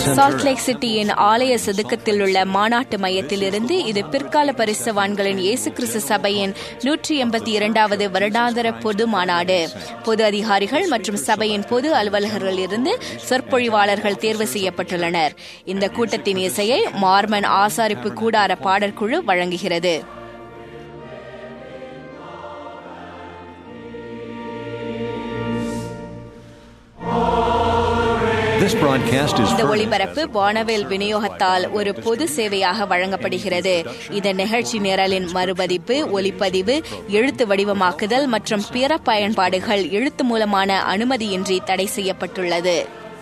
Salt Lake சிட்டியின் ஆலய செதுக்கத்தில் உள்ள மாநாட்டு மையத்திலிருந்து இது பிற்கால பரிசுவான்களின் இயேசு கிறிஸ்து சபையின் நூற்றி எண்பத்தி இரண்டாவது வருடாந்திர பொது மாநாடு பொது அதிகாரிகள் மற்றும் சபையின் பொது அலுவலர்களிலிருந்து சொற்பொழிவாளர்கள் தேர்வு செய்யப்பட்டுள்ளனர் இந்த கூட்டத்தின் இசையை மார்மன் ஆசாரிப்பு கூடார பாடற்குழு வழங்குகிறது This broadcast is இந்த furnished ஒளிபரப்பு வானவேல் விநியோகத்தால் ஒரு பொது சேவையாக வழங்கப்படுகிறது இந்த நிகழ்ச்சி நிரலின் மறுபதிப்பு ஒலிப்பதிவு எழுத்து வடிவமாக்குதல் மற்றும் பிற பயன்பாடுகள் எழுத்து மூலமான அனுமதியின்றி தடை செய்யப்பட்டுள்ளது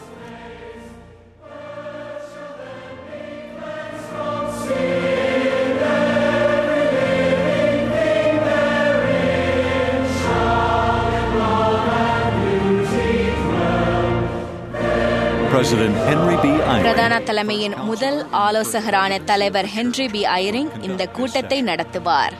President Henry B. Eyring. பிரதான தலைமையின் முதல் ஆலோசகரான தலைவர் ஹென்றி பி ஐரிங் இந்த கூட்டத்தை நடத்துவார்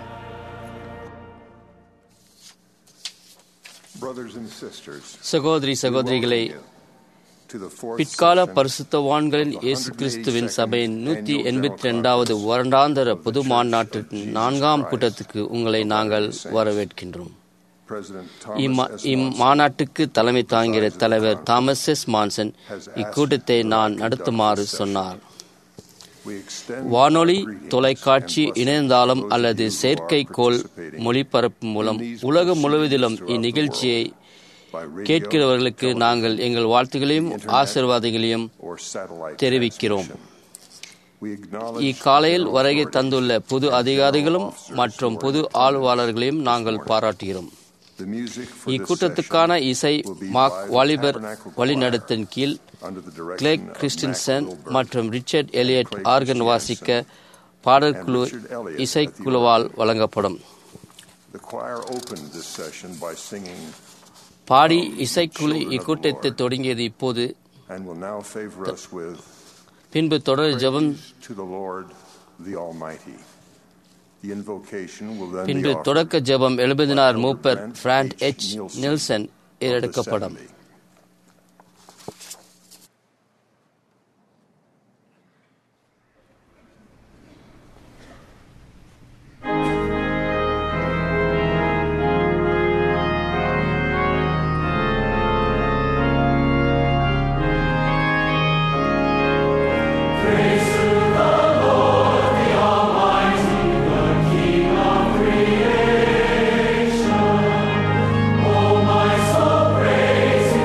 Brothers and sisters, சகோதரி சகோதரிகளே to the fourth பிற்கால session பரிசுத்தவான்களின் இயேசு கிறிஸ்துவின் சபையின் நூற்றி எண்பத்தி ரெண்டாவது வருடாந்திர பொது மாநாட்டின் நான்காம் கூட்டத்துக்கு உங்களை நாங்கள் வரவேற்கின்றோம் President இம்மா- Thomas S. இம்மாநாட்டுக்கு தலைமை தாங்கிற தலைவர் தாமஸ் எஸ் மான்சன் இக்கூட்டத்தை நான் நடத்துமாறு சொன்னார் We extend வானொலி our greetings தொலைக்காட்சி and blessings இணையதளம் to those அல்லது of you who are செயற்கைக்கோள் participating மொழிபரப்பு மூலம் உலகம் முழுவதிலும் இந்நிகழ்ச்சியை by radio, கேட்கிறவர்களுக்கு television, நாங்கள் எங்கள் வாழ்த்துகளையும் internet, ஆசிர்வாதங்களையும் or satellite தெரிவிக்கிறோம். transmission. We acknowledge இக்காலையில் the வருகை authority தந்துள்ள பொது அதிகாரிகளும் மற்றும் பொது ஆழ்வாளர்களையும் நாங்கள் பாராட்டுகிறோம் The music for this இக்கூட்டத்துக்கான session இசை will be Mack by the வாலிபர் Tabernacle வழிநடத்தின் கீழ் under the direction Clay of Christiansen Mac Wilbur. மற்றும் ரிச்சர்ட் எலியட் Craig ஆர்கன் வாசிக்க பாடற்குழு and Richard Elliott இசைக்குழுவால் வழங்கப்படும் The choir opened this session by singing பாடி இசைக்குழு இக்கூட்டத்தை தொடங்கியது இப்போது and will now favor us with பின்பு தொடர் ஜெபம் to the Lord the Almighty. The invocation will then be பின்பு offered தொடக்க ஜெபம் எழுபதினார் by மூப்பர் Elder Brent H. H Nielsen Nielsen of the ஏறெடுக்கப்படும் 70. Oh, my soul, praise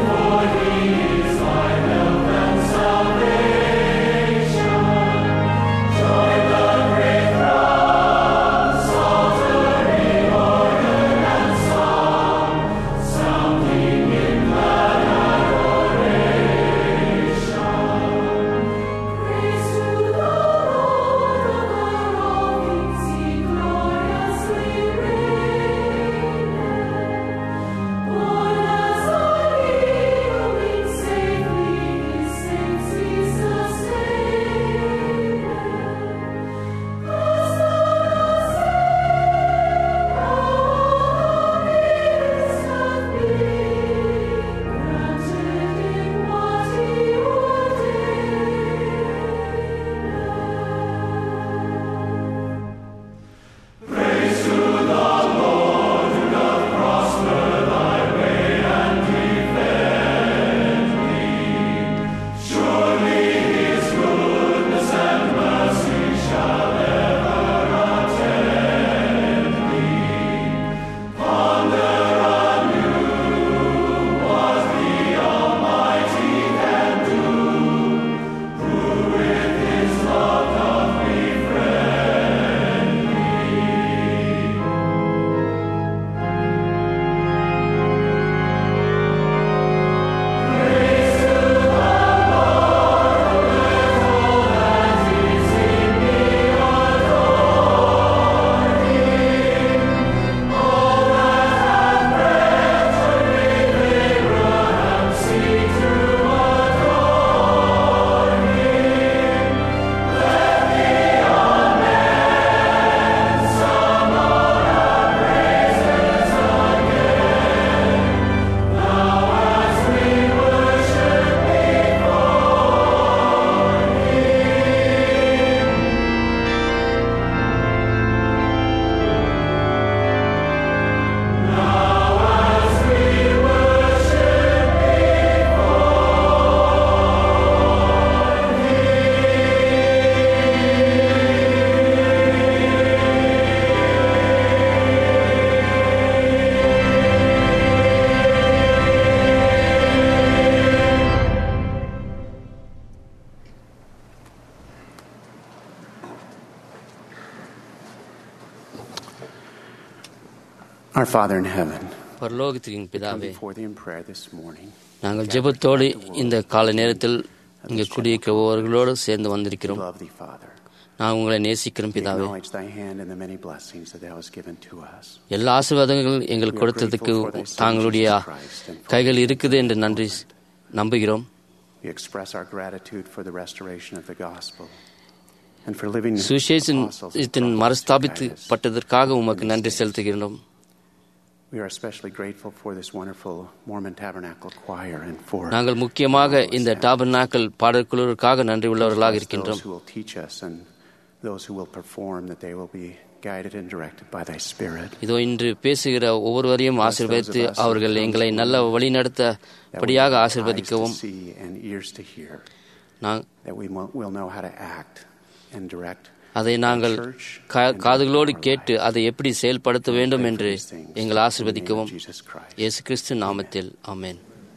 Our Father in heaven, பரலோகத்தின் come பிதாவே before thee in prayer this morning. நாங்கள் ஜெபத்தோடு இந்த கால நேரத்தில் இங்கே குடியிருக்கிறவர்களோடு சேர்ந்து We வந்திருக்கிறோம் love thee, Father. நான் உங்களை நேசிக்கிறோம் We பிதாவே acknowledge thy hand in the many blessings that thou hast given to us. எல்லா ஆசீர்வாதங்களும் எங்களுக்கு கொடுத்ததுக்கு தாங்களுடைய கைகள் இருக்குது என்று நன்றி நம்புகிறோம் We express our gratitude for the restoration of the gospel and for living as சுசேஷன் apostles and prophets to guide us. மறுஸ்தாபிக்கப்பட்டதற்காக உமக்கு நன்றி செலுத்துகிறோம் We are especially grateful for this wonderful Mormon Tabernacle choir and for நாங்கள் முக்கியமாக இந்த டாபர்நாக்கல் பாடற்குழுவிற்காக நன்றி உள்ளவர்களாக இருக்கின்றோம் those who will teach us and those who will perform, that they will be guided and directed by thy Spirit. இதோ இன்று பேசுகிற ஒவ்வொருவரையும் ஆசீர்வதித்து அவர்கள் எங்களை நல்ல வழிநடத்தபடியாக Eyes to ஆசீர்வதிக்கவும் see and ears to hear, நான் that we will will know how to act and direct அதை நாங்கள் கா- காதுகளோடு கேட்டு அதை எப்படி செயல்படுத்த வேண்டும் என்று எங்கள் ஆசீர்வதிக்கவும் Jesus Christ. இயேசு கிறிஸ்து நாமத்தில் ஆமென்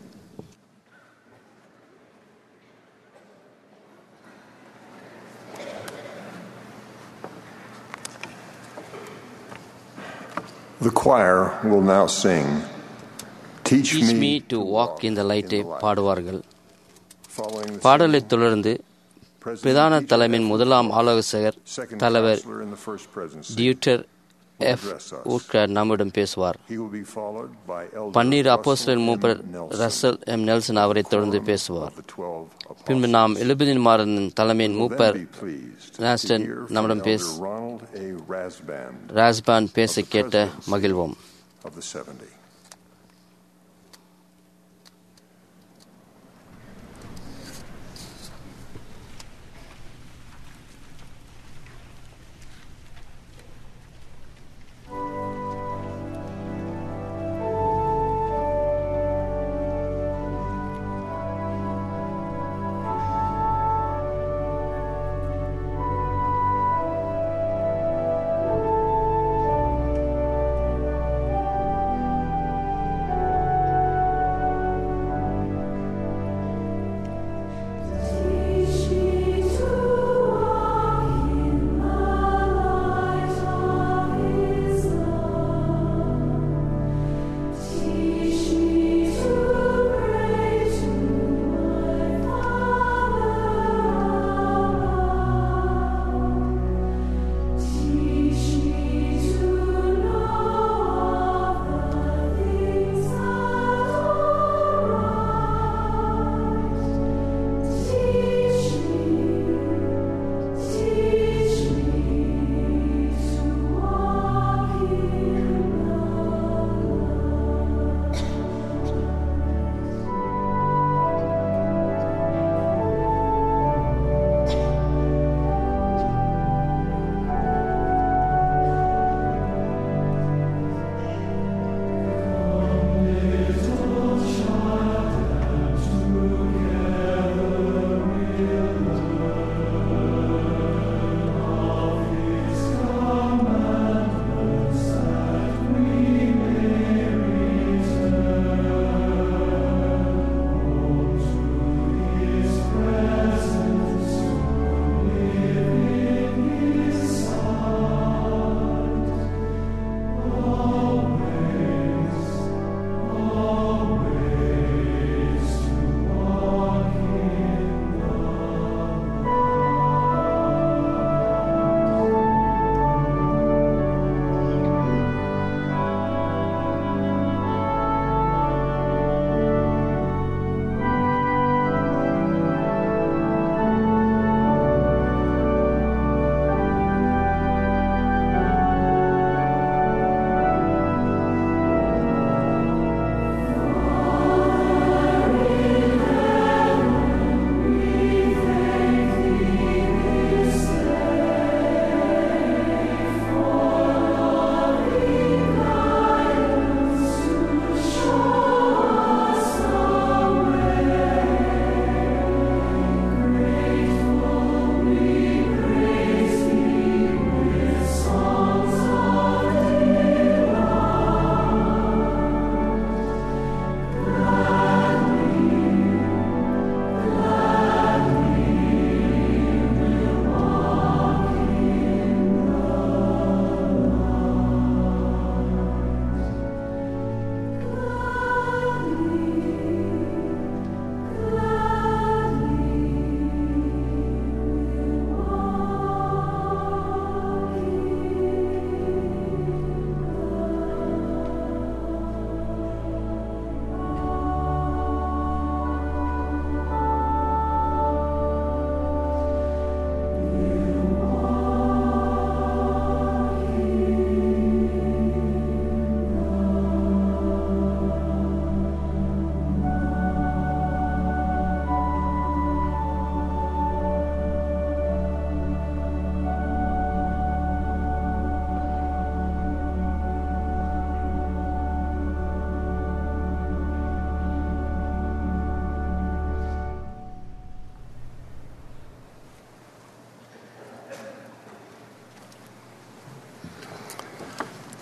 The choir will now sing, Teach, Teach me to walk in the light பாடுவார்கள் Following the பாடலைத் தொடர்ந்து President பிரதான Dieter தலைமையின் முதலாம் ஆலோசகர் second தலைவர் counselor in the first presidency. Dieter F ஊர்கர் நம்மிடம் பேசுவார் He will be followed by Elder பன்னீர் Russell அப்போஸ்தலர் M. மூப்பர் Nelson, ரசல் எம் நெல்சன் அவரை தொடர்ந்து quorum பேசுவார் of the 12 பின்பு apostles. நாம் எழுபதின்மாறன் தலைமையின் We'll மூப்பர் then be pleased to Roston hear from நம்மிடம் Elder பேச Ronald A. Rasband ராஸ்பான் பேச கேட்ட மகிழ்வோம் of the 70. Thank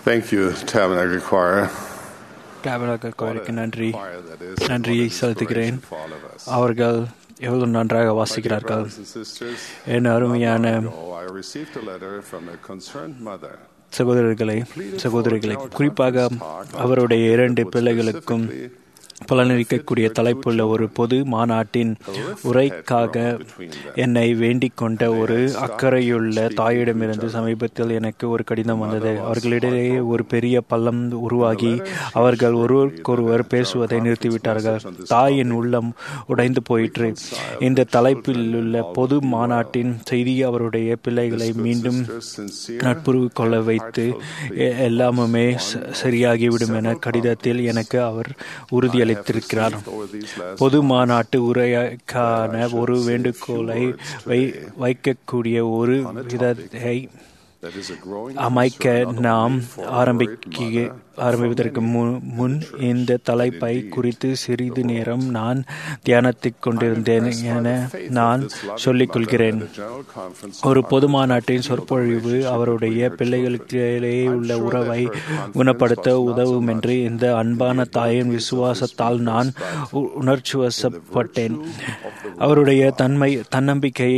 Thank you, Tabernacle Choir. டேபலாக்கர் கோயிலுக்கு நன்றி Choir that is நன்றியை full of செலுத்துகிறேன் inspiration for all of us. அவர்கள் எவ்வளவு நன்றாக My dear வாசிக்கிறார்கள் brothers and sisters, என் அருமையான not long ago, I received a letter from a concerned mother. சகோதரர்களை சகோதரிகளை குறிப்பாக அவருடைய இரண்டு பிள்ளைகளுக்கும் பலனளிக்கக்கூடிய தலைப்புள்ள ஒரு பொது மாநாட்டின் உரைக்காக என்னை வேண்டிக் கொண்ட ஒரு அக்கறையுள்ள தாயிடமிருந்து சமீபத்தில் எனக்கு ஒரு கடிதம் வந்தது அவர்களிடையே ஒரு பெரிய பள்ளம் உருவாகி அவர்கள் ஒருவருக்கொருவர் பேசுவதை நிறுத்திவிட்டார்கள் தாயின் உள்ளம் உடைந்து போயிற்று இந்த தலைப்பில் உள்ள பொது மாநாட்டின் செய்தி அவருடைய பிள்ளைகளை மீண்டும் நட்புறவு கொள்ள வைத்து எ- எல்லாமுமே ச- சரியாகிவிடும் என கடிதத்தில் எனக்கு அவர் உறுதியளித்திருக்கிறார் பொது மாநாட்டு உரைக்கான ஒரு வேண்டுகோளை வை வைக்கக்கூடிய ஒரு விதத்தை That is a growing அமைக்க concern not நாம் only for a ஆரம்பிக்க worried mother, ஆரம்பிப்பதற்கு மு- முன் இந்த தலைப்பை குறித்து சிறிது நேரம் நான் தியானித்துக் கொண்டிருந்தேன் என நான் சொல்லிக் கொள்கிறேன் ஒரு பொது மாநாட்டின் சொற்பொழிவு அவருடைய பிள்ளைகளுக்கிடையே உள்ள உறவை குணப்படுத்த உதவும் என்று இந்த அன்பான தாயின் விசுவாசத்தால் நான் உ- உணர்ச்சிவசப்பட்டேன் அவருடைய தன்மை தன்னம்பிக்கையை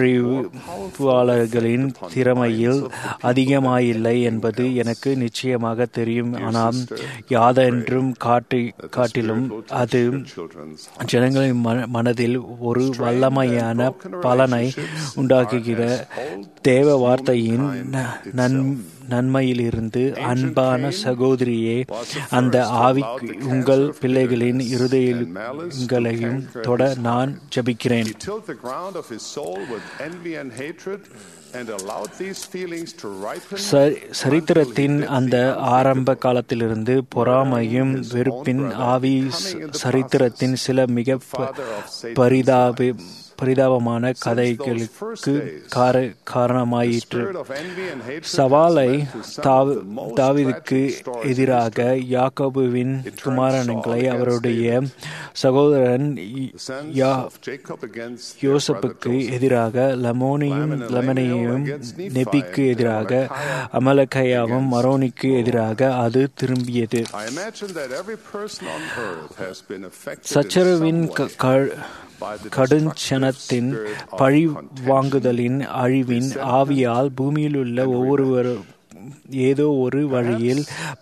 சொற்பொழிவாளர்களின் திறமையில் அதிகமாயில்லை என்பது எனக்கு நிச்சயமாக தெரியும் ஆனால் யாதென்றும் காட்டி காட்டிலும் அது ஜனங்களின் மன- மனதில் ஒரு வல்லமையான பலனை உண்டாக்குகிற தேவ வார்த்தையின் ந- நன் நன்மையிலிருந்து அன்பான சகோதரியே அந்த ஆவி உங்கள் பிள்ளைகளின் இருதயங்களையும் தொட நான் ஜபிக்கிறேன் He tilled the ground of his soul with envy and hatred and allowed these feelings to ripen ச- சரித்திரத்தின் அந்த ஆரம்ப காலத்திலிருந்து பொறாமையும் வெறுப்பின் ஆவி ச- சரித்திரத்தின் சில மிக ப- பரிதாப பரிதாபமான கதைகளுக்கு கார காரணமாயிற்று spirit of envy and hatred சவாலை has led to some தாவ- of the most தாவீதுக்கு tragic stories in எதிராக history. யாக்கோபுவின் It turned குமாரன்களை Saul against அவருடைய David. சகோதரன் The sons yeah of Jacob against their யோசப்புக்கு brother Joseph. எதிராக லமோனியும் லெமனையும் நெபிக்கு எதிராக அமலக்கையாவும் மரோனிக்கு எதிராக அது திரும்பியது I imagine that every person on earth has been affected in சச்சரவின் some க- way க- by the கடுஞ்சனத்தின் destructive spirit of பழி contention. வாங்குதலின் அழிவின் ஆவியால் பூமியிலுள்ள ஒவ்வொருவரும் ஏதோ ஒரு வழியில்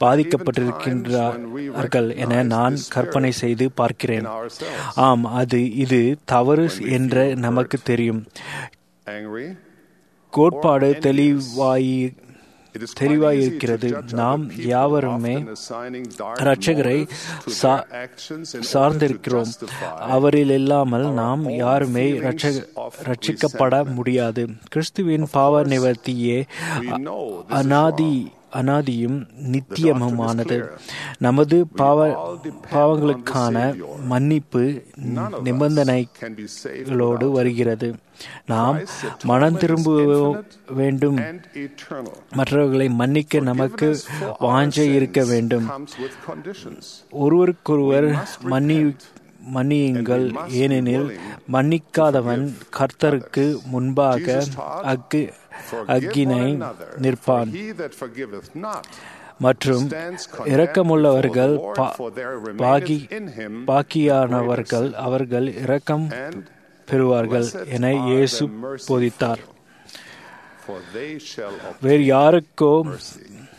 பாதிக்கப்பட்டிருக்கின்றார்கள் என நான் கற்பனை செய்து பார்க்கிறேன் ஆம் அது இது தவறு என்று நமக்கு தெரியும் angry. கோட்பாடு தெளிவாயி It is quite தெரிவாயிருக்கிறது easy to judge நாம் other people, யாவருமே often assigning dark இரட்சகரை motives to சா- their actions in order to சார்ந்திருக்கிறோம் justify அவரில் இல்லாமல் our நாம் own யாருமே feelings இரட்சக- of ரட்சிக்கப்பட resentment. முடியாது கிறிஸ்துவின் பாவ நிவர்த்தியே We know this is அனாதி wrong. அனாதியும் நித்தியமுமானது The doctrine is clear. நமது பாவ We all depend பாவங்களுக்கான on the Savior. மன்னிப்பு None of us நிபந்தனைகளோடு can be saved without him. வருகிறது நாம் Christ's atonement மனம் is திரும்ப infinite வேண்டும் and eternal. மற்றவர்களை மன்னிக்க நமக்கு Forgiveness for our வாஞ்சை இருக்க sins வேண்டும் comes with conditions. ஒருவருக்கொருவர் We must மன்னி repent. மன்னியுங்கள் And we must be ஏனெனில் willing மன்னிக்காதவன் to forgive கர்த்தருக்கு others. முன்பாக Jesus taught, அக்கு Forgive அக்கினை one another, நிற்பான் for he that forgiveth not மற்றும் stands condemned இரக்கமுள்ளவர்கள் before the பா- Lord, for there remaineth Baaghi in him பாக்கியானவர்கள் greater sin. அவர்கள் இரக்கம் And பெறுவார்கள் blessed என are இயேசு the merciful, போதித்தார் for they shall obtain வேறு யாருக்கோ mercy.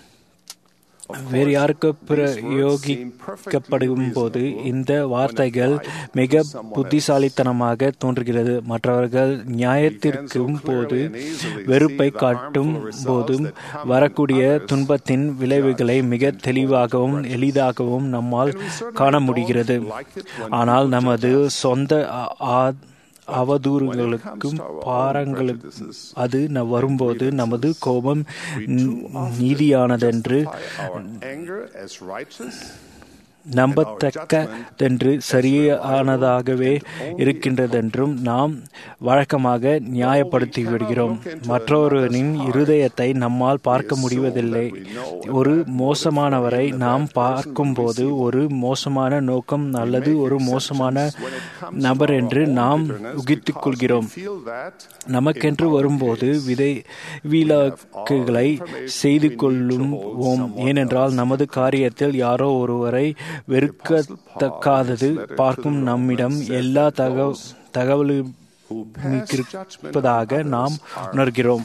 Of வேறு course, யாருக்கோ these words seem பிரயோகிக்கப்படும் போது perfectly இந்த reasonable வார்த்தைகள் when applied மிக to someone else. புத்திசாலித்தனமாக தோன்றுகிறது மற்றவர்கள் நியாயத்திற்கும் போது வெறுப்பை காட்டும் போதும் வரக்கூடிய துன்பத்தின் விளைவுகளை மிக தெளிவாகவும் எளிதாகவும் நம்மால் காண முடிகிறது ஆனால் நமது சொந்த அ- ஆ- அவதூறுகளுக்கும் பாரங்களுக்கும் அது ந- வரும்போது நமது கோபம் ந- நீதியானதென்று Our anger as righteous நம்பத்தக்கதென்று சரியானதாகவே இருக்கின்றதென்றும் நாம் வழக்கமாக நியாயப்படுத்தி விடுகிறோம் மற்றொருவரின் இருதயத்தை நம்மால் பார்க்க முடிவதில்லை ஒரு மோசமானவரை நாம் பார்க்கும்போது ஒரு மோசமான நோக்கம் அல்லது ஒரு மோசமான நபர் என்று நாம் உகித்துக் கொள்கிறோம் நமக்கென்று வரும்போது விதை வீலாக்குகளை செய்து கொள்ளுவோம் ஏனென்றால் நமது காரியத்தில் யாரோ ஒருவரை வெறுக்கத்தக்காதது பார்க்கும் நம்மிடம் எல்லா தகவ தகவலும் இருப்பதாக நாம் உணர்கிறோம்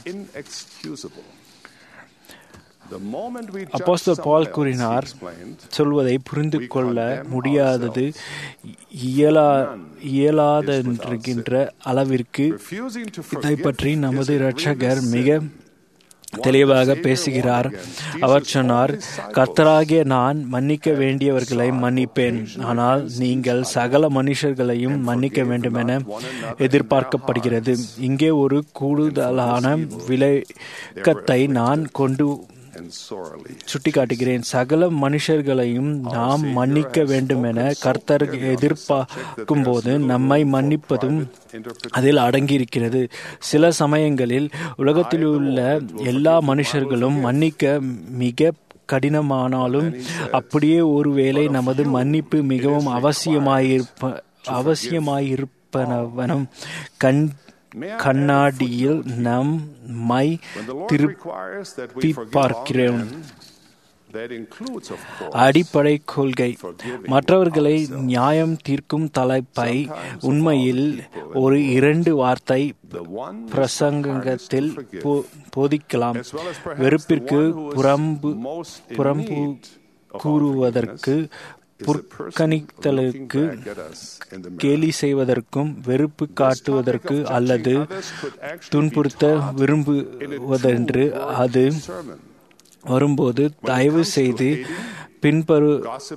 அப்போஸ்தலர் பால் கூறினார் சொல்வதை புரிந்து கொள்ள முடியாதது இயலா இயலாதென்றுகின்ற அளவிற்கு இதை பற்றி நமது இரட்சகர் மிக தெளிவாக பேசுகிறார் அவர் சொன்னார் கர்த்தராகிய நான் மன்னிக்க வேண்டியவர்களை மன்னிப்பேன் ஆனால் நீங்கள் சகல மனுஷர்களையும் மன்னிக்க வேண்டுமென எதிர்பார்க்கப்படுகிறது இங்கே ஒரு கூடுதலான விளக்கத்தை நான் கொண்டு சுட்டிக்காட்டுகிறேன் சகல மனுஷர்களையும் நாம் மன்னிக்க வேண்டும் என கர்த்தர் எதிர்பார்க்கும் போது நம்மை மன்னிப்பதும் அதில் அடங்கியிருக்கிறது சில சமயங்களில் உலகத்தில் உள்ள எல்லா மனுஷர்களும் மன்னிக்க மிக கடினமானாலும் அப்படியே ஒருவேளை நமது மன்னிப்பு மிகவும் அவசியமாயிருப்ப அவசியமாயிருப்பனவனும் கண் கண்ணாடியில் நம்மை திருப்பி பார்க்கிறோம் அடிப்படை கொள்கை மற்றவர்களை நியாயம் தீர்க்கும் தலைப்பை உண்மையில் ஒரு இரண்டு வார்த்தை பிரசங்கத்தில் போதிக்கலாம் வெறுப்பிற்கு புறம்பு புறம்பு கூறுவதற்கு புற்கணித்தலுக்கு கேலி செய்வதற்கும் வெறுப்பு காட்டுவதற்கு அல்லது துன்புறுத்த விரும்புவதென்று அது வரும்போது தயவு செய்து பின்பறு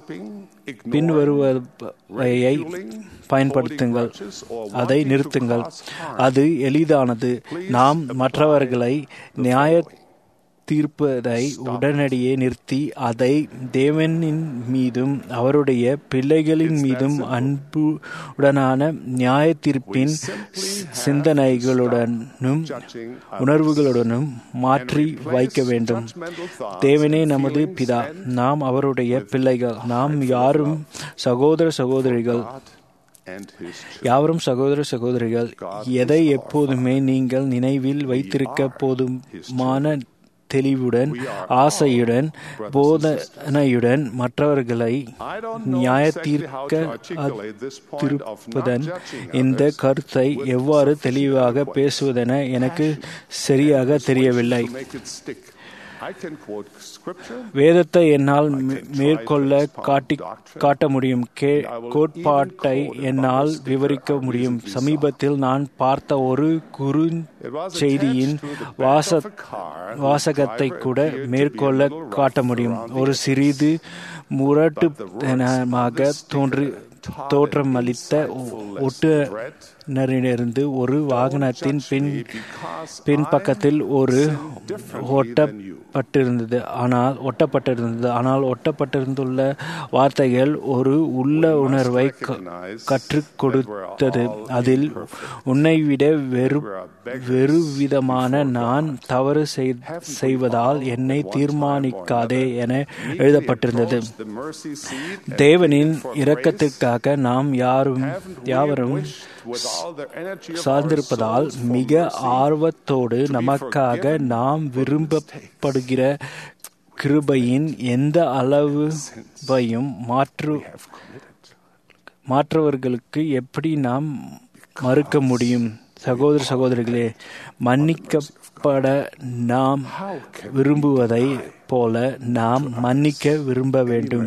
பின்வருவையை பயன்படுத்துங்கள் அதை நிறுத்துங்கள் அது எளிதானது நாம் மற்றவர்களை நியாய தீர்ப்பதை உடனடியே நிறுத்தி அதை தேவனின் மீதும் அவருடைய பிள்ளைகளின் மீதும் அன்புடனான நியாய தீர்ப்பின் சிந்தனைகளுடனும் உணர்வுகளுடனும் மாற்றி வைக்க வேண்டும் தேவனே நமது பிதா நாம் அவருடைய பிள்ளைகள் நாம் யாரும் சகோதர சகோதரிகள் யாவரும் சகோதர சகோதரிகள் எதை எப்போதுமே நீங்கள் நினைவில் வைத்திருக்க போதுமான தெளிவுடன் ஆசையுடன் போதனையுடன் மற்றவர்களை நியாய தீர்க்கத்திருப்பதன் இந்த கருத்தை எவ்வாறு தெளிவாக பேசுவதென எனக்கு சரியாக தெரியவில்லை வேதத்தை என்னால் மேற்கொள்ள காட்டி காட்ட முடியும் கோட்பாட்டை என்னால் விவரிக்க முடியும் சமீபத்தில் நான் பார்த்த ஒரு குறு செய்தியின் வாச வாசகத்தை கூட மேற்கொள்ள காட்ட முடியும் ஒரு சிறிது முரட்டுத்தனமாக தோன்றி தோற்றமளித்த ஒட்டுநரிலிருந்து ஒரு வாகனத்தின் பின் பின்பக்கத்தில் ஒரு ஒட்டப்பட்டிருந்தது ஆனால் ஒட்டப்பட்டிருந்தது ஆனால் ஒட்டப்பட்டிருந்துள்ள வார்த்தைகள் ஒரு உள்ள உணர்வை கற்றுக் கொடுத்தது அதில் உன்னை விட வெறு வெறுவிதமான நான் தவறு செய்வதால் என்னை தீர்மானிக்காதே என எழுதப்பட்டிருந்தது தேவனின் இரக்கத்திற்காக நாம் யாரும் யாவரும் சார்ந்திருப்பதால் மிக ஆர்வத்தோடு நமக்காக நாம் விரும்பப்படுகிற கிருபையின் எந்த அளவையும் மாற்று மாற்றவர்களுக்கு எப்படி நாம் மறுக்க முடியும் சகோதர சகோதரிகளே மன்னிக்கப்பட நாம் விரும்புவதை போல நாம் மன்னிக்க விரும்ப வேண்டும்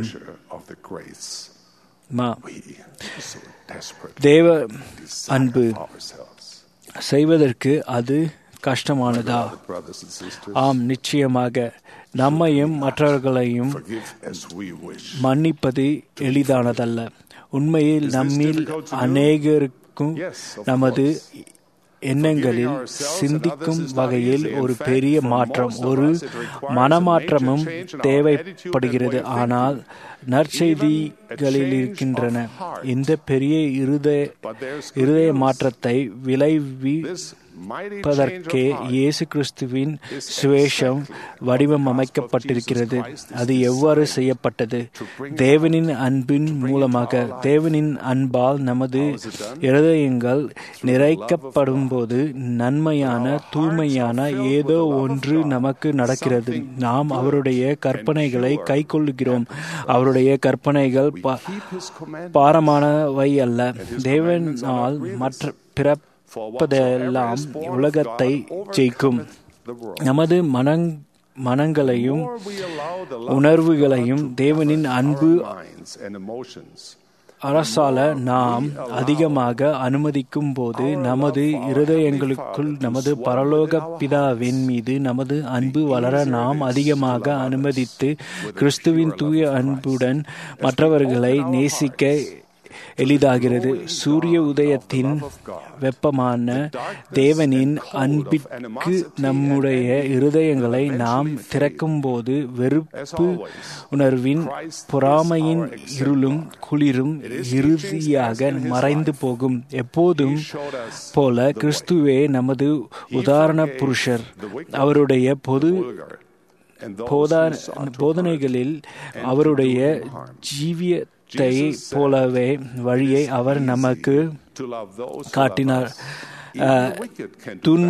தேவ அன்பு செய்வதற்கு அது கஷ்டமானதா ஆம் நிச்சயமாக நம்மையும் மற்றவர்களையும் மன்னிப்பது எளிதானதல்ல உண்மையில் நம்மில் அநேகருக்கும் நமது எண்ணங்களில் சிந்திக்கும் வகையில் ஒரு பெரிய மாற்றம் ஒரு மனமாற்றமும் தேவைப்படுகிறது ஆனால் நற்செய்திகளில் இருக்கின்றன இந்த பெரிய இருதய இருதய மாற்றத்தை விளைவிப்பதற்கே இயேசு கிறிஸ்துவின் சுவேஷம் வடிவம் அமைக்கப்பட்டிருக்கிறது அது எவ்வாறு செய்யப்பட்டது தேவனின் அன்பின் மூலமாக தேவனின் அன்பால் நமது இருதயங்கள் நிறைக்கப்படும் போது நன்மையான தூய்மையான ஏதோ ஒன்று நமக்கு நடக்கிறது நாம் அவருடைய கற்பனைகளை கை கொள்ளுகிறோம் அவருடைய கற்பனைகள் பாரமானவை அல்ல தேவனால் மற்ற பிறப்பதெல்லாம் உலகத்தை ஜெயிக்கும் நமது மனங் மனங்களையும் உணர்வுகளையும் தேவனின் அன்பு அரசால நாம் அதிகமாக அனுமதிக்கும் போது நமது இருதயங்களுக்குள் நமது பரலோக பிதாவின் மீது நமது அன்பு வளர நாம் அதிகமாக அனுமதித்து கிறிஸ்துவின் தூய அன்புடன் மற்றவர்களை நேசிக்க எளிதாகிறது சூரிய உதயத்தின் வெப்பமான தேவனின் அன்பிற்கு நம்முடைய இருதயங்களை நாம் திறக்கும்போது வெறுப்பு உணர்வின் பொறாமையின் இருளும் குளிரும் இறுதியாக மறைந்து போகும் எப்போதும் போல கிறிஸ்துவே நமது உதாரண புருஷர் அவருடைய பொது போதனைகளில் அவருடைய ஜீவிய போலவே வழியை அவர் நமக்கு காட்டினார் துன்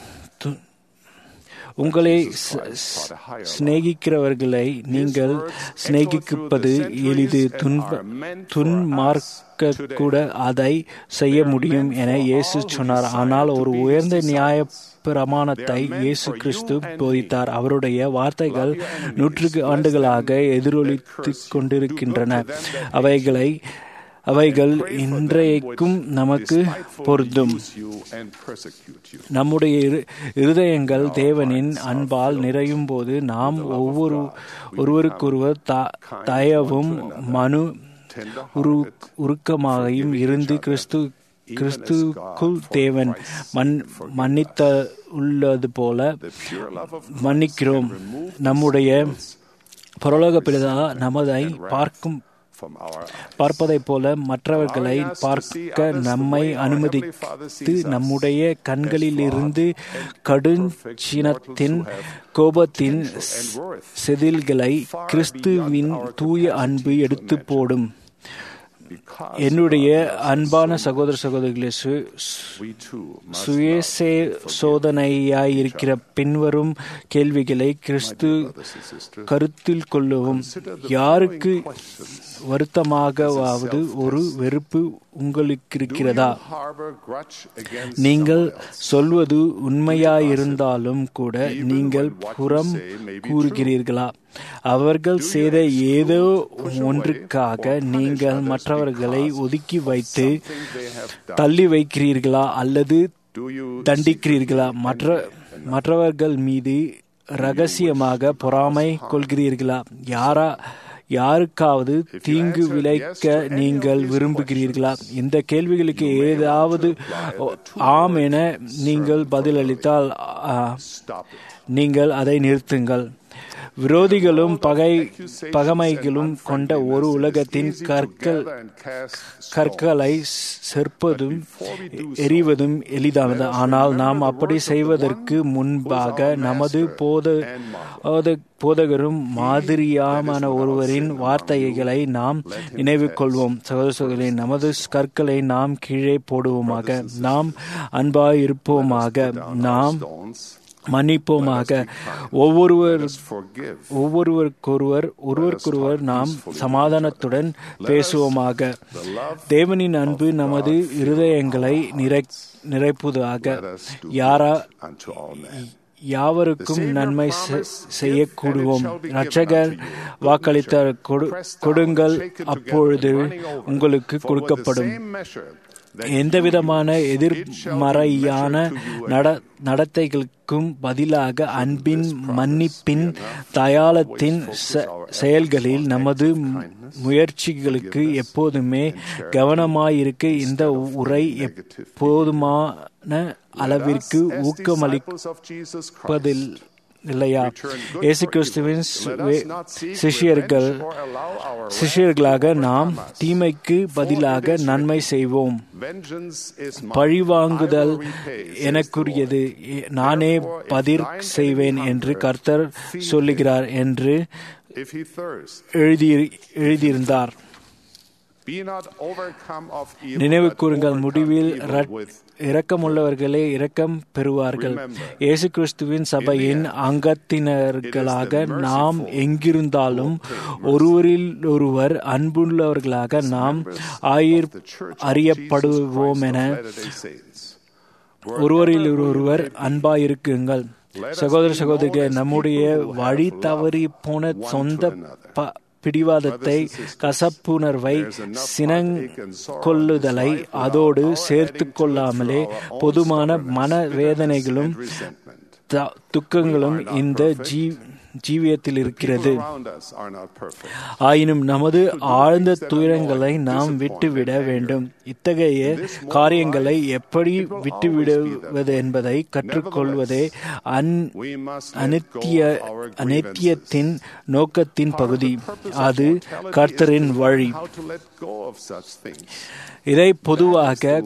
உங்களை சிநேகிக்கிறவர்களை நீங்கள் சிநேகிப்பது எளிது துன்மார்க்க கூட அதை செய்ய முடியும் என இயேசு சொன்னார் ஆனால் ஒரு உயர்ந்த நியாய பிரமாணத்தை இயேசு கிறிஸ்து போதித்தார் அவருடைய வார்த்தைகள் நூற்றுக்கு ஆண்டுகளாக எதிரொலித்து கொண்டிருக்கின்றன அவைகளை அவைகள் இன்றைக்கும் நமக்கு பொருந்தும் நம்முடைய இருதயங்கள் தேவனின் அன்பால் நிறையும் போது நாம் ஒவ்வொரு ஒருவருக்கொருவர் தயவும் மனு உருக்கமாகவும் இருந்து கிறிஸ்து கிறிஸ்துக்குள் தேவன் மன் மன்னித்த உள்ளது போல மன்னிக்கிறோம் நம்முடைய பரலோக பிதா நமதை பார்க்கும் பார்ப்பதைப் போல மற்றவர்களை பார்க்க நம்மை அனுமதித்து நம்முடைய கண்களிலிருந்து கடுஞ்சினத்தின் கோபத்தின் செதில்களை கிறிஸ்துவின் தூய அன்பு எடுத்து போடும் என்னுடைய அன்பான சகோதர சகோதரிகளே சுயசே சோதனையாயிருக்கிற பின்வரும் கேள்விகளை கிறிஸ்து கருத்தில் கொள்ளவும் யாருக்கு வருத்தமாகவாவது ஒரு வெறுப்பு உங்களுக்கு இருக்கிறதா நீங்கள் சொல்வது உண்மையாயிருந்தாலும் கூட நீங்கள் புறம் கூறுகிறீர்களா அவர்கள் செய்த ஏதோ ஒன்றுக்காக நீங்கள் மற்றவர்களை ஒதுக்கி வைத்து தள்ளி வைக்கிறீர்களா அல்லது தண்டிக்கிறீர்களா மற்ற மற்றவர்கள் மீது ரகசியமாக பொறாமை கொள்கிறீர்களா யாரா யாருக்காவது தீங்கு விளைக்க நீங்கள் விரும்புகிறீர்களா இந்த கேள்விகளுக்கு ஏதாவது ஆம் என நீங்கள் பதிலளித்தால் நீங்கள் அதை நிறுத்துங்கள் விரோதிகளும் பகை பகமைகளும் கொண்ட ஒரு உலகத்தின் கற்கள் கற்களை செற்பதும் எரிவதும் எளிதானது ஆனால் நாம் அப்படி செய்வதற்கு முன்பாக நமது போத போதகரும் மாதிரியான ஒருவரின் வார்த்தைகளை நாம் நினைவு கொள்வோம் சகோதர சகோதரி நமது கற்களை நாம் கீழே போடுவோமாக நாம் அன்பாயிருப்போமாக நாம் மன்னிப்போமாக ஒவ்வொருவர் ஒவ்வொருவருக்கொருவர் ஒருவருக்கொருவர் நாம் சமாதானத்துடன் பேசுவோமாக தேவனின் அன்பு நமது இருதயங்களை நிறை நிறைப்புவதாக யாரா யாவருக்கும் நன்மை செய்யக்கூடுவோம் ரட்சகர் வாக்களித்த கொடுங்கள் அப்பொழுது உங்களுக்கு கொடுக்கப்படும் எந்தவிதமான எதிர்மறையான நட நடத்தைகளுக்கும் பதிலாக அன்பின் மன்னிப்பின் தயாளத்தின் செ- செயல்களில் நமது முயற்சிகளுக்கு எப்போதுமே கவனமாயிருக்க இந்த உரை எப்போதுமான அளவிற்கு ஊக்கமளிப்பதில் இல்லையா இயேசு கிறிஸ்துவின் வே- சிஷ்யர்கள் சிஷ்யர்களாக நாம் தீமைக்கு பதிலாக நன்மை செய்வோம் பழிவாங்குதல் எனக்குரியது நானே பதிர் செய்வேன் என்று கர்த்தர் சொல்லுகிறார் என்று If he thirst, எழுதி எழுதியிருந்தார் be not overcome of evil, நினைவு but கூறுங்கள் overcome முடிவில் evil ரட்- with இரக்கமுள்ளவர்களே இரக்கம் பெறுவார்கள் இயேசு கிறிஸ்துவின் சபையின் அங்கத்தினர்களாக நாம் எங்கிருந்தாலும் ஒருவரில் ஒருவர் அன்புள்ளவர்களாக நாம் ஆயிர் அறியப்படுவோம் என Latter-day Saints. ஒருவரில் ஒருவர் அன்பாயிருக்குங்கள் சகோதர சகோதரிகளே நம்முடைய வழி தவறி போன சொந்த ப- பிடிவாதத்தை கசப்புணர்வை சினங்கொள்ளுதலை அதோடு சேர்த்து கொள்ளாமலே பொதுமான மன வேதனைகளும் த- துக்கங்களும் இந்த ஜீ ஜீவியத்தில் இருக்கிறது People around us are not perfect. ஆயினும் நமது ஆழ்ந்த துயரங்களை நாம் விட்டுவிட வேண்டும் இத்தகைய காரியங்களை எப்படி விட்டுவிடுவது என்பதை கற்றுக்கொள்வதே அன் அனித்திய அனித்தியத்தின் நோக்கத்தின் பகுதி அது கர்த்தரின் வழி How to let go of such things. இதை பொதுவாக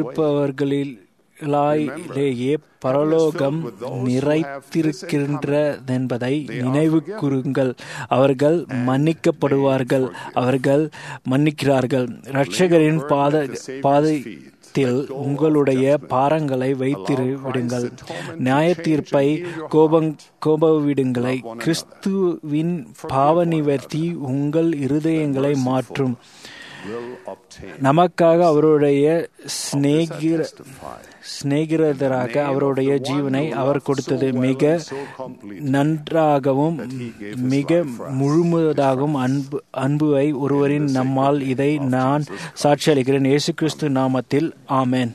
கொண்டிருப்பவர்களிலேயே பரலோகம் நிறைத்திருக்கின்றதென்பதை நினைவு கூறுங்கள் அவர்கள் மன்னிக்கப்படுவார்கள் அவர்கள் மன்னிக்கிறார்கள் இரட்சகரின் பாத பாதத்தில் உங்களுடைய பாரங்களை வைத்திரு விடுங்கள் நியாய தீர்ப்பை கோபங் கோபவிடுங்களை கிறிஸ்துவின் பாவ நிவர்த்தி உங்கள் இருதயங்களை மாற்றும் Will obtain. நமக்காக அவருடைய சிநேகிர சிநேகிரதராக அவருடைய ஜீவனை அவர் கொடுத்தது மிக நன்றாகவும் மிக முழுமுவதாகவும் அன்பு அன்புவை ஒருவரின் நம்மால் இதை நான் சாட்சியளிக்கிறேன் இயேசு கிறிஸ்து நாமத்தில் ஆமென்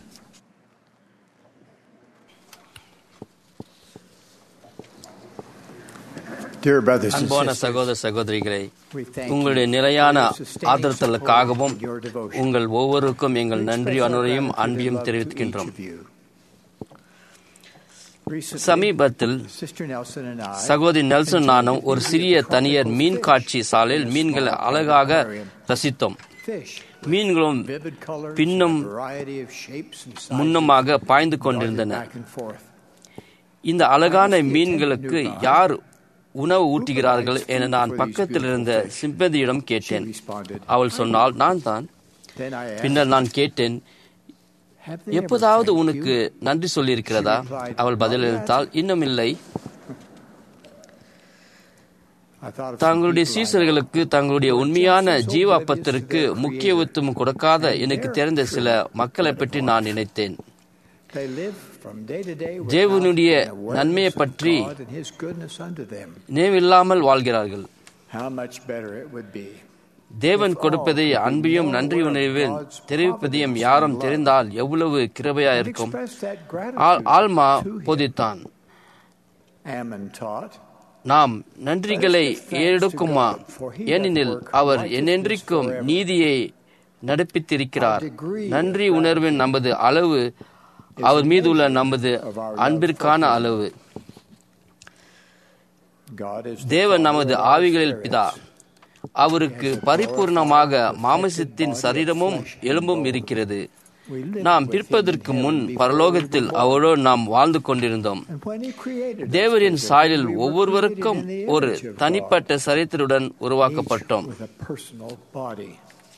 Dear brothers and அன்பான sisters, சகோதர சகோதரிகளே we thank உங்களுடைய you நிலையான for your sustaining ஆதரத்தலுக்காகவும் support and your devotion. உங்கள் ஒவ்வொருக்கும் எங்கள் We நன்றி express our அனுரையும் gratitude and அன்பையும் love to தெரிவிக்கின்றோம் each of you. Recently, சமீபத்தில் Sister Nelson and I சகோதரி நெல்சன் நானும் ஒரு சிறிய தனியார் மீன் காட்சி சாலையில் மீன்களை அழகாக ரசித்தோம் fish, மீன்களும் vivid colors, பின்னும் a variety of shapes and sizes, முன்னுமாக பாய்ந்து darted கொண்டிருந்தன back and forth. இந்த அழகான மீன்களுக்கு யார் உணவு ஊட்டுகிறார்கள் என நான் பக்கத்தில் இருந்த சிம்பதியிடம் She கேட்டேன் responded, அவள் சொன்னால் நான் தான் Then I asked, பின்னர் நான் கேட்டேன் "Have they ever எப்போதாவது thanked உனக்கு you?" நன்றி சொல்லியிருக்கிறதா அவள் பதிலளித்தால் இன்னும் இல்லை I thought of some தங்களுடைய people I know. சீசர்களுக்கு தங்களுடைய உண்மையான ஜீவாப்பத்திற்கு முக்கியத்துவம் கொடுக்காத எனக்கு தெரிந்த சில மக்களை பற்றி நான் நினைத்தேன் They live from day to day without தேவனுடைய an awareness நன்மையை of பற்றி God and His goodness unto them. நினைவில்லாமல் வாழ்கிறார்கள் How much better it would be தேவன் கொடுப்பதை அன்பையும் நன்றி உணர்வில் தெரிவிப்பதையும் யாரும் தெரிந்தால் எவ்வளவு கிருபையா and இருக்கும் express that ஆல்- gratitude ஆல்மா to Him. போதித்தான் Ammon taught, நாம் நன்றிகளை ஏறெடுக்குமா ஏனெனில் அவர் என்னென்றைக்கும் நீதியை நடப்பித்திருக்கிறார் நன்றி உணர்வின் நமது அளவு அவர் மீது உள்ள நமது அன்பிற்கான அளவு God is the தேவன் Father நமது of all ஆவிகளில் spirits. பிதா அவருக்கு பரிபூர்ணமாக மாமிசத்தின் சரீரமும் எலும்பும் இருக்கிறது We lived நாம் with Him பிற்பதற்கு in முன் heaven before பரலோகத்தில் we were born. அவரோடு நாம் வாழ்ந்து கொண்டிருந்தோம் And when He created us, தேவரின் we சாயலில் were ஒவ்வொருவருக்கும் created in the ஒரு image of God, தனிப்பட்ட சரித்திரத்துடன் உருவாக்கப்பட்டோம் each with a personal body.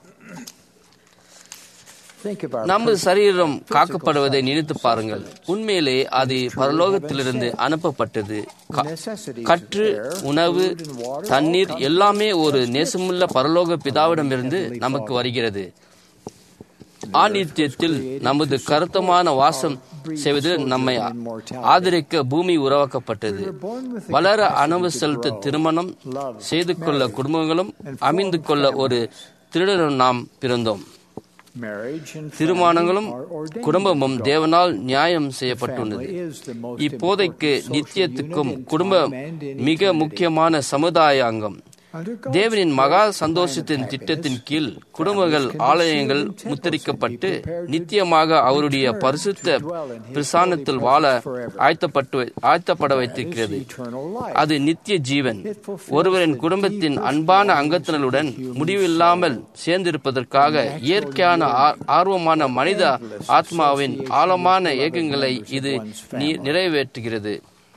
Think of our நமது personal சரீரம் physical காக்கப்படுவதை நினைத்து sustenance. பாருங்கள் உண்மையிலே அது பரலோகத்திலிருந்து அனுப்பப்பட்டது க- கற்று உணவு தண்ணீர் எல்லாமே ஒரு நேசமுள்ள பரலோக பிதாவிடமிருந்து நமக்கு வருகிறது ஆநித்தியத்தில் நமது கருத்தமான வாசம் செய்வதில் நம்மை ஆதரிக்க பூமி உருவாக்கப்பட்டது வளர அணவு செலுத்த திருமணம் செய்து கொள்ள குடும்பங்களும் அமைந்து கொள்ள ஒரு திருடனும் நாம் பிறந்தோம் Marriage and திருமணங்களும் family are ordained குடும்பமும் of God. தேவனால் நியாயம் செய்யப்பட்டுள்ளது Family is the most இப்போதைக்கு important social நித்தியத்துக்கும் unit in குடும்பம் time and in மிக eternity. முக்கியமான சமுதாய அங்கம் Under God's தேவனின் மகா great plan சந்தோஷத்தின் of திட்டத்தின் happiness, கீழ் குடும்பங்கள் families can ஆலயங்கள் receive in temples முத்திரிக்கப்பட்டு and be prepared to நித்தியமாக அவருடைய return பரிசுத்த to dwell in his பிரசானத்தில் holy வாழ presence forever. ஆயத்தப்பட்டு ஆயத்தப்பட That is வைத்திருக்கிறது eternal life. அது நித்திய ஜீவன் It fulfills ஒருவரின் the குடும்பத்தின் deepest அன்பான longings அங்கத்தினருடன் of the human முடிவில்லாமல் soul. சேர்ந்திருப்பதற்காக Natural இயற்கையான ஆ- yearning. ஆர்வமான மனித Endless ஆத்மாவின் association ஆழமான with beloved ஏக்கங்களை members of இது one's நி- family. நிறைவேற்றுகிறது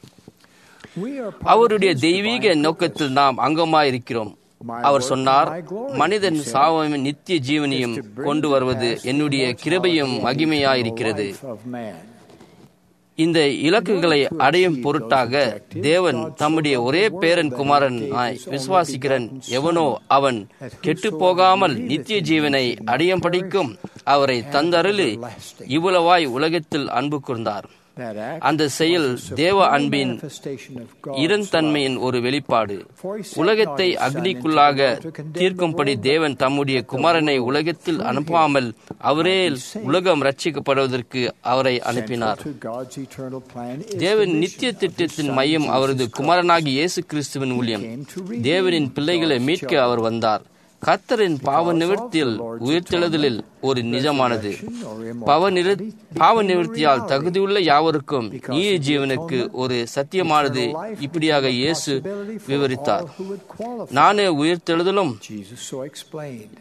We are part அவருடைய of his தெய்வீக divine நோக்கத்தில் purpose. நாம் அங்கமாயிருக்கிறோம் My அவர் work சொன்னார் and my glory, மனிதன் he said, சாவையும் நித்திய ஜீவனையும் is to bring கொண்டு to வருவது pass the என்னுடைய immortality கிருபையும் and மகிமையாயிருக்கிறது eternal life of man. இந்த இலக்குகளை அடையும் பொருட்டாக தேவன் தம்முடைய ஒரே பேரன் குமாரன் விசுவாசிக்கிறன் எவனோ அவன் கெட்டு போகாமல் நித்திய ஜீவனை அடையும் படிக்கும் அவரை தந்தருளி இவ்வளவாய் உலகத்தில் அன்பு கூர்ந்தார் That act அந்த செயல் was the தேவ supreme அன்பின் manifestation of God's இரந்தன்மையின் ஒரு வெளிப்பாடு உலகத்தை அக்னிக்குள்ளாக தீர்க்கும்படி தேவன் தம்முடைய குமாரனை உலகத்தில் அனுப்பாமல் அவரே உலகம் ரட்சிக்கப்படுவதற்கு அவரை அனுப்பினார் Central to God's eternal plan is the தேவன் mission நித்திய of his திட்டத்தின் Son, மையம் Jesus அவரது Christ. குமாரனாகி இயேசு கிறிஸ்துவின் ஊழியம் தேவனின் பிள்ளைகளை மீட்க அவர் வந்தார் கர்த்தரின் பாவ நிவர்த்தியில் உயிர்த்தெழுதலில் ஒரு நிஜமானது பாவ நிறு பாவ நிவர்த்தியால் தகுதியுள்ள யாவருக்கும் நீதி ஜீவனுக்கு ஒரு சத்தியமானது இப்படியாக இயேசு விவரித்தார் நானே உயிர்த்தெழுதலும் Jesus so explained.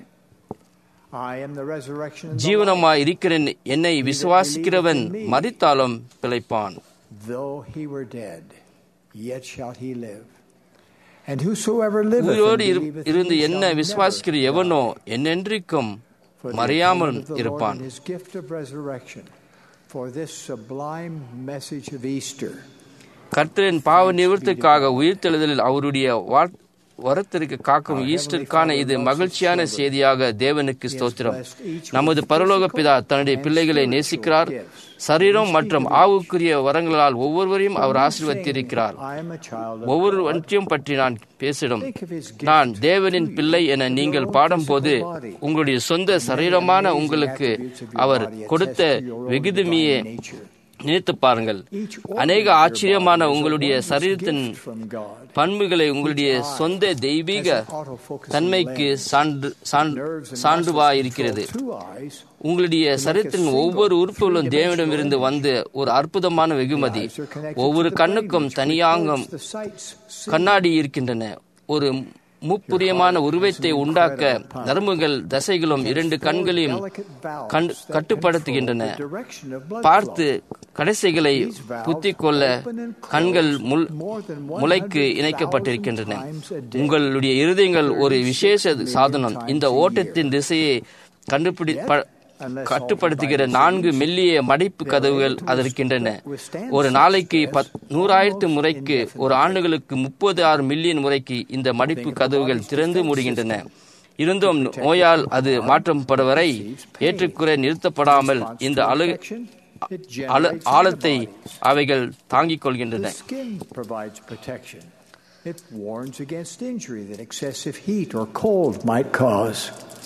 I am the resurrection and the ஜீவனமாய் இருக்கிறேன் என்னை விசுவாசிக்கிறவன் மரித்தாலும் பிழைப்பான் life. Though he were dead, yet shall he live. And whosoever liveth உயிரோடு and இரு- believeth in இருந்து me என்ன shall விசுவாசிக்கிற never எவனோ die. என்னென்றைக்கும் For the மறையாமல் atonement of the Lord இருப்பான் and his gift of resurrection, for this sublime message of Easter, கர்த்தரின் பாவ நிவர்த்திக்காக உயிர்த்தெழுதலில் அவருடைய வா- வரத்திற்கு காக்கும் ஈஸ்டருக்கான இது மகிழ்ச்சியான செய்தியாக தேவனுக்கு ஸ்தோத்திரம் நமது பரலோக பிதா தன்னுடைய பிள்ளைகளை நேசிக்கிறார் சரீரம் மற்றும் ஆவுக்குரிய வரங்களால் ஒவ்வொருவரையும் அவர் ஆசீர்வதித்திருக்கிறார் I am a child of ஒவ்வொருவற்றையும் பற்றி நான் பேசிடும் நான் தேவனின் பிள்ளை என நீங்கள் பாடும்போது உங்களுடைய சொந்த சரீரமான உங்களுக்கு அவர் கொடுத்த வெகுதுமையை நினைத்து பாருங்கள் அநேக ஆச்சரியமான உங்களுடைய சரீரத்தின் பண்புகளை உங்களுடைய சொந்த தெய்வீக தன்மைக்கு சான்று சான்று- சான்றுவாயிருக்கிறது உங்களுடைய சரீரத்தின் ஒவ்வொரு உறுப்புகளும் தேவனிடமிருந்து வந்து ஒரு அற்புதமான வெகுமதி ஒவ்வொரு கண்ணுக்கும் தனியாங்கம் கண்ணாடி இருக்கின்றன ஒரு முப்புரியமான உருவத்தை உண்டாக்க நரம்புகள் தசைகளும் இரண்டு கண்களையும் கண்- கட்டுப்படுத்துகின்றன பார்த்து கடைசிகளை புத்திக் கொள்ள கண்கள் முள் முளைக்கு இணைக்கப்பட்டிருக்கின்றன உங்களுடைய இருதயங்கள் ஒரு விசேஷ சாதனம் இந்த ஓட்டத்தின் திசையை கண்டுபிடி ப- கட்டுப்படுத்துகிற நான்கு மெல்லிய மடிப்பு கதவுகள் அதற்கின்றன ஒரு நாளைக்கு பத் நூறாயிரத்து முறைக்கு ஒரு ஆண்டுகளுக்கு முப்பது ஆறு மில்லியன் முறைக்கு இந்த மடிப்பு கதவுகள் திறந்து மூடுகின்றன இருந்தும் நோயால் அது மாற்றப்பட வரை ஏற்றுக்குறை நிறுத்தப்படாமல் இந்த அழு அழ- ஆழத்தை அவைகள் தாங்கிக் கொள்கின்றன The skin provides protection. It warns against injury that excessive heat or cold might cause.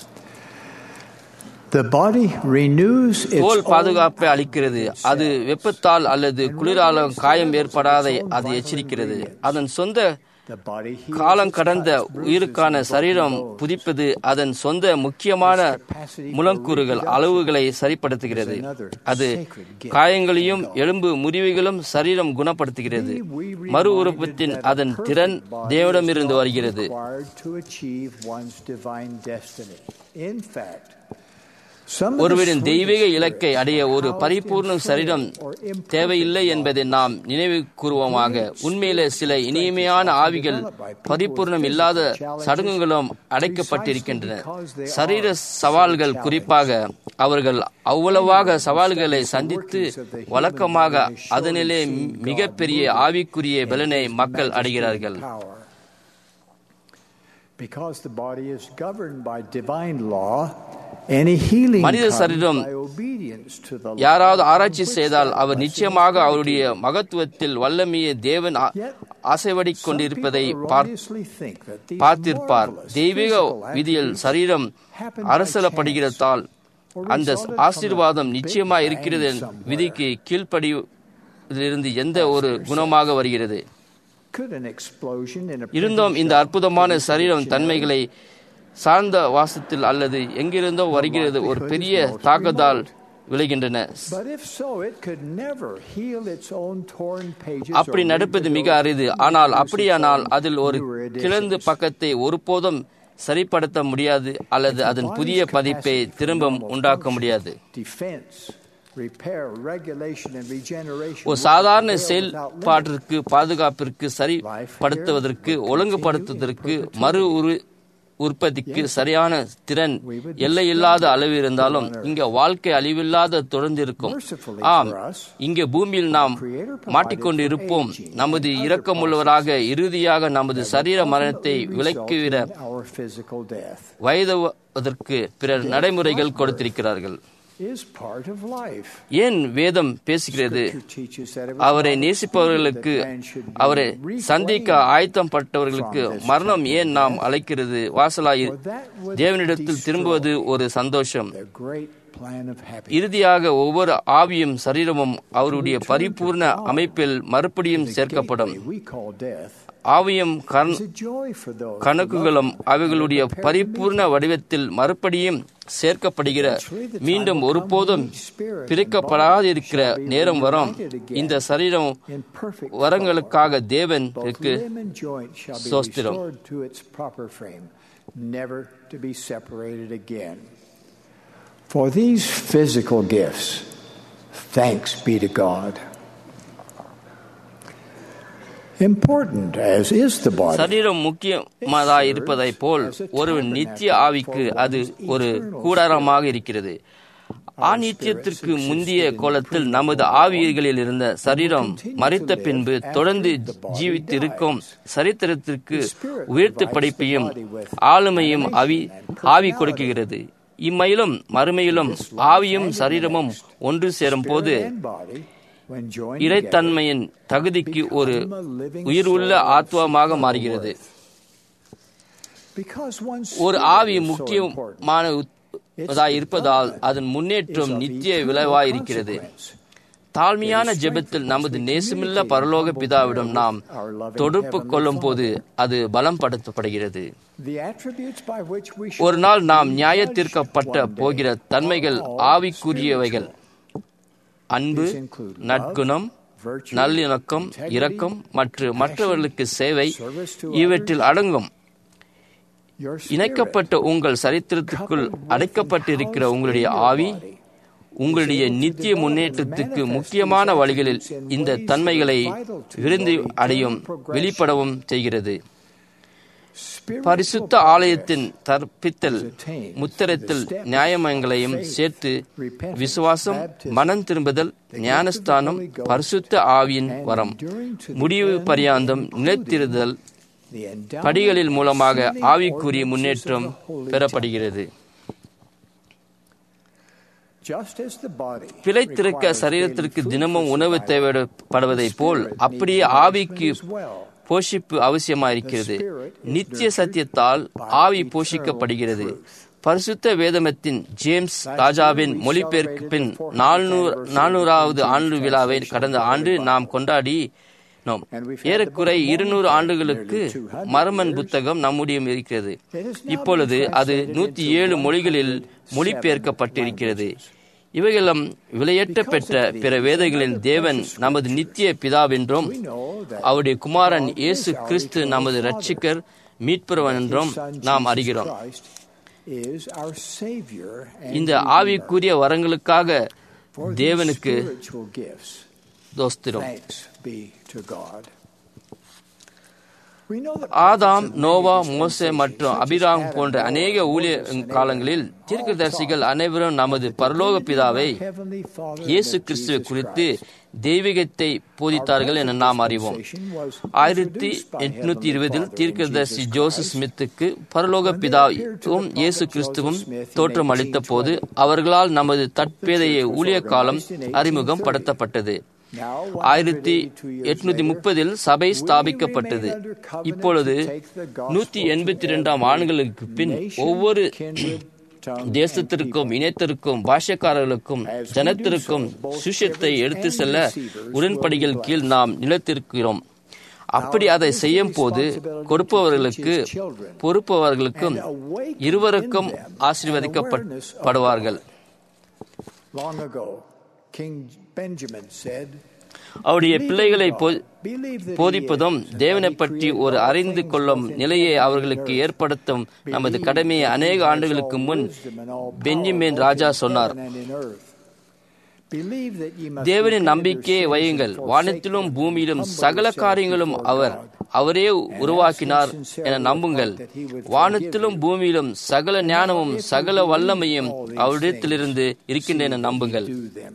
The body renews its தோல் own பாதுகாப்பை அளிக்கிறது அது வெப்பத்தால் அல்லது குளிராலும் காயம் ஏற்படாதை அது எச்சரிக்கிறது அதன் சொந்த The body heals காலம் its கடந்த cuts, bruises, உயிருக்கான and சரீரம் broken bones. புதிப்பது அதன் சொந்த முக்கியமான முழங்கூறுகள் அளவுகளை சரிப்படுத்துகிறது அது காயங்களையும் எலும்பு முறிவுகளும் சரீரம் குணப்படுத்துகிறது மறு உறுப்பத்தின் அதன் திறன் தேவனிடமிருந்து வருகிறது required to achieve one's divine destiny. In fact, some of the ஒருவரின் தெய்வீக sweetest இலக்கை அடைய ஒரு பரிபூர்ண சரீரம் தேவையில்லை என்பதை நாம் நினைவு கூறுவோமாக உண்மையிலே சில இனிமையான ஆவிகள் பரிபூர்ணம் இல்லாத சடங்குகளும் அடைக்கப்பட்டிருக்கின்றன சரீர சவால்கள் குறிப்பாக அவர்கள் அவ்வளவாக சவால்களை சந்தித்து வழக்கமாக அதனிலே மிகப்பெரிய ஆவிக்குரிய பலனை மக்கள் அடைகிறார்கள் power. Because the body is governed by divine law, any healing மனித comes சரீரம் by obedience to the law. யாராவது ஆராய்ச்சி செய்தால் அவர் நிச்சயமாக அவருடைய மகத்துவத்தில் வல்லமையை தேவன் ஆ- ஆசைவடிக் கொண்டிருப்பதை பார்- erroneously think that these பார்த்திருப்பார் marvelous தெய்வீக physical விதியில் attributes சரீரம் happen by அரசலப்படுகிறதால் அந்த ஆசீர்வாதம் நிச்சயமா இருக்கிறது விதிக்கு கீழ்ப்படியிலிருந்து எந்த ஒரு குணமாக வருகிறது இருந்தும் இந்த அற்புதமான சரீரம் தன்மைகளை சார்ந்த வாசத்தில் அல்லது எங்கிருந்தோ வருகிறது ஒரு பெரிய தாக்குதல் விளைகின்றன அப்படி நடப்பது மிக அரிது ஆனால் அப்படியானால் அதில் ஒரு கிளந்து பக்கத்தை ஒருபோதும் சரிப்படுத்த முடியாது அல்லது அதன் புதிய பதிப்பை திரும்ப உண்டாக்க முடியாது ஒரு சாதாரண செயல்பாட்டிற்கு பாதுகாப்பிற்கு சரிப்படுத்துவதற்கு ஒழுங்குபடுத்துவதற்கு மறு உரு உற்பத்திக்கு சரியான திறன் எல்லையில்லாத அளவு இருந்தாலும் இங்க வாழ்க்கை அழிவில்லாத தொடர்ந்து இருக்கும் ஆம் இங்கே பூமியில் நாம் மாட்டிக்கொண்டு இருப்போம் நமது இரக்கமுள்ளவராக இறுதியாக நமது சரீர மரணத்தை விலக்குவிட வயதுவதற்கு பிறர் நடைமுறைகள் கொடுத்திருக்கிறார்கள் ஏன் வேதம் பேசுகிறது அவரை நேசிப்பவர்களுக்கு அவரை சந்திக்க ஆயத்தம் பட்டவர்களுக்கு மரணம் ஏன் நாம் அழைக்கிறது வாசலாய் தேவனிடத்தில் திரும்புவது ஒரு சந்தோஷம் இறுதியாக ஒவ்வொரு ஆவியும் சரீரமும் அவருடைய பரிபூர்ண அமைப்பில் மறுபடியும் சேர்க்கப்படும் ஆவியும் கணக்குகளும் அவைகளுடைய பரிபூர்ண வடிவத்தில் மறுபடியும் சேர்க்கப்படுகிற மீண்டும் ஒருபோதும் பிரிக்கப்படாதிருக்கிற நேரம் வரும் இந்த சரீரம் வரங்களுக்காக தேவனுக்கு சோஸ்திரம் never to be separated again. For these physical gifts, thanks be to God. Important as is the body. சரீரம் முக்கியமானதாக இருப்பதை போல் ஒரு நித்திய ஆவிக்கு அது ஒரு கூடாரமாக இருக்கிறது ஆநித்தியத்திற்கு முந்திய கோலத்தில் நமது ஆவியர்களில் இருந்த சரீரம் மறித்த பின்பு தொடர்ந்து ஜீவித்திருக்கும் சரித்திரத்திற்கு உயர்த்து படைப்பையும் ஆளுமையும் அவி ஆவி கொடுக்குகிறது இம்மையிலும் மறுமையிலும் ஆவியும் சரீரமும் ஒன்று சேரும் போது இறைத்தன்மையின் தகுதிக்கு ஒரு உயிருள்ள ஆத்வமாக மாறுகிறது ஒரு ஆவி முக்கியமான இருப்பதால் அதன் முன்னேற்றம் நித்திய விளைவாய் இருக்கிறது தாழ்மையான ஜெபத்தில் நமது நேசமில்ல பரலோக பிதாவிடம் நாம் தொடர்பு கொள்ளும் போது அது பலம் படுத்தப்படுகிறது ஒரு நாள் நாம் நியாயத்திற்கப்பட்ட போகிற தன்மைகள் ஆவிக்குரியவைகள் அன்பு நற்குணம் நல்லிணக்கம் இரக்கம் மற்றும் மற்றவர்களுக்கு சேவை இவற்றில் அடங்கும் இணைக்கப்பட்ட உங்கள் சரித்திரத்துக்குள் அடைக்கப்பட்டிருக்கிற உங்களுடைய ஆவி உங்களுடைய நித்திய முன்னேற்றத்துக்கு முக்கியமான வழிகளில் இந்த தன்மைகளை விருந்து அடையும் வெளிப்படவும் செய்கிறது பரிசுத்த ஆலயத்தின் தற்பித்தல் முத்திரத்தில் நியாயமங்களையும் சேர்த்து விசுவாசம் மனம் திரும்புதல் ஞானஸ்தானம் பரிசுத்த ஆவியின் வரம் முடிவு பரியாந்தம் நிலைத்திருதல் படிகளில் மூலமாக ஆவிக்குரிய முன்னேற்றம் பெறப்படுகிறது பிழைத்திருக்க சரீரத்திற்கு தினமும் உணவு தேவைப்படுவதை போல் அப்படியே ஆவிக்கு போஷிப்பு அவசியமாயிருக்கிறது நித்திய சத்தியத்தால் ஆவி போஷிக்கப்படுகிறது பரிசுத்த வேதமத்தின் ஜேம்ஸ் ராஜாவின் மொழிபெயர்ப்பு பின் நானூறு நானூறாவது ஆண்டு விழாவை கடந்த ஆண்டு நாம் கொண்டாடி ஏறக்குறை இருநூறு ஆண்டுகளுக்கு மரமன் புத்தகம் நம்முடைய இருக்கிறது இப்பொழுது அது நூத்தி ஏழு மொழிகளில் மொழிபெயர்க்கப்பட்டிருக்கிறது இவைகளும் விலையற்ற பெற்ற பிற வேதங்களில் தேவன் நமது நித்திய பிதாவென்றும் அவருடைய குமாரன் இயேசு கிறிஸ்து நமது ரட்சிக்கர் மீட்புறவன் என்றும் நாம் அறிகிறோம் இந்த ஆவிக்குரிய வரங்களுக்காக தேவனுக்கு தோஸ்திரம் ஆதாம் நோவா மோசே மற்றும் அபிராம் போன்ற அநேக ஊழிய காலங்களில் தீர்க்கதரிசிகள் அனைவரும் நமது பரலோக பிதாவை இயேசு கிறிஸ்துவை குறித்து தெய்வீகத்தை போதித்தார்கள் என நாம் அறிவோம் ஆயிரத்தி எட்நூத்தி இருபதில் தீர்க்கதரிசி ஜோசப் ஸ்மித்துக்கு பரலோக பிதாவும் இயேசு கிறிஸ்துவும் தோற்றம் அளித்த போது அவர்களால் நமது தற்பேதைய ஊழிய காலம் அறிமுகம் படுத்தப்பட்டது ஆயிரத்தி எட்நூத்தி முப்பதில் சபை ஸ்தாபிக்கப்பட்டது இப்பொழுது நூத்தி எண்பத்தி இரண்டாம் ஆண்டுகளுக்கு பின் ஒவ்வொரு தேசத்திற்கும் இனத்திற்கும் பாஷக்காரர்களுக்கும் ஜனத்திற்கும் சுஷத்தை எடுத்து செல்ல உடன்படிகள் கீழ் நாம் நிலத்திருக்கிறோம் அப்படி அதை செய்யும் போது கொடுப்பவர்களுக்கு பொறுப்பவர்களுக்கும் இருவருக்கும் ஆசீர்வதிக்கப்படுவார்கள் Long ago, King Benjamin said, அவருடைய பிள்ளைகளை போதிப்பதும் தேவனை பற்றி ஒரு அறிந்து கொள்ளும் நிலையை அவர்களுக்கு ஏற்படுத்தும் நமது கடமையை அநேக ஆண்டுகளுக்கு முன் பெஞ்சமின் ராஜா சொன்னார் தேவனின் நம்பிக்கையை வையுங்கள் வானத்திலும் பூமியிலும் சகல காரியங்களும் அவர் அவரே உருவாக்கினார் என நம்புங்கள் வானத்திலும் பூமியிலும் சகல ஞானமும் சகல வல்லமையும் அவரிடத்திலிருந்து இருக்கின்றன என நம்புங்கள்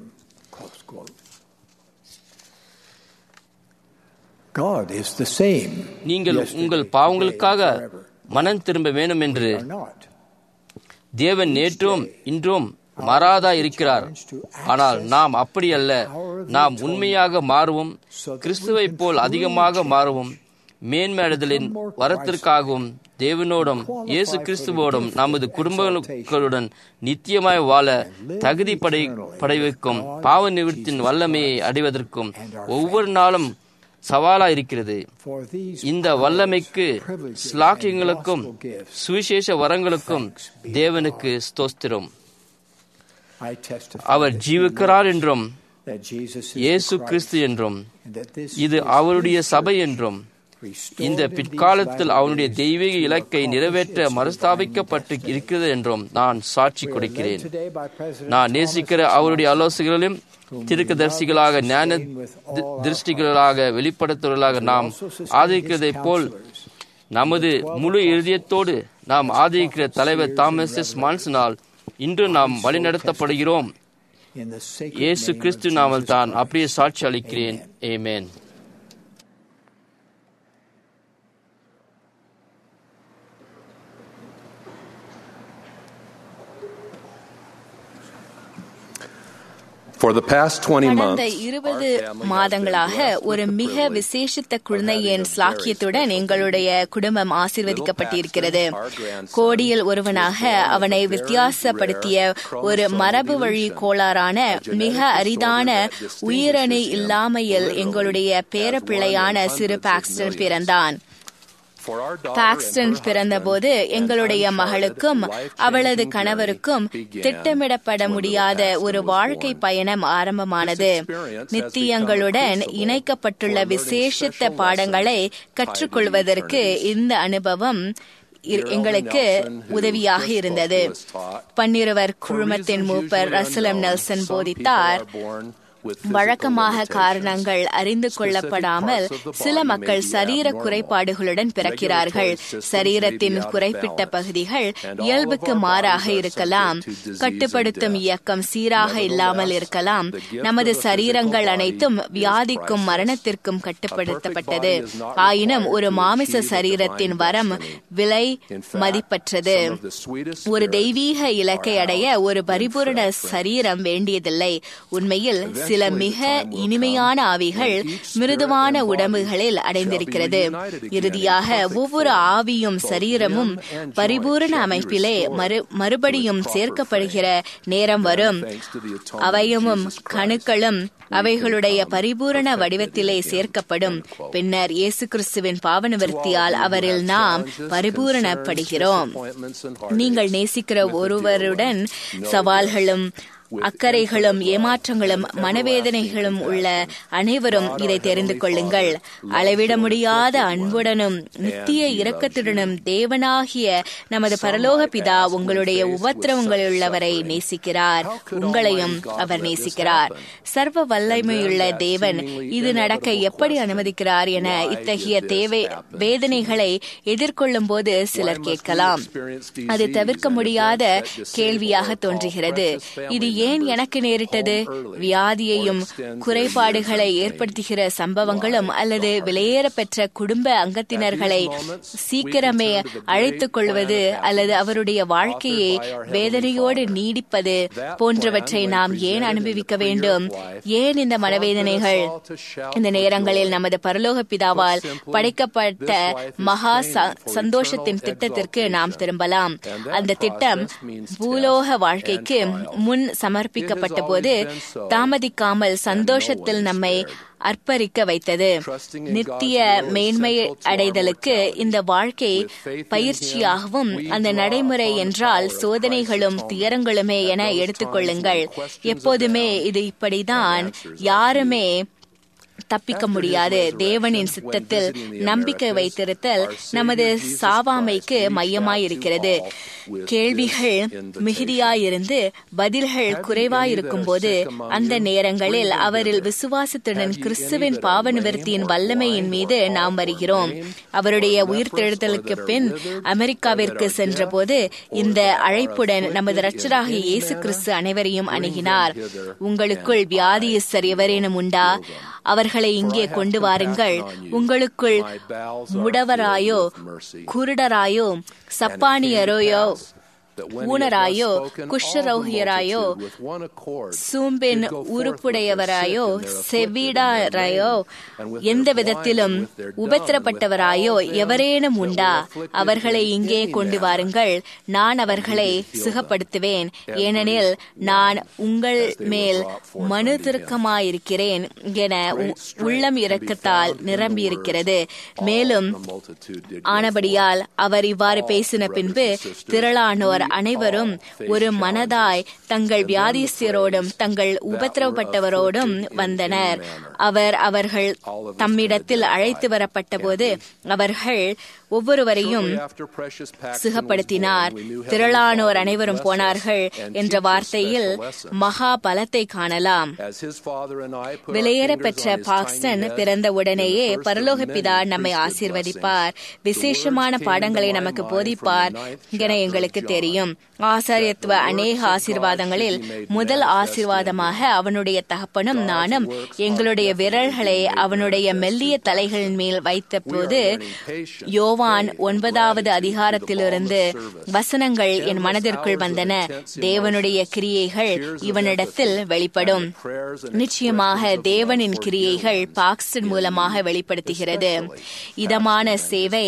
God is the same. நீங்கள் உங்கள் பாவங்களுக்காக மனம் திரும்ப வேண்டும் என்று தேவன் நேற்றும் இன்றும் மாறாதா இருக்கிறார் ஆனால் நாம் அப்படி அல்ல நாம் உண்மையாக மாறுவோம் கிறிஸ்துவை போல் அதிகமாக மாறுவோம் மேன்மையடைதலின் வரத்திற்காகவும் தேவனோடும் இயேசு கிறிஸ்துவோடும் நமது குடும்பங்களுடன் நித்தியமாய் வாழ தகுதி படை படைவிக்கும் பாவ நிவர்த்தியின் வல்லமையை அடைவதற்கும் ஒவ்வொரு நாளும் சவாலா இருக்கிறது இந்த வல்லமைக்கு ஸ்லாக்கியங்களுக்கும் சுவிசேஷ வரங்களுக்கும் தேவனுக்கு ஸ்தோஸ்திரம் அவர் ஜீவிக்கிறார் என்றும் இயேசு கிறிஸ்து என்றும் இது அவருடைய சபை என்றும் இந்த பிற்காலத்தில் அவனுடைய தெய்வீக இலக்கை நிறைவேற்ற மறுஸ்தாபிக்கப்பட்டு இருக்கிறது என்றும் நான் சாட்சி கொடுக்கிறேன் நான் நேசிக்கிற அவருடைய ஆலோசகர்களும் திருக்கதர்சிகளாக ஞான திருஷ்டிகளாக வெளிப்படுத்துவர்களாக நாம் ஆதரிக்கிறதை போல் நமது முழு இறுதியத்தோடு நாம் ஆதரிக்கிற தலைவர் தாமஸ் எஸ் மான்சனால் இன்று நாம் வழிநடத்தப்படுகிறோம் இயேசு கிறிஸ்து நாமல் தான் அப்படியே சாட்சி அளிக்கிறேன் ஏமேன் For the past 20 கடந்த months, இருபது மாதங்களாக ஒரு மிக விசேஷித்த குழந்தையின் ஸ்லாக்கியத்துடன் எங்களுடைய குடும்பம் ஆசீர்வதிக்கப்பட்டிருக்கிறது கோடியில் ஒருவனாக அவனை வித்தியாசப்படுத்திய ஒரு மரபு வழி கோளாறான மிக அரிதான உயிரணு இல்லாமையில் எங்களுடைய பேரப்பிள்ளையான சிறு பாக்ஸ்டன் பிறந்தான் பாக்ஸ்டன் பிறந்தபோது எங்களுடைய மகளுக்கும் அவளது கணவருக்கும் திட்டமிடப்பட முடியாத ஒரு வாழ்க்கை பயணம் ஆரம்பமானது நித்தியங்களுடன் இணைக்கப்பட்டுள்ள விசேஷித்த பாடங்களை கற்றுக்கொள்வதற்கு இந்த அனுபவம் எங்களுக்கு உதவியாக இருந்தது பன்னிருவர் குழுமத்தின் மூப்பர் ரசலம் நெல்சன் போதித்தார் வழக்கமாக காரணங்கள் அறிந்து கொள்ளப்படாமல் சில மக்கள் சரீர குறைபாடுகளுடன் பிறக்கிறார்கள் சரீரத்தின் குறிப்பிட்ட பகுதிகள் இயல்புக்கு மாறாக இருக்கலாம் கட்டுப்படுத்தும் இயக்கம் சீராக இல்லாமல் இருக்கலாம் நமது சரீரங்கள் அனைத்தும் வியாதிக்கும் மரணத்திற்கும் கட்டுப்படுத்தப்பட்டது ஆயினும் ஒரு மாமிச சரீரத்தின் வரம் விலை மதிப்பற்றது ஒரு தெய்வீக இலக்கை அடைய ஒரு பரிபூரண சரீரம் வேண்டியதில்லை உண்மையில் சில மிக இனிமையான ஆவிகள் மிருதுவான உடம்புகளில் அடைந்திருக்கிறது இறுதியாக ஒவ்வொரு ஆவியும் சரீரமும் பரிபூரண அமைப்பிலே மறு மறுபடியும் சேர்க்கப்படுகிற நேரம் வரும் அவையும் கணுக்களும் அவைகளுடைய பரிபூரண வடிவத்திலே சேர்க்கப்படும் பின்னர் இயேசு கிறிஸ்துவின் பாவனவர்த்தியால் அவரில் நாம் பரிபூரணப்படுகிறோம் நீங்கள் நேசிக்கிற ஒருவருடன் சவால்களும் அக்கறைகளும் ஏமாற்றங்களும் மனவேதனைகளும் உள்ள அனைவரும் இதை தெரிந்து கொள்ளுங்கள் அளவிட முடியாத அன்புடனும் நித்திய இரக்கத்துடனும் தேவனாகிய நமது பரலோக பிதா உங்களுடைய உபத்திரவங்களுள்ளவரை நேசிக்கிறார் உங்களையும் அவர் நேசிக்கிறார் சர்வ வல்லமையுள்ள தேவன் இது நடக்க எப்படி அனுமதிக்கிறார் என இத்தகைய தேவை வேதனைகளை எதிர்கொள்ளும் போது சிலர் கேட்கலாம் அது தவிர்க்க முடியாத கேள்வியாக தோன்றுகிறது இது ஏன் எனக்கு நேரிட்டது வியாதியையும் குறைபாடுகளை ஏற்படுத்துகிற சம்பவங்களும் அல்லது வெளியேறப்பெற்ற குடும்ப அங்கத்தினர்களை சீக்கிரமே அழைத்துக் கொள்வது அல்லது அவருடைய வாழ்க்கையை வேதனையோடு நீடிப்பது போன்றவற்றை நாம் ஏன் அனுபவிக்க வேண்டும் ஏன் இந்த மனவேதனைகள் இந்த நேரங்களில் நமது பரலோக பிதாவால் படைக்கப்பட்ட மகா சந்தோஷத்தின் திட்டத்திற்கு நாம் திரும்பலாம் அந்த திட்டம் பூலோக வாழ்க்கைக்கு முன் சமர்ப்பிக்கப்பட்ட போது தாமதிக்காமல் சந்தோஷத்தில் நம்மை அர்ப்பரிக்க வைத்தது நித்திய மேன்மை அடைதலுக்கு இந்த வாழ்க்கை பயிற்சியாகவும் அந்த நடைமுறை என்றால் சோதனைகளும் துயரங்களுமே என எடுத்துக்கொள்ளுங்கள் எப்போதுமே இது இப்படிதான் யாருமே தப்பிக்க முடியாது தேவனின் சித்தத்தில் நம்பிக்கை வைத்திருத்தல் நமது சாவாமைக்கு மையமாயிருக்கிறது கேள்விகள் மிகுதியாயிருந்து பதில்கள் குறைவாயிருக்கும் போது அந்த நேரங்களில் அவரில் விசுவாசத்துடன் கிறிஸ்துவின் பாவ நிவர்த்தியின் வல்லமையின் மீது நாம் வருகிறோம் அவருடைய உயிர்த்தெழுதலுக்கு பின் அமெரிக்காவிற்கு சென்றபோது இந்த அழைப்புடன் நமது இரட்சராக இயேசு கிறிஸ்து அனைவரையும் அணுகினார் உங்களுக்குள் வியாதியஸ்தர் எவரேனும் உண்டா அவர்களை இங்கே கொண்டு வாருங்கள் உங்களுக்குள் முடவராயோ குருடராயோ சப்பானியரோயோ ஊனராயோ குஷ்டரோகியராயோ சூம்பின் உறுப்புடையவராயோ செவிடாராயோ எந்த விதத்திலும் உபத்திரப்பட்டவராயோ எவரேனும் உண்டா அவர்களை இங்கே கொண்டு வாருங்கள் நான் அவர்களை சுகப்படுத்துவேன் ஏனெனில் நான் உங்கள் மேல் மனு திருக்கமாயிருக்கிறேன் என உள்ளம் இரக்கத்தால் நிரம்பியிருக்கிறது மேலும் ஆனபடியால் அவர் இவ்வாறு பேசின பின்பு திரளானோர் அனைவரும் ஒரு மனதாய் தங்கள் வியாதிஸ்தரோடும் தங்கள் உபத்திரவப்பட்டவரோடும் வந்தனர் அவர் அவர்கள் தம்மிடத்தில் அழைத்து வரப்பட்ட போது அவர்கள் ஒவ்வொருவரையும் சுகப்படுத்தினார் திரளானோர் அனைவரும் போனார்கள் என்ற வார்த்தையில் மகா பலத்தை காணலாம் வெளியேற பெற்ற பாக்ஸ்டன் பிறந்த உடனேயே பரலோக பிதா நம்மை ஆசீர்வதிப்பார் விசேஷமான பாடங்களை நமக்கு போதிப்பார் என எங்களுக்கு தெரியும் ஆசாரியத்துவ அநேக ஆசீர்வாதங்களில் முதல் ஆசீர்வாதமாக அவனுடைய தகப்பனும் நானும் எங்களுடைய விரல்களை அவனுடைய மெல்லிய தலைகளின் மேல் வைத்த போது யோவான் ஒன்பதாவது அதிகாரத்திலிருந்து வசனங்கள் என் மனதிற்குள் வந்தன தேவனுடைய கிரியைகள் இவனிடத்தில் வெளிப்படும் நிச்சயமாக தேவனின் கிரியைகள் பாக்ஸ்டன் மூலமாக வெளிப்படுத்துகிறது இதமான சேவை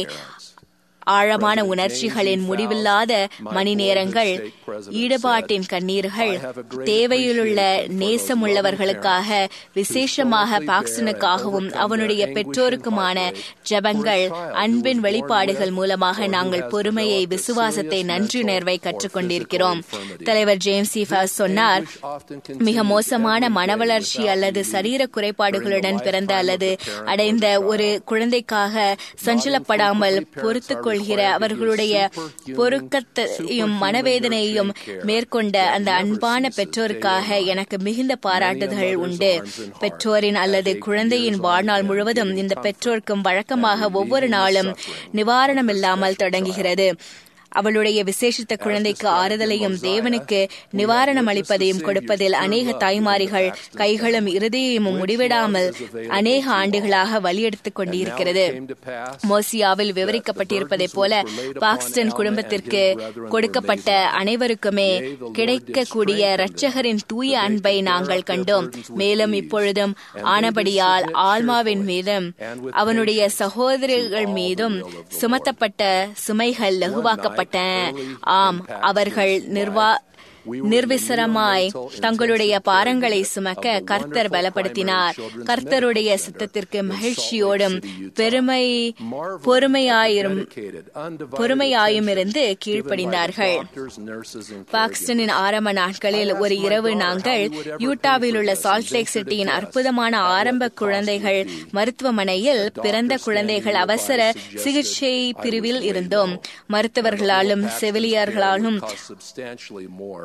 ஆழமான உணர்ச்சிகளின் முடிவில்லாத மணி நேரங்கள் ஈடுபாட்டின் கண்ணீர்கள் தேவையிலுள்ள நேசமுள்ளவர்களுக்காக விசேஷமாக பாக்சனுக்காகவும் அவனுடைய பெற்றோருக்குமான ஜபங்கள் அன்பின் வெளிப்பாடுகள் மூலமாக நாங்கள் பொறுமையை விசுவாசத்தை நன்றியுணர்வை கற்றுக்கொண்டிருக்கிறோம் தலைவர் ஜேம்ஸ் சீஃபாஸ் சொன்னார் மிக மோசமான மனவளர்ச்சி அல்லது சரீர குறைபாடுகளுடன் பிறந்த அல்லது அடைந்த ஒரு குழந்தைக்காக சஞ்சலப்படாமல் பொறுத்துக் கொள்கிற அவர்களுடைய பொருக்கத்தையும் மனவேதனையும் மேற்கொண்ட அந்த அன்பான பெற்றோருக்காக எனக்கு மிகுந்த பாராட்டுதல்கள் உண்டு பெற்றோரின் அல்லது குழந்தையின் வாழ்நாள் முழுவதும் இந்த பெற்றோருக்கும் வழக்கமாக ஒவ்வொரு நாளும் நிவாரணம் இல்லாமல் தொடங்குகிறது அவளுடைய விசேஷித்த குழந்தைக்கு ஆறுதலையும் தேவனுக்கு நிவாரணம் அளிப்பதையும் கொடுப்பதில் அநேக தாய்மாரிகள் கைகளும் இருதயமும் முடிவிடாமல் அநேக ஆண்டுகளாக வழியெடுத்துக் கொண்டிருக்கிறது மோசியாவில் விவரிக்கப்பட்டிருப்பதைப் போல பாக்ஸ்டன் குடும்பத்திற்கு கொடுக்கப்பட்ட அனைவருக்குமே கிடைக்கக்கூடிய இரட்சகரின் தூய அன்பை நாங்கள் கண்டோம் மேலும் இப்பொழுதும் ஆனபடியால் ஆல்மாவின் மீதும் அவனுடைய சகோதரிகள் மீதும் சுமத்தப்பட்ட சுமைகள் லகுவாக்கப்பட்ட ஆம் அவர்கள் நிர்வா நிர்விசரமாய் தங்களுடைய பாரங்களை சுமக்க கர்த்தர் பலப்படுத்தினார் கர்த்தருடைய சித்தத்திற்கு மகிழ்ச்சியோடும் பெருமை பொறுமையாயிரும் பொறுமையாயும் இருந்து கீழ்ப்படிந்தார்கள் பாக்ஸ்டனின் ஆரம்ப நாட்களில் ஒரு இரவு நாங்கள் யூட்டாவில் உள்ள சால்ட் லேக் சிட்டியின் அற்புதமான ஆரம்ப குழந்தைகள் மருத்துவமனையில் பிறந்த குழந்தைகள் அவசர சிகிச்சை பிரிவில் இருந்தோம் மருத்துவர்களாலும் செவிலியர்களாலும்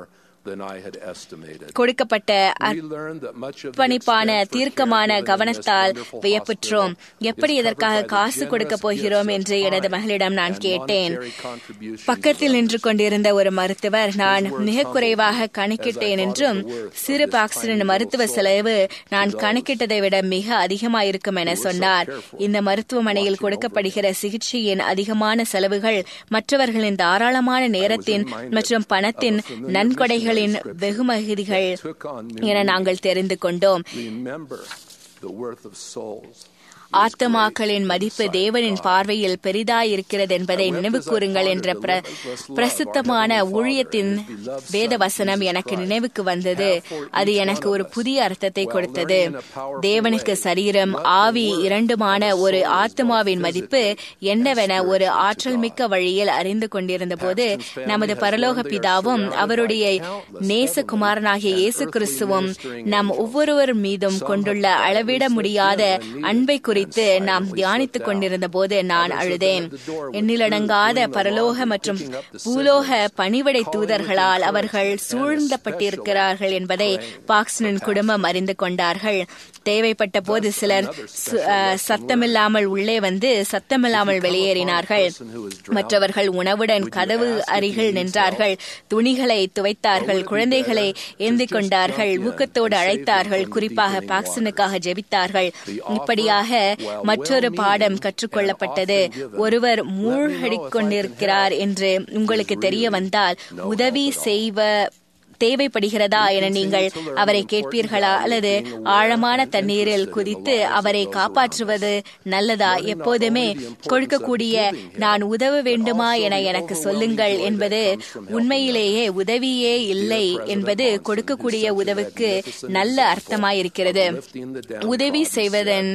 than I had estimated. கொடுக்கப்பட்ட We learned that much of the அர்ப்பணிப்பான expense for தீர்க்கமான caregiving in this கவனத்தால் wonderful வியப்புற்றோம் hospital எப்படி is இதற்காக covered by the காசு கொடுக்க generous போகிறோம் gifts என்று of எனது time மகளிடம் நான் and கேட்டேன் monetary contributions பக்கத்தில் of நின்று others. கொண்டிருந்த ஒரு மருத்துவர் நான் words மிக குறைவாக கணக்கிட்டேன் என்றும் சிறு பாக்ஸின் மருத்துவ செலவு நான் கணக்கிட்டதை விட மிக அதிகமாயிருக்கும் என சொன்னார் இந்த மருத்துவமனையில் கொடுக்கப்படுகிற சிகிச்சையின் அதிகமான செலவுகள் மற்றவர்களின் தாராளமான நேரத்தின் மற்றும் பணத்தின் நன்கொடைகளின் வெகுமதிகள் என நாங்கள் தெரிந்து கொண்டோம் Remember the worth of souls. ஆத்மாக்களின் மதிப்பு தேவனின் பார்வையில் பெரிதாயிருக்கிறது என்பதை நினைவு கூறுங்கள் என்ற பிர- பிரசித்தமான ஊழியத்தின் வேத வசனம் எனக்கு நினைவுக்கு வந்தது அது எனக்கு ஒரு புதிய அர்த்தத்தை கொடுத்தது தேவனுக்கு சரீரம் ஆவி இரண்டுமான ஒரு ஆத்மாவின் மதிப்பு என்னவென ஒரு ஆற்றல் மிக்க வழியில் அறிந்து கொண்டிருந்த போது நமது பரலோக பிதாவும் அவருடைய நேசகுமாரனாகிய இயேசு கிறிஸ்துவும் நம் ஒவ்வொருவர் மீதும் கொண்டுள்ள அளவிட முடியாத அன்பை குறித்து நாம் தியானித்துக் கொண்டிருந்த போது நான் அழுதேன் எண்ணிலடங்காத பரலோக மற்றும் பூலோக பணிவிடை தூதர்களால் அவர்கள் சூழ்ந்தப்பட்டிருக்கிறார்கள் என்பதை பாக்ஸ்னின் குடும்பம் அறிந்து கொண்டார்கள் தேவைப்பட்ட போது சிலர் சு- அஹ், சத்தமில்லாமல் உள்ளே வந்து சத்தமில்லாமல் வெளியேறினார்கள் மற்றவர்கள் உணவுடன் கதவு அருகில் நின்றார்கள் துணிகளை துவைத்தார்கள் குழந்தைகளை ஏந்திக் கொண்டார்கள் ஊக்கத்தோடு அழைத்தார்கள் குறிப்பாக பாக்சனுக்காக ஜெபித்தார்கள் இப்படியாக மற்றொரு பாடம் கற்றுக்கொள்ளப்பட்டது ஒருவர் மூழ்கடிக் கொண்டிருக்கிறார் என்று உங்களுக்கு தெரிய வந்தால் உதவி செய்வ தேவைப்படுகிறதா என நீங்கள் அவரை கேட்பீர்களா அல்லது ஆழமான தண்ணீரில் குதித்து அவரை காப்பாற்றுவது நல்லதா எப்போதுமே கொடுக்கக்கூடிய நான் உதவ வேண்டுமா என எனக்கு சொல்லுங்கள் என்பது உண்மையிலேயே உதவியே இல்லை என்பது கொடுக்கக்கூடிய உதவுக்கு நல்ல அர்த்தமாயிருக்கிறது உதவி செய்வதன்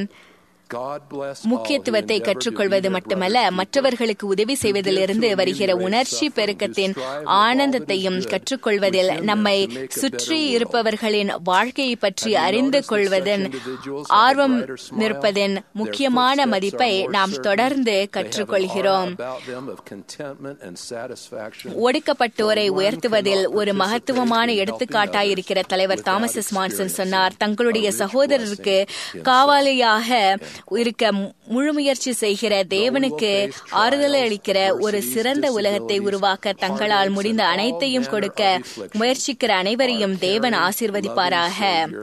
God bless all முக்கியத்துவத்தை who endeavor to கற்றுக்கொள்வது do their மட்டுமல்ல brother's மற்றவர்களுக்கு உதவி செய்வதிலிருந்து வருகிற உணர்ச்சி பெருக்கத்தின் ஆனந்தத்தையும் கற்றுக்கொள்வதில் நம்மை சுற்றி இருப்பவர்களின் வாழ்க்கையை பற்றி அறிந்து கொள்வதன் ஆர்வம் நிற்பதன் முக்கியமான மதிப்பை நாம் தொடர்ந்து கற்றுக்கொள்கிறோம் about them of contentment and satisfaction. ஒடுக்கப்பட்டோரை உயர்த்துவதில் ஒரு மகத்துவமான எடுத்துக்காட்டாயிருக்கிற தலைவர் தாமஸ் எஸ் மான்சன் சொன்னார் தங்களுடைய சகோதரருக்கு காவாலியாக இருக்க முழு முயற்சி செய்கிற தேவனுக்கு ஆறுதலை அளிக்கிற ஒரு சிறந்த உலகத்தை உருவாக்க தங்களால் முடிந்த அனைத்தையும் கொடுக்க முயற்சிக்கிற அனைவரையும் தேவன் ஆசீர்வதிப்பாராக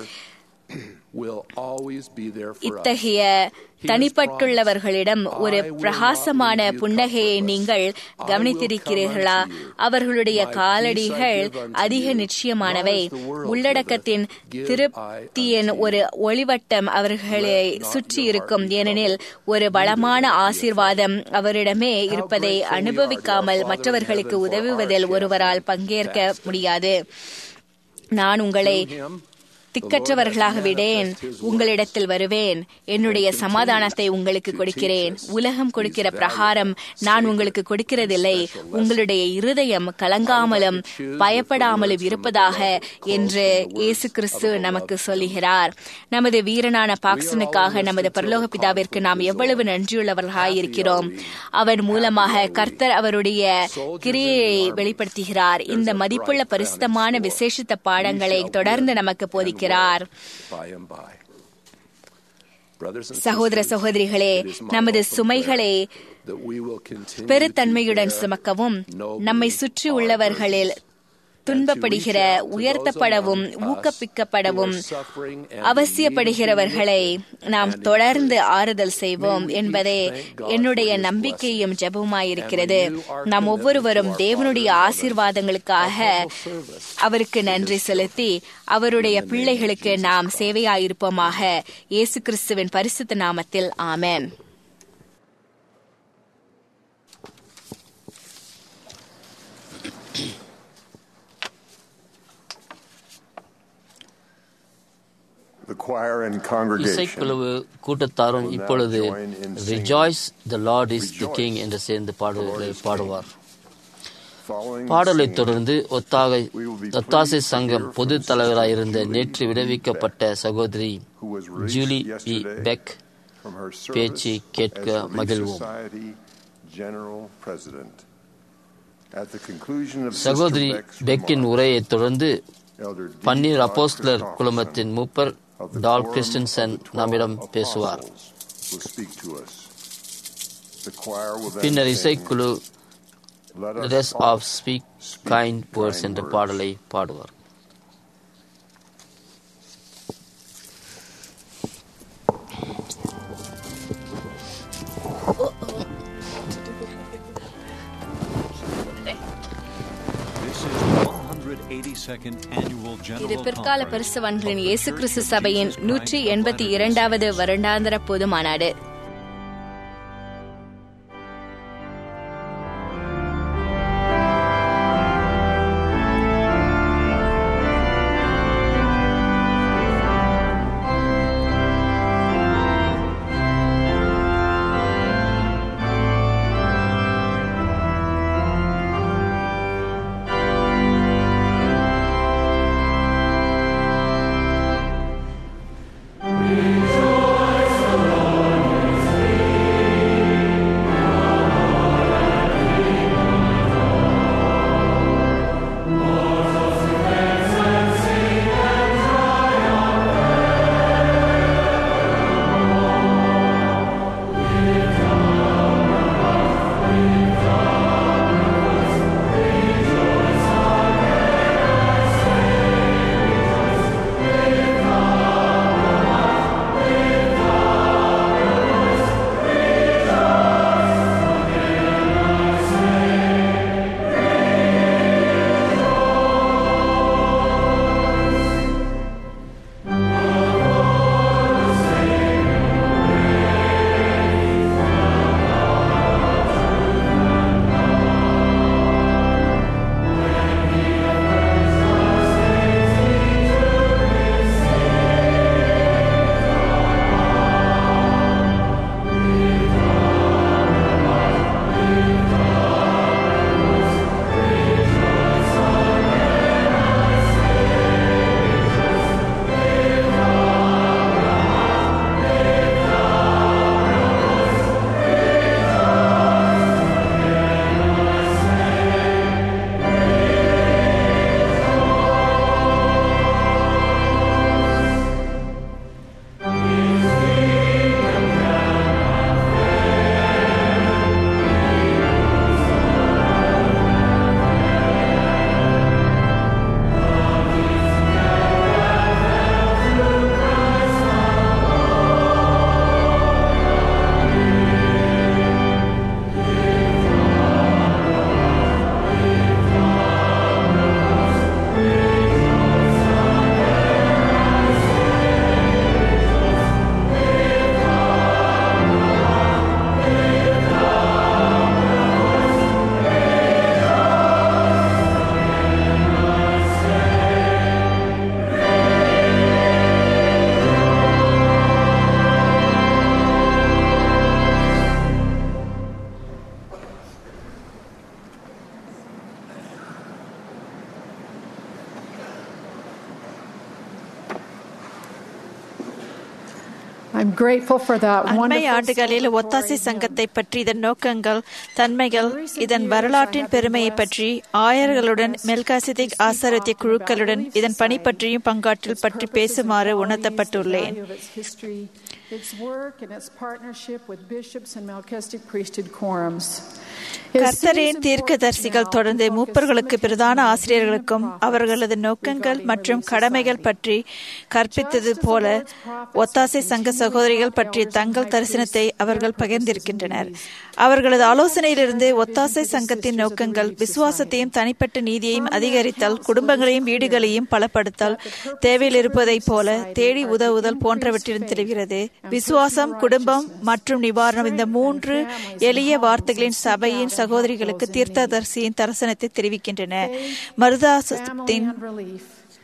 will always be there for us. இத்தகைய தனிப்பட்டுள்ளவர்களிடம் ஒரு பிரகாசமான புன்னகையை நீங்கள் கவனித்திருக்கிறீர்களா அவர்களுடைய காலடிகள் அதிக நிச்சயமானவை உள்ளடக்கத்தின் திருப்தியின் ஒரு ஒளிவட்டம் அவர்களை சுற்றி இருக்கும் ஏனெனில் ஒரு வளமான ஆசீர்வாதம் அவரிடமே இருப்பதை அனுபவிக்காமல் மற்றவர்களுக்கு உதவுவதில் ஒருவரால் பங்கேற்க முடியாது நான் உங்களை திக்கற்றவர்களாக விடேன் உங்களிடத்தில் வருவேன் என்னுடைய சமாதானத்தை உங்களுக்கு கொடுக்கிறேன் உலகம் கொடுக்கிற பிரகாரம் நான் உங்களுக்கு கொடுக்கிறதில்லை உங்களுடைய இருதயம் கலங்காமலும் பயப்படாமலும் இருப்பதாக என்று இயேசு கிறிஸ்து நமக்கு சொல்லுகிறார் நமது வீரனான பாக்சனுக்காக நமது பரலோக பிதாவிற்கு நாம் எவ்வளவு நன்றியுள்ளவர்களாய் இருக்கிறோம் அவர் மூலமாக கர்த்தர் அவருடைய கிரியையை வெளிப்படுத்துகிறார் இந்த மதிப்புள்ள பரிசுத்தமான விசேஷித்த பாடங்களை தொடர்ந்து நமக்கு போதிக்கிறார் by and by. Brothers and சகோதர sisters, சகோதரிகளே it is my நமது hope and சுமைகளை prayer that we will continue பெருத்தன்மையுடன் to bear சுமக்கவும் nobly நம்மை சுற்றி our உள்ளவர்களில் burdens, துன்பப்படுகிற and to reach out to உயர்த்தப்படவும் those among us ஊக்கப்பிக்கப்படவும் who are suffering and அவசியப்படுகிறவர்களை நாம் and தொடர்ந்து encouraged. ஆறுதல் செய்வோம் May we each என்பதே thank God என்னுடைய for His நம்பிக்கையும் blessing. ஜெபமாயிருக்கிறது And renew our நாம் commitment ஒவ்வொருவரும் to our தேவனுடைய Father in ஆசீர்வாதங்களுக்காக heaven, our humble service அவருக்கு to நன்றி His செலுத்தி அவருடைய In the name of பிள்ளைகளுக்கு Jesus நாம் Christ. சேவையாயிருப்போமாக இயேசு கிறிஸ்துவின் பரிசுத்த நாமத்தில் ஆமென் The choir and congregation இசைக்குழுவு கூட்டத்தாரும் இப்பொழுது rejoice the Lord is the King என்று சேர்ந்து பாடல்களை பாடுவார் following பாடலை singing, தொடர்ந்து ஒத்தாகை ஒத்தாசை சங்கம் பொது தலைவராயிருந்த நேற்று விடுவிக்கப்பட்ட சகோதரி who was released Julie B yesterday Beck from her பேச்சு service கேட்க as Relief மகிழ்வோம். Society General President. At the conclusion of சகோதரி Sister Beck's பெக்கின் remarks, உரையைத் தொடர்ந்து Elder D. பன்னீர் Clark அப்போஸ்தலர் Christopherson குழுமத்தின் மூப்பர் of the டால் Quorum Christensen of the Twelve நம்மிடம் பேசுவார் Apostles will speak to us. The choir will then பின்னர் sing, இசைக்குழு Let us ரெஸ் all oft speak kind words என்ற words. பாடலை பாடுவார் This is the 182nd annual இது General பிற்கால Conference பரிசுவான்களின் of the இயேசு Church கிறிஸ்து of சபையின் Jesus நூற்றி Christ of எண்பத்தி Latter-day இரண்டாவது Saints. வருடாந்திர பொது மாநாடு I'm grateful for that அண்மை wonderful ஆண்டுகளில் story ஒத்தாசை pouring சங்கத்தை பற்றி இதன் நோக்கங்கள் தன்மைகள் இதன் வரலாற்றின் பெருமையை பற்றி ஆயர்களுடன் மெல்காசிதிக் ஆசாரத்திய குழுக்களுடன் இதன் பணி பற்றியும் பங்காற்றில் பற்றி பேசுமாறு உணர்த்தப்பட்டுள்ளேன் value of its history, its work, and its partnership with bishops and Melchizedek priesthood quorums. His கர்த்தரின் city's தீர்க்கதரிசிகள் importance தொடர்ந்து now மூப்பர்களுக்கு focused பிரதான on the ஆசிரியர்களுக்கும் prophets அவர்களது நோக்கங்கள் regarding மற்றும் Relief கடமைகள் Society. பற்றி கற்பித்தது போல ஒத்தாசை சங்க சகோதரிகள் பற்றிய தங்கள் தரிசனத்தை அவர்கள் பகிர்ந்திருக்கின்றனர் அவர்களது ஆலோசனையிலிருந்து ஒத்தாசை சங்கத்தின் நோக்கங்கள் விசுவாசத்தையும் தனிப்பட்ட நீதியையும் அதிகரித்தல் குடும்பங்களையும் வீடுகளையும் பலப்படுத்தல் தேவையில் இருப்பதைப் போல தேடி உதவுதல் போன்றவற்றிலும் தெரிகிறது விசுவாசம் குடும்பம் மற்றும் நிவாரணம் இந்த மூன்று எளிய வார்த்தைகளின் சபையின் சகோதரிகளுக்கு தீர்த்ததரிசியின் தரிசனத்தை தெரிவிக்கின்றன family மருதாசத்தின் and relief.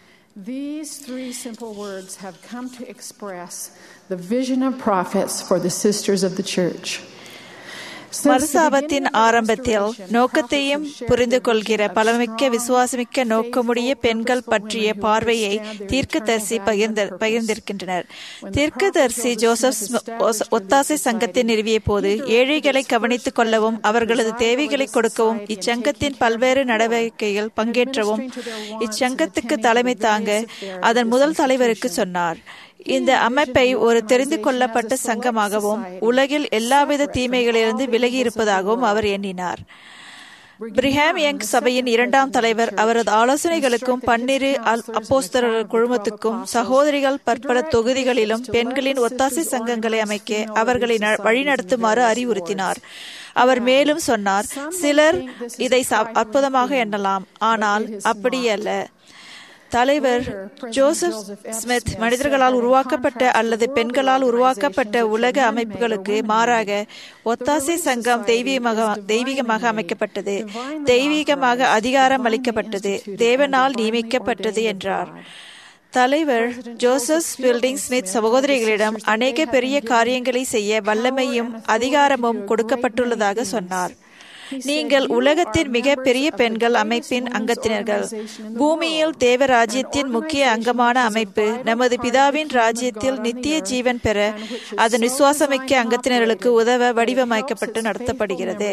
These three simple words have come to express the vision of prophets for the sisters of the church. மறுசாபத்தின் ஆரம்பத்தில் நோக்கத்தையும் புரிந்து கொள்கிற பலமிக்க விசுவாசமிக்க நோக்கமுடைய பெண்கள் பற்றிய பார்வையை தீர்க்கதரிசி பகிர்ந்த பகிர்ந்திருக்கின்றனர் தீர்க்கதரிசி ஜோசப் ஒத்தாசை சங்கத்தை நிறுவிய போது ஏழைகளை கவனித்துக் கொள்ளவும் அவர்களது தேவைகளை கொடுக்கவும் இச்சங்கத்தின் பல்வேறு நடவடிக்கைகள் பங்கேற்றவும் இச்சங்கத்துக்கு தலைமை தாங்க அதன் முதல் தலைவருக்கு சொன்னார் இந்த அமைப்பை ஒரு தெரிந்து கொள்ளப்பட்ட சங்கமாகவும் உலகில் எல்லாவித தீமைகளிலிருந்து விலகி இருப்பதாகவும் அவர் எண்ணினார் பிரிஹாம் யங் சபையின் இரண்டாம் தலைவர் அவரது ஆலோசனைகளுக்கும் பன்னிரு அப்போஸ்தரர் குழுமத்துக்கும் சகோதரிகள் பற்பல தொகுதிகளிலும் பெண்களின் ஒத்தாசை சங்கங்களை அமைக்க அவர்களை வழிநடத்துமாறு அறிவுறுத்தினார் அவர் மேலும் சொன்னார் சிலர் இதை அற்புதமாக எண்ணலாம் ஆனால் அப்படியல்ல தலைவர் ஜோசப் ஸ்மித் மனிதர்களால் உருவாக்கப்பட்ட அல்லது பெண்களால் உருவாக்கப்பட்ட உலக அமைப்புகளுக்கு மாறாக ஒத்தாசை சங்கம் தெய்வீகமாக தெய்வீகமாக அமைக்கப்பட்டது தெய்வீகமாக அதிகாரம் அளிக்கப்பட்டது தேவனால் நியமிக்கப்பட்டது என்றார் தலைவர் ஜோசப் பில்டிங் ஸ்மித் சகோதரிகளிடம் அநேக பெரிய காரியங்களை செய்ய வல்லமையும் அதிகாரமும் கொடுக்கப்பட்டுள்ளதாக சொன்னார் நீங்கள் உலகத்தின் மிக பெரிய பெண்கள் அமைப்பின் அங்கத்தினர்கள் பூமியில் தேவ ராஜ்யத்தின் முக்கிய அங்கமான அமைப்பு நமது பிதாவின் ராஜ்யத்தில் நித்திய ஜீவன் பெற அதன் விசுவாசமிக்க அங்கத்தினர்களுக்கு உதவ வடிவமைக்கப்பட்டு நடத்தப்படுகிறது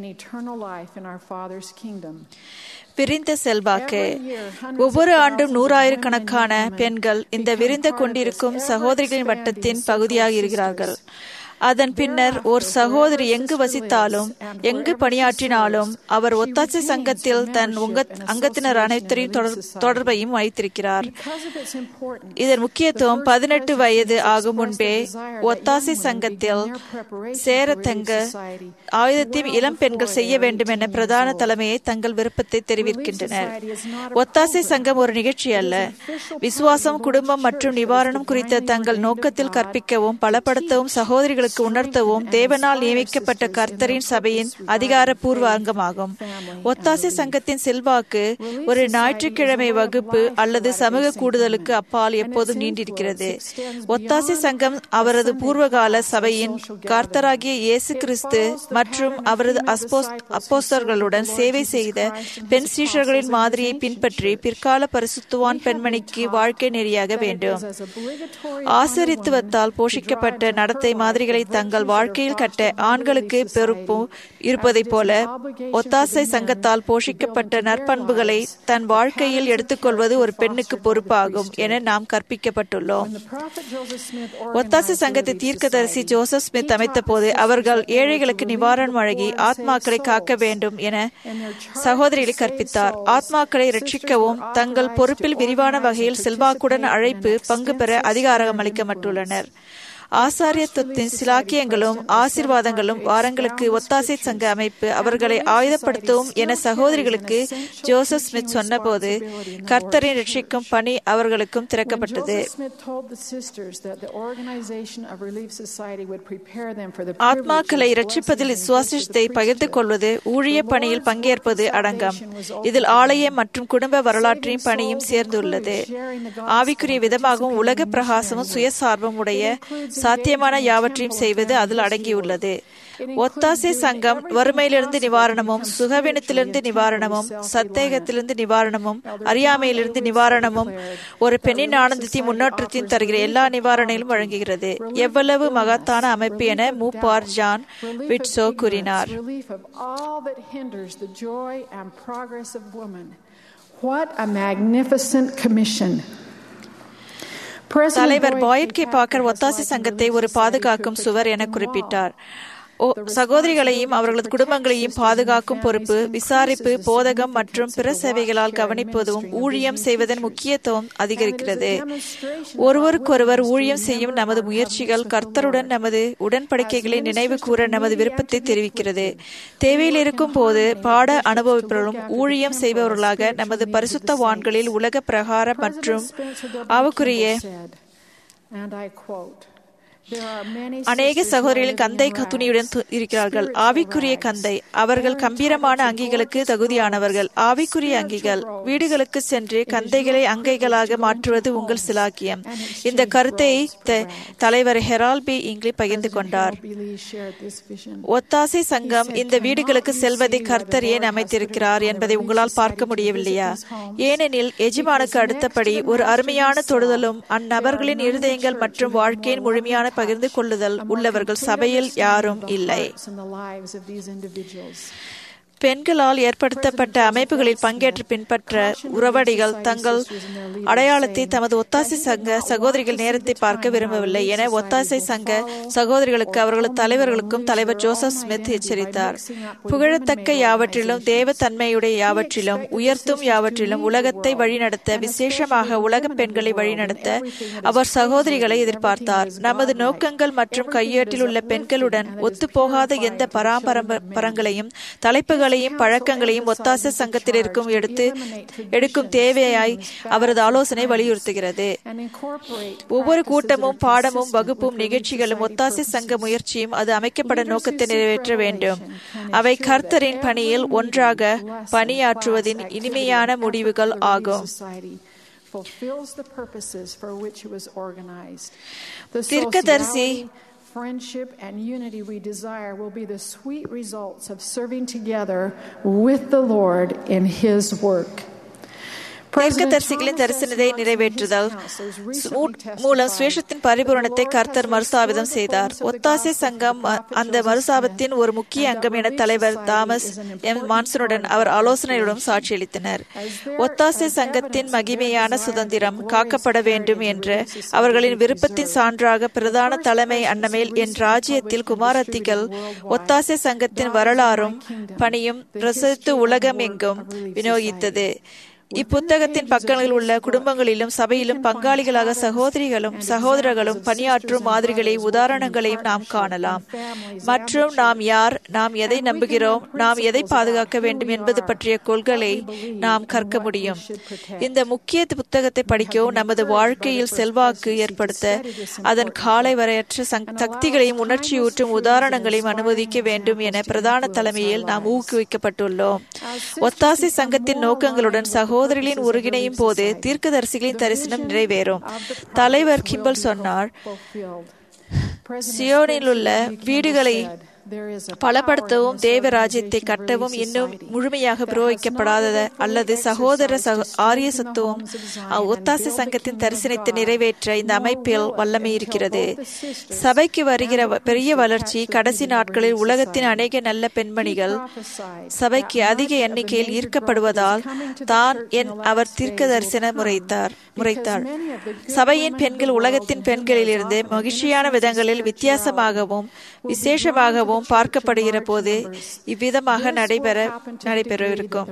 விரிந்த செல்வாக்கு ஒவ்வொரு ஆண்டும் நூறாயிரக்கணக்கான பெண்கள் இந்த விரிந்த கொண்டிருக்கும் சகோதரிகளின் வட்டத்தின் பகுதியாக இருக்கிறார்கள் அதன் பின்னர் ஒரு சகோதரி எங்கு வசித்தாலும் எங்கு பணியாற்றினாலும் அவர் ஒத்தாசை சங்கத்தில் தன் அங்கத்தினர் அனைத்தரையும் தொடர்பையும் வைத்திருக்கிறார் இதன் முக்கியத்துவம் பதினெட்டு வயது ஆகும் முன்பே ஒத்தாசை சங்கத்தில் சேர தங்க ஆயுதத்தையும் இளம் பெண்கள் செய்ய வேண்டும் என பிரதான தலைமையை தங்கள் விருப்பத்தை தெரிவிக்கின்றனர் ஒத்தாசை சங்கம் ஒரு நிகழ்ச்சி அல்ல விசுவாசம் குடும்பம் மற்றும் நிவாரணம் குறித்த தங்கள் நோக்கத்தில் கற்பிக்கவும் பலப்படுத்தவும் சகோதரிகளுக்கு அவர்களுக்கு உணர்த்தவும் தேவனால் நியமிக்கப்பட்ட கர்த்தரின் சபையின் அதிகாரப்பூர்வ அங்கமாகும் ஒத்தாசை சங்கத்தின் செல்வாக்கு ஒரு ஞாயிற்றுக்கிழமை வகுப்பு அல்லது சமூக கூடுதலுக்கு அப்பால் எப்போதும் நீண்டிருக்கிறது ஒத்தாசை சங்கம் அவரது பூர்வகால சபையின் கர்த்தராகிய இயேசு கிறிஸ்து மற்றும் அவரது அப்போஸ்தர்களுடன் சேவை செய்த பெண் சீஷர்களின் மாதிரியை பின்பற்றி பிற்கால பரிசுத்துவான் பெண்மணிக்கு வாழ்க்கை நெறியாக வேண்டும் ஆசரித்துவத்தால் போஷிக்கப்பட்ட நடத்தை மாதிரிகளை தங்கள் வாழ்க்கையில் கட்ட ஆண்களுக்கு பொறுப்பும் இருப்பதைப் போல ஒத்தாசை சங்கத்தால் போஷிக்கப்பட்ட நற்பண்புகளை தன் வாழ்க்கையில் எடுத்துக்கொள்வது ஒரு பெண்ணுக்கு பொறுப்பாகும் என நாம் கற்பிக்கப்பட்டுள்ளோம் ஒத்தாசை சங்கத்தை தீர்க்கதரிசி ஜோசப் ஸ்மித் அமைத்த போது அவர்கள் ஏழைகளுக்கு நிவாரணம் வழங்கி ஆத்மாக்களை காக்க வேண்டும் என சகோதரிகளை கற்பித்தார் ஆத்மாக்களை ரட்சிக்கவும் தங்கள் பொறுப்பில் விரிவான வகையில் செல்வாக்குடன் அழைப்பு பங்கு பெற அதிகாரம் அளிக்கப்பட்டுள்ளனர் ஆசாரியத்துவத்தின் சிலாக்கியங்களும் ஆசிர்வாதங்களும் வாரங்களுக்கு ஒத்தாசை சங்க அமைப்பு அவர்களை ஆயுதப்படுத்தவும் என சகோதரிகளுக்கு ஜோசப் ஸ்மித் சொன்னபோது கர்த்தரை ரட்சிக்கும் பணி அவர்களுக்கும் திறக்கப்பட்டது ஆத்மாக்களை ரட்சிப்பதில் விசுவாசத்தை பகிர்ந்து கொள்வது ஊழிய பணியில் பங்கேற்பது அடங்கம் இதில் ஆலய மற்றும் குடும்ப வரலாற்றையும் பணியும் சேர்ந்துள்ளது ஆவிக்குரிய விதமாகவும் உலக பிரகாசமும் சுயசார்பம் உடைய சாத்தியமான யாவற்றையும் செய்வது அதில் அடங்கியுள்ளது ஒத்தாசை சங்கம் வறுமையிலிருந்து நிவாரணமும் சுகவீனத்திலிருந்து நிவாரணமும் சந்தேகத்திலிருந்து நிவாரணமும் அறியாமையிலிருந்து நிவாரணமும் ஒரு பெண்ணின் ஆனந்தத்தையும் முன்னேற்றத்தையும் தருகிற எல்லா நிவாரணையிலும் வழங்குகிறது எவ்வளவு மகத்தான அமைப்பு என மூப்பார் ஜான் விட்சோ கூறினார் What a magnificent commission! தலைவர் பாயட் கே பாக்கர் ஒத்தாசி சங்கத்தை ஒரு பாதுகாக்கும் சுவர் என குறிப்பிட்டார் சகோதரிகளையும் அவர்களது குடும்பங்களையும் பாதுகாக்கும் பொறுப்பு விசாரிப்பு போதகம் மற்றும் பிற சேவைகளால் கவனிப்பதும் ஊழியம் செய்வதன் முக்கியத்துவம் அதிகரிக்கிறது ஒருவருக்கொருவர் ஊழியம் செய்யும் நமது முயற்சிகள் கர்த்தருடன் நமது உடன்படிக்கைகளை நினைவு கூற நமது விருப்பத்தை தெரிவிக்கிறது தேவையில் இருக்கும் போது பாட அனுபவிப்பவர்களும் ஊழியம் செய்பவர்களாக நமது பரிசுத்த வான்களில் உலக பிரகாரம் மற்றும் அவக்குரிய அநேக சகோதரிகளின் கந்தை துணியுடன் இருக்கிறார்கள் ஆவிக்குரிய கந்தை அவர்கள் கம்பீரமான அங்கிகளுக்கு தகுதியானவர்கள் ஆவிக்குரிய அங்கிகள் வீடுகளுக்கு சென்று கந்தைகளை அங்கைகளாக மாற்றுவது உங்கள் சிலாக்கியம் இந்த கருத்தை தலைவர் ஹெரால் பி இங்லி பகிர்ந்து கொண்டார் ஒத்தாசை சங்கம் இந்த வீடுகளுக்கு செல்வதை கர்த்தர் ஏன் அமைத்திருக்கிறார் என்பதை உங்களால் பார்க்க முடியவில்லையா ஏனெனில் எஜமானுக்கு அடுத்தபடி ஒரு அருமையான தொடுதலும் அந்நபர்களின் இருதயங்கள் மற்றும் வாழ்க்கையின் முழுமையான பகிர்ந்து கொள்ளுதல் உள்ளவர்கள் சபையில் யாரும் இல்லை பெண்களால் ஏற்படுத்தப்பட்ட அமைப்புகளில் பங்கேற்று பின்பற்ற உறவடிகள் தங்கள் அடையாளத்தை தமது ஒத்தாசை சங்க சகோதரிகள் நேரத்தை பார்க்க விரும்பவில்லை என ஒத்தாசை சங்க சகோதரிகளுக்கு அவர்களது தலைவர்களுக்கும் தலைவர் ஜோசப் ஸ்மித் எச்சரித்தார் புகழத்தக்க யாவற்றிலும் தேவ தன்மையுடைய யாவற்றிலும் உயர்த்தும் யாவற்றிலும் உலகத்தை வழிநடத்த விசேஷமாக உலக பெண்களை வழிநடத்த அவர் சகோதரிகளை எதிர்பார்த்தார் நமது நோக்கங்கள் மற்றும் கையேட்டில் உள்ள பெண்களுடன் ஒத்துப்போகாத எந்த பராம்பரங்களையும் தலைப்புகள் பண்புகளையும் பழக்கங்களையும் ஒத்தாச சங்கத்தில் இருக்கும் எடுத்து எடுக்கும் தேவையாய் அவரது ஆலோசனை வலியுறுத்துகிறது ஒவ்வொரு கூட்டமும் பாடமும் வகுப்பும் நிகழ்ச்சிகளும் ஒத்தாசை சங்க முயற்சியும் அது அமைக்கப்பட நோக்கத்தை நிறைவேற்ற வேண்டும் அவை கர்த்தரின் பணியில் ஒன்றாக பணியாற்றுவதின் இனிமையான முடிவுகள் ஆகும் தீர்க்கதரிசி friendship and unity we desire will be the sweet results of serving together with the Lord in His work. தீர்க்கதரிசிகளின் தரிசனத்தை நிறைவேற்றுதல் மூலம் சுவேஷத்தின் பரிபூரணத்தை கர்த்தர் மறுசாபிதம் செய்தார் ஒத்தாசை சங்கம் அந்த மறுசாபத்தின் ஒரு முக்கிய அங்கம் என தலைவர் தாமஸ் எம் மான்சனுடன் அவர் ஆலோசனையுடன் சாட்சியளித்தனர் ஒத்தாசை சங்கத்தின் மகிமையான சுதந்திரம் காக்கப்பட வேண்டும் என்ற அவர்களின் விருப்பத்தின் சான்றாக பிரதான தலைமை அன்னமேல் என் ராஜ்யத்தில் குமாரத்திகள் ஒத்தாசை சங்கத்தின் வரலாறும் பணியும் பிரசித்து உலகம் எங்கும் விநியோகித்தது இப்புத்தகத்தின் பக்கங்களில் உள்ள குடும்பங்களிலும் சபையிலும் பங்காளிகளாக சகோதரிகளும் சகோதரர்களும் பணியாற்றும் மாதிரிகளை உதாரணங்களையும் நாம் காணலாம் மற்றும் நாம் யார் நாம் எதை நம்புகிறோம் நாம் எதை பாதுகாக்க வேண்டும் என்பது பற்றிய கொள்களை நாம் கற்க முடியும் இந்த முக்கிய புத்தகத்தை படிக்கவும் நமது வாழ்க்கையில் செல்வாக்கு ஏற்படுத்த அதன் காலை வரையற்ற சக்திகளையும் உணர்ச்சியூற்றும் உதாரணங்களையும் அனுமதிக்க வேண்டும் என பிரதான தலைமையில் நாம் ஊக்குவிக்கப்பட்டுள்ளோம் ஒத்தாசை சங்கத்தின் நோக்கங்களுடன் சகோ சகோதரிகளின் ஒருங்கிணையும் போது தீர்க்கதரிசிகளின் தரிசனம் நிறைவேறும் தலைவர் கிம்பல் சொன்னார் சியோனில் உள்ள வீடுகளை பலப்படுத்தவும் தேவ ராஜ்யத்தை கட்டவும் இன்னும் முழுமையாக புரோகிக்கப்படாத அல்லது சகோதர ஆரிய சத்துவம் ஒத்தாசை சங்கத்தின் தரிசனத்தை நிறைவேற்ற இந்த அமைப்பில் வல்லமை இருக்கிறது சபைக்கு வருகிற பெரிய வளர்ச்சி கடைசி நாட்களில் உலகத்தின் அநேக நல்ல பெண்மணிகள் சபைக்கு அதிக எண்ணிக்கையில் ஈர்க்கப்படுவதால் தான் என் அவர் தீர்க்க தரிசன முறைத்தார் முறைத்தார் சபையின் பெண்கள் உலகத்தின் பெண்களிலிருந்து மகிழ்ச்சியான விதங்களில் வித்தியாசமாகவும் விசேஷமாகவும் சம்பவம் பார்க்கப்படுகிற போது இவ்விதமாக நடைபெற நடைபெறவிருக்கும்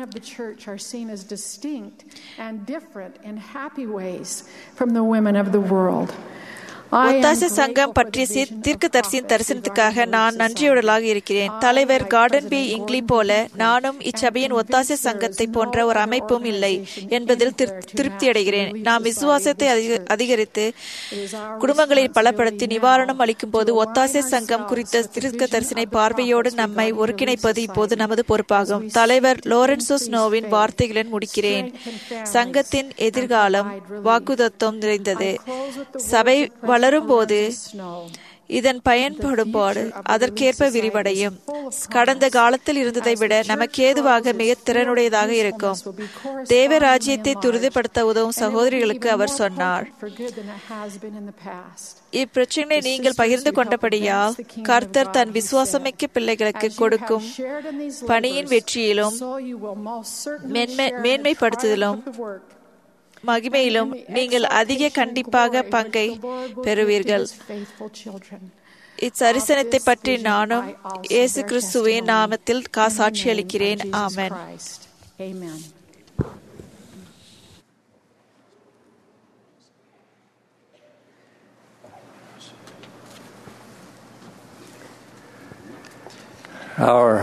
ஒத்தாசை சங்கம் பற்றிய தீர்க்க தரிசியின் தரிசனத்துக்காக நான் நன்றியுடலாக இருக்கிறேன் தலைவர் கார்டன் பி இங்லி போல நானும் இச்சபையின் ஒத்தாசை சங்கத்தை போன்ற ஒரு அமைப்பும் இல்லை என்பதில் திருப்தி அடைகிறேன் நாம் விசுவாசத்தை அதிகரித்து குடும்பங்களை பலப்படுத்தி நிவாரணம் அளிக்கும் போது ஒத்தாசை சங்கம் குறித்த தீர்க்க தரிசனை பார்வையோடு நம்மை ஒருங்கிணைப்பது இப்போது நமது பொறுப்பாகும் தலைவர் லோரன்சோ ஸ்னோவின் வார்த்தைகளுடன் முடிக்கிறேன் சங்கத்தின் எதிர்காலம் வாக்குதத்தம் நிறைந்தது சபை வளரும் போது இதன் பயன்படுபாடு அதற்கேற்ப விரிவடையும் கடந்த காலத்தில் இருந்ததை விட நமக்கு ஏதுவாக மிக திறனுடையதாக இருக்கும் தேவ ராஜ்யத்தை துரிதப்படுத்த உதவும் சகோதரிகளுக்கு அவர் சொன்னார் இப்பிரச்சனை நீங்கள் பகிர்ந்து கொண்டபடியால் கர்த்தர் தன் விசுவாசமிக்க பிள்ளைகளுக்கு கொடுக்கும் பணியின் வெற்றியிலும் மேன்மைப்படுத்துதலும் மகிமையிலும் நீங்கள் அதிக கண்டிப்பாக பங்கை பெறுவீர்கள் இச்சரிசனத்தை பற்றி நானும் இயேசு கிறிஸ்துவின் நாமத்தில் காசாட்சி அளிக்கிறேன் ஆமன்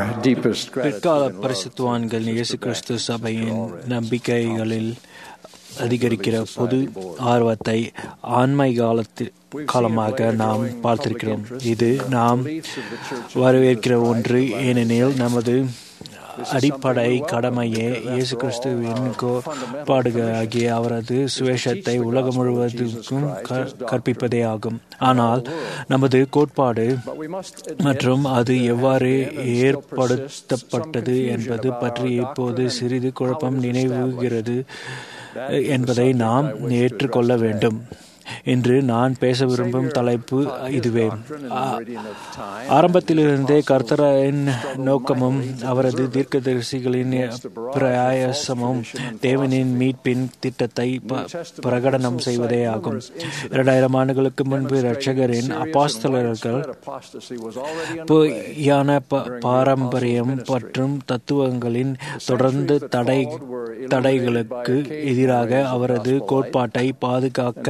பிற்கால பரிசுத்துவான்கள் இயேசு கிறிஸ்து சபையின் நம்பிக்கைகளில் அதிகரிக்கிற பொது ஆர்வத்தை ஆண்மை காலத்தில் காலமாக நாம் பார்த்திருக்கிறோம் இது நாம் வரவேற்கிற ஒன்று ஏனெனில் நமது அடிப்படை கடமையே இயேசு கிறிஸ்துவின் கோட்பாடுகளாகிய அவரது சுவேஷத்தை உலகம் முழுவதுக்கும் கற்பிப்பதே ஆகும் ஆனால் நமது கோட்பாடு மற்றும் அது எவ்வாறு ஏற்படுத்தப்பட்டது என்பது பற்றி இப்போது சிறிது குழப்பம் நினைவுகிறது என்பதை நாம் ஏற்றுக்கொள்ள வேண்டும் இன்று நான் பேச விரும்பும் தலைப்பு இதுவே ஆரம்பத்திலிருந்தே கர்த்தரின் நோக்கமும் அவரது தீர்க்கதரிசிகளின் பிரயாசமும் தேவனின் மீட்பின் திட்டத்தை பிரகடனம் செய்வதே ஆகும் இரண்டாயிரம் ஆண்டுகளுக்கு முன்பு இரட்சகரின் அப்பாஸ்தலர்கள் பொய்யான பாரம்பரியம் மற்றும் தத்துவங்களின் தொடர்ந்து தடை தடைகளுக்கு எதிராக அவரது கோட்பாட்டை பாதுகாக்க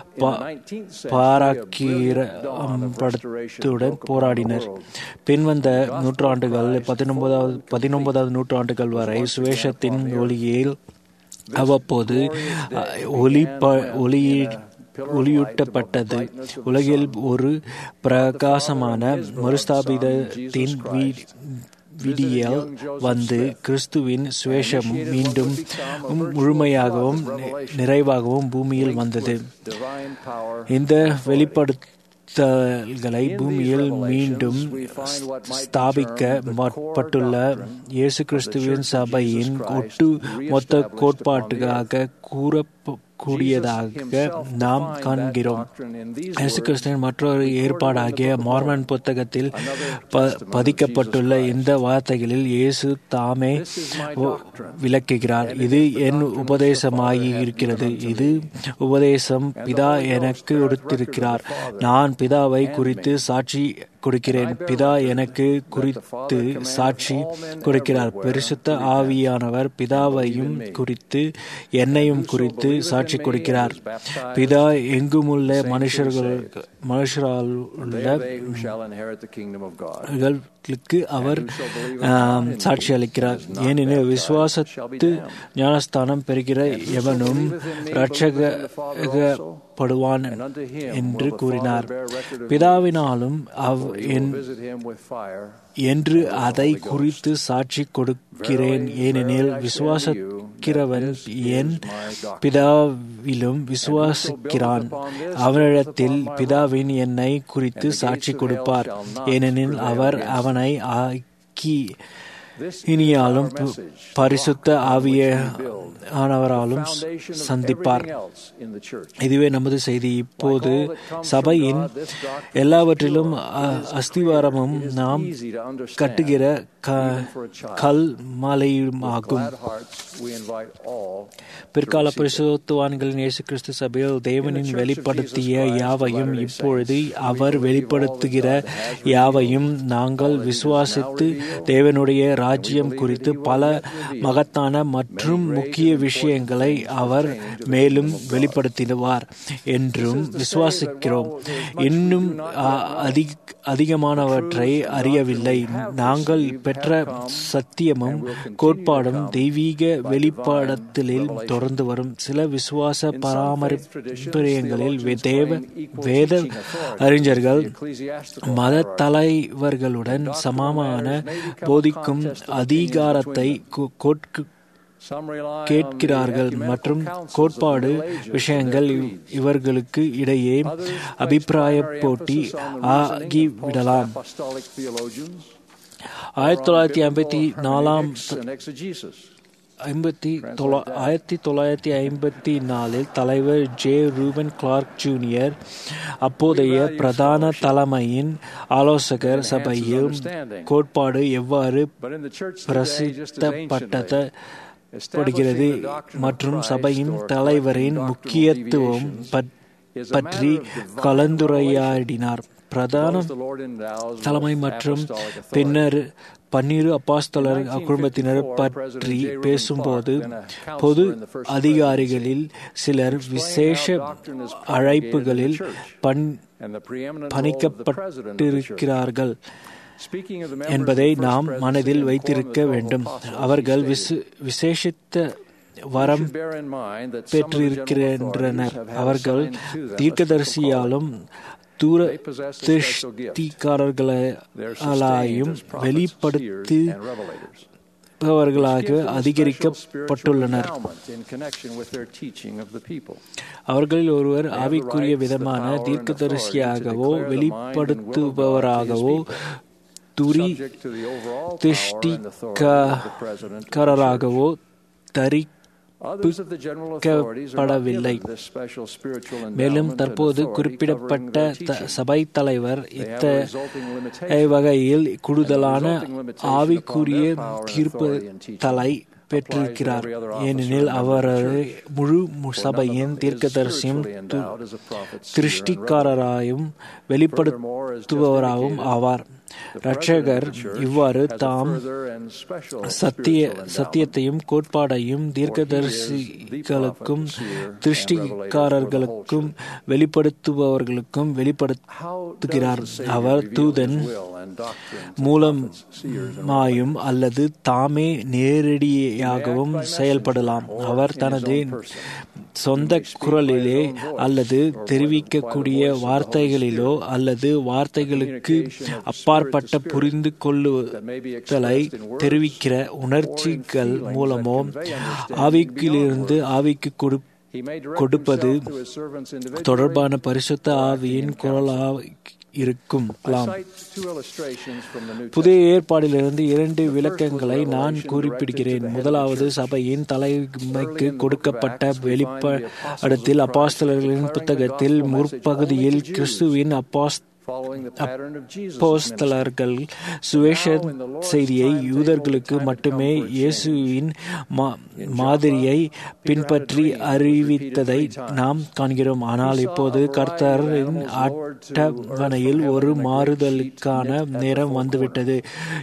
பாராக்கீரத்துடன் போராடினர் பின்வந்த நூற்றாண்டுகள் பதினொன்பதாவது பதினொன்பதாவது நூற்றாண்டுகள் வரை சுவேஷத்தின் ஒளியில் அவ்வப்போது ஒளி ஒளியீ ஒளியூட்டப்பட்டது உலகில் ஒரு பிரகாசமான மறுஸ்தாபிதத்தின் விடியல் வந்து கிறிஸ்துவின் சுவேஷம் மீண்டும் முழுமையாகவும் நிறைவாகவும் பூமியில் வந்தது இந்த வெளிப்படுத்தல்களை பூமியில் மீண்டும் ஸ்தாபிக்கப்பட்டுள்ள இயேசு கிறிஸ்துவின் சபையின் ஒட்டு மொத்த கோட்பாட்டுக்காக கூற கூடியதாக நாம் காண்கிறோம் இயேசு கிறிஸ்துவின் மற்றொரு ஏற்பாடாகிய மார்மன் புத்தகத்தில் பதிக்கப்பட்டுள்ள இந்த வார்த்தைகளில் இயேசு தாமே விளக்குகிறார் இது என் உபதேசமாகி இருக்கிறது இது உபதேசம் பிதா எனக்கு கொடுத்திருக்கிறார் நான் பிதாவை குறித்து சாட்சி கொடுக்கிறேன் பிதா எனக்கு குறித்து சாட்சி கொடுக்கிறார் பரிசுத்த ஆவியானவர் பிதாவையும் குறித்து என்னையும் குறித்து சாட்சி கொடுக்கிறார் பிதா எங்குமுள்ள மனுஷர்கள் மனுஷரால் உள்ள அவர் சாட்சி அளிக்கிறார் ஏனெனில் விசுவாசத்து ஞானஸ்தானம் பெறுகிற எவனும் ரட்சகப்படுவான் என்று கூறினார் பிதாவினாலும் அவ் என்று அதை குறித்து சாட்சி கொடுக்கிறேன் ஏனெனில் விசுவாசிக்கிறவன் என் பிதாவிலும் விசுவாசிக்கிறான் அவனிடத்தில் பிதாவின் என்னை குறித்து சாட்சி கொடுப்பார் ஏனெனில் அவர் அவனை ஆக்கி இனியாலும் பரிசுத்த ஆவிய ஆனவராலும் சந்திப்பார் இதுவே நமது செய்தி இப்போது சபையின் எல்லாவற்றிலும் அஸ்திவாரமும் நாம் கட்டுகிற கல் மலையுமாகும் பிற்கால பரிசுத்துவான்களின் இயேசு கிறிஸ்து சபையில் தேவனின் வெளிப்படுத்திய யாவையும் இப்பொழுது அவர் வெளிப்படுத்துகிற யாவையும் நாங்கள் விசுவாசித்து தேவனுடைய ராஜ்யம் குறித்து பல மகத்தான மற்றும் முக்கிய விஷயங்களை அவர் மேலும் வெளிப்படுத்திடுவார் என்றும் விசுவாசிக்கிறோம் இன்னும் அதிக அதிகமானவற்றை அறியவில்லை நாங்கள் பெற்ற சத்தியமும் கோட்பாடும் தெய்வீக வெளிப்பாடத்திலில் தொடர்ந்து வரும் சில விசுவாச பராமரிப்பிரியங்களில் தேவ வேத அறிஞர்கள் மத தலைவர்களுடன் சமமான போதிக்கும் அதிகாரத்தை கேட்கிறார்கள் மற்றும் கோட்பாடு விஷயங்கள் இவர்களுக்கு இடையே அபிப்பிராய போட்டி ஆகிவிடலாம் ஆயிரத்தி தொள்ளாயிரத்தி ஐம்பத்தி நாலாம் ஐம்பத்தி ஆயிரத்தி தொள்ளாயிரத்தி ஐம்பத்தி நாலில் தலைவர் ஜே ரூபன் கிளார்க் ஜூனியர் அப்போதைய பிரதான தலைமையின் ஆலோசகர் சபையில் கோட்பாடு எவ்வாறு பிரசித்தப்பட்டது படுகிறது மற்றும் சபையின் தலைவரின் முக்கியத்துவம் பற்றி கலந்துரையாடினார் பிரதான தலைமை மற்றும் பின்னர் பன்னிரு அப்பாஸ்தலர் குடும்பத்தினர் பற்றி பேசும்போது பொது அதிகாரிகளில் சிலர் விசேஷ அழைப்புகளில் பண் பணிக்கப்பட்டிருக்கிறார்கள் என்பதை நாம் மனதில் வைத்திருக்க வேண்டும் அவர்கள் விசேஷித்த வரம் பெற்றிருக்கின்றனர் அவர்கள் தீர்க்கதரிசியாலும் தூர திருஷ்டிக்காரர்களாயும் வெளிப்படுத்தி அவர்களாக அதிகரிக்கப்பட்டுள்ளனர் அவர்களில் ஒருவர் ஆவிக்குரிய விதமான தீர்க்கதரிசியாகவோ வெளிப்படுத்துபவராகவோ துரி திஷ்டிக்காரராகவோ தரி படவில்லை மேலும் தற்போது குறிப்பிடப்பட்ட சபை தலைவர் இத்த வகையில் கூடுதலான ஆவிக்குரிய தீர்ப்பு தலை பெற்றிருக்கிறார் ஏனெனில் அவரது முழு சபையின் தீர்க்கதரிசியும் திருஷ்டிக்காரராயும் வெளிப்படுத்துபவராகவும் ஆவார் ரட்சகர் இவ்வாறு தாம் சத்திய சத்தியத்தையும் கோட்பாடையும் தீர்க்கதரிசிகளுக்கும் திருஷ்டிக்காரர்களுக்கும் வெளிப்படுத்துபவர்களுக்கும் வெளிப்படுத்துகிறார் அவர் தூதன் மூலமாயும் அல்லது தாமே நேரடியாகவும் செயல்படலாம் அவர் தனது சொந்த குரலிலே அல்லது தெரிவிக்கக்கூடிய வார்த்தைகளிலோ அல்லது வார்த்தைகளுக்கு அப்பாற்பட்ட புரிந்து கொள்ளுதலை தெரிவிக்கிற உணர்ச்சிகள் மூலமோ ஆவிக்கிலிருந்து ஆவிக்கு கொடு கொடுப்பது தொடர்பான பரிசுத்த ஆவியின் குரலாக இருக்கும் புதிய ஏற்பாடிலிருந்து இரண்டு விளக்கங்களை நான் குறிப்பிடுகிறேன் முதலாவது சபையின் தலைமைக்கு கொடுக்கப்பட்ட வெளிப்படத்தில் அப்பாஸ்தலர்களின் புத்தகத்தில் முற்பகுதியில் கிறிஸ்துவின் அப்பாஸ் அப்போஸ்தலர்கள் சுவேஷ செய்தியை யூதர்களுக்கு மட்டுமே இயேசுவின் மாதிரியை பின்பற்றி அறிவித்ததை நாம் காண்கிறோம் ஆனால் இப்போது கர்த்தரின் அட்டவணையில் ஒரு மாறுதலுக்கான நேரம் வந்துவிட்டது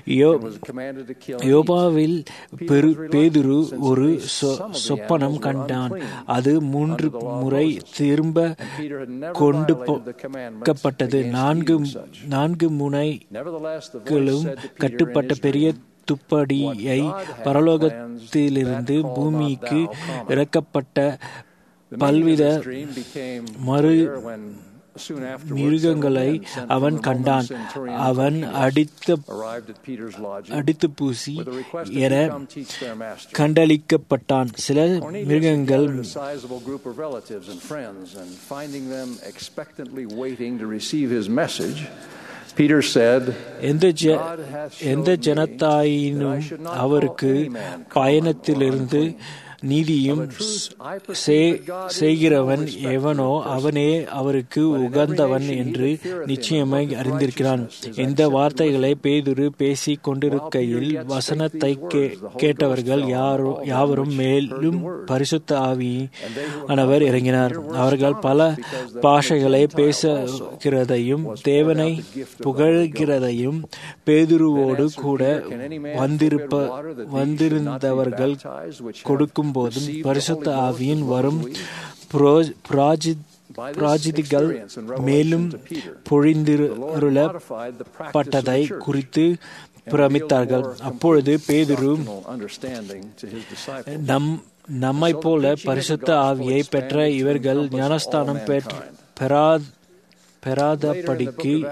யோபாவில் பெரு பேதுரு ஒரு சொப்பனம் கண்டான் அது மூன்று முறை திரும்ப கொண்டு போக்கப்பட்டது நான்கு நான்கு முனைகளும் கட்டுப்பட்ட பெரிய துப்படியை பரலோகத்திலிருந்து பூமிக்கு இறக்கப்பட்ட பல்வித மறு மிருகங்களை அவன் கண்டான் அவன் அடித்து அடித்து பூசி என கண்டளிக்கப்பட்டான் சில மிருகங்கள் Peter said, எந்த எந்த ஜனத்தாயினும் அவருக்கு பயணத்திலிருந்து நீதியும் செய்கிறவன் எவனோ அவனே அவருக்கு உகந்தவன் என்று நிச்சயமாய் அறிந்திருக்கிறான் இந்த வார்த்தைகளை பேதுரு பேசிக் கொண்டிருக்கையில் வசனத்தை கேட்டவர்கள் யாரோ யாவரும் மேலும் பரிசுத்த ஆவியானவர் இறங்கினார் அவர்கள் பல பாஷைகளை பேசுகிறதையும் தேவனை புகழ்கிறதையும் பேதுருவோடு கூட வந்திருப்ப வந்திருந்தவர்கள் கொடுக்கும் போதும் பரிசுத்த ஆவியின் வரும் பிராஜிதிகள் மேலும் பொழிந்திருளப்பட்டதை குறித்து பிரமித்தார்கள் அப்பொழுது பேதுரு நம் நம்மை போல பரிசுத்த ஆவியை பெற்ற இவர்கள் ஞானஸ்தானம் பெறா பெறாதபடிக்கு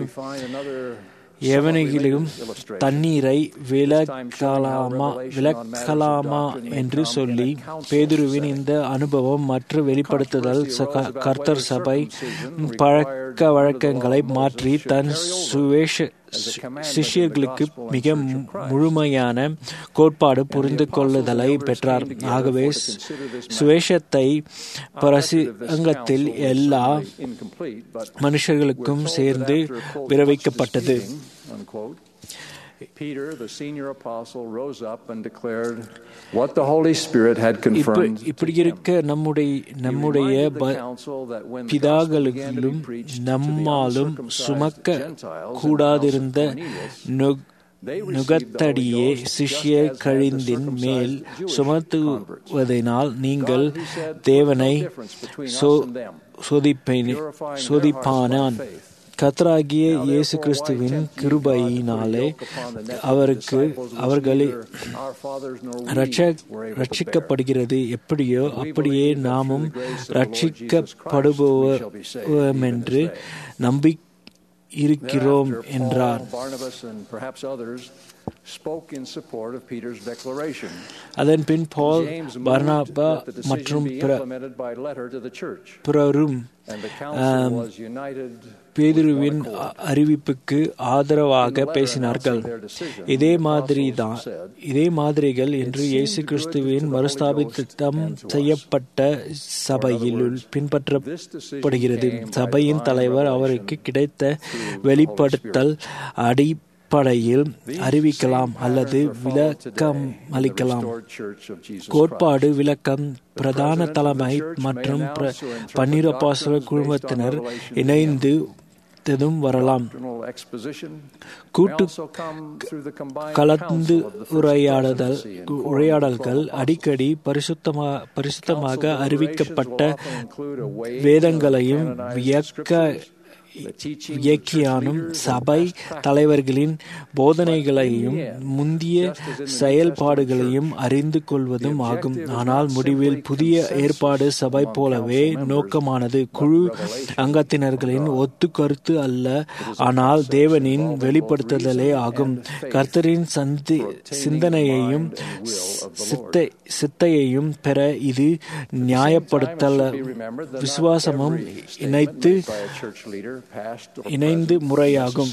எவனையிலும் தண்ணீரை விலக்கலாமா விலக்கலாமா என்று சொல்லி பேதுருவின் இந்த அனுபவம் மற்றும் வெளிப்படுத்துதல் கர்த்தர் சபை பழக்க வழக்கங்களை மாற்றி தன் சுவேஷ சிஷ்யர்களுக்கு மிக முழுமையான கோட்பாடு புரிந்து கொள்ளுதலை பெற்றார் ஆகவே சுவேஷத்தை பிரசங்கத்தில் எல்லா மனுஷர்களுக்கும் சேர்ந்து விரவிக்கப்பட்டது Peter, the senior apostle, rose up and declared what the Holy Spirit had confirmed. இப்படி இருக்க நம்முடைய நம்முடைய பிதாக்களிலும் நம்மாலும் சுமக்க கூடாதிருந்த நுகத்தடியே சிஷ்ய கழிந்தின் மேல் சுமத்துவதனால் நீங்கள் தேவனை சோதிப்பானான் கத்தராகிய இயேசு கிறிஸ்துவின் கிருபையினாலே அவருக்கு அவர்களை ரட்சிக்கப்படுகிறது எப்படியோ அப்படியே நாமும் ரட்சிக்கப்படுவோம் என்று நம்பி இருக்கிறோம் என்றார் அதன் பின் பால் பர்னாபா மற்றும் பிறரும் பேதுருவின் அறிவிப்புக்கு ஆதரவாக பேசினார்கள் இதே மாதிரி தான் இதே மாதிரிகள் என்று இயேசு கிறிஸ்துவின் மறுஸ்தாபித்தம் செய்யப்பட்ட சபையில் பின்பற்றப்படுகிறது சபையின் தலைவர் அவருக்கு கிடைத்த வெளிப்படுத்தல் அடி அடிப்படையில் அறிவிக்கலாம் அல்லது விளக்கம் அளிக்கலாம் கோட்பாடு விளக்கம் பிரதான தலைமை மற்றும் பன்னிரப்பாசுர குழுமத்தினர் இணைந்து வரலாம் கூட்டு கலந்து உரையாடுதல் உரையாடல்கள் அடிக்கடி பரிசுத்தமா பரிசுத்தமாக அறிவிக்கப்பட்ட வேதங்களையும் வியக்க இயக்கியானும் சபை தலைவர்களின் போதனைகளையும் முந்திய செயல்பாடுகளையும் அறிந்து கொள்வதும் ஆகும் ஆனால் முடிவில் புதிய ஏற்பாடு சபை போலவே நோக்கமானது குழு அங்கத்தினர்களின் ஒத்து கருத்து அல்ல ஆனால் தேவனின் வெளிப்படுத்துதலே ஆகும் கர்த்தரின் சந்தி சிந்தனையையும் சித்தை சித்தையையும் பெற இது நியாயப்படுத்தல் விசுவாசமும் இணைத்து இணைந்து முறையாகும்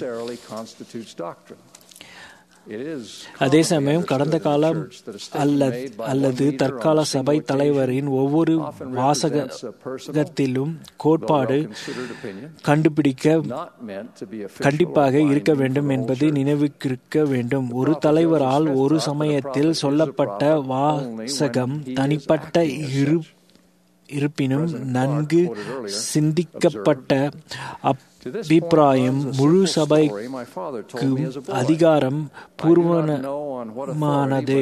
அதே சமயம் கடந்த காலம் அல்ல அல்லது தற்கால சபை தலைவரின் ஒவ்வொரு வாசகத்திலும் கோட்பாடு கண்டுபிடிக்க கண்டிப்பாக இருக்க வேண்டும் என்பது நினைவுக்கிருக்க வேண்டும் ஒரு தலைவரால் ஒரு சமயத்தில் சொல்லப்பட்ட வாசகம் தனிப்பட்ட இரு இருப்பினும் நன்கு சிந்திக்கப்பட்ட அபிப்பிராயம் முழு சபைக்கு அதிகாரம் பூர்வமானது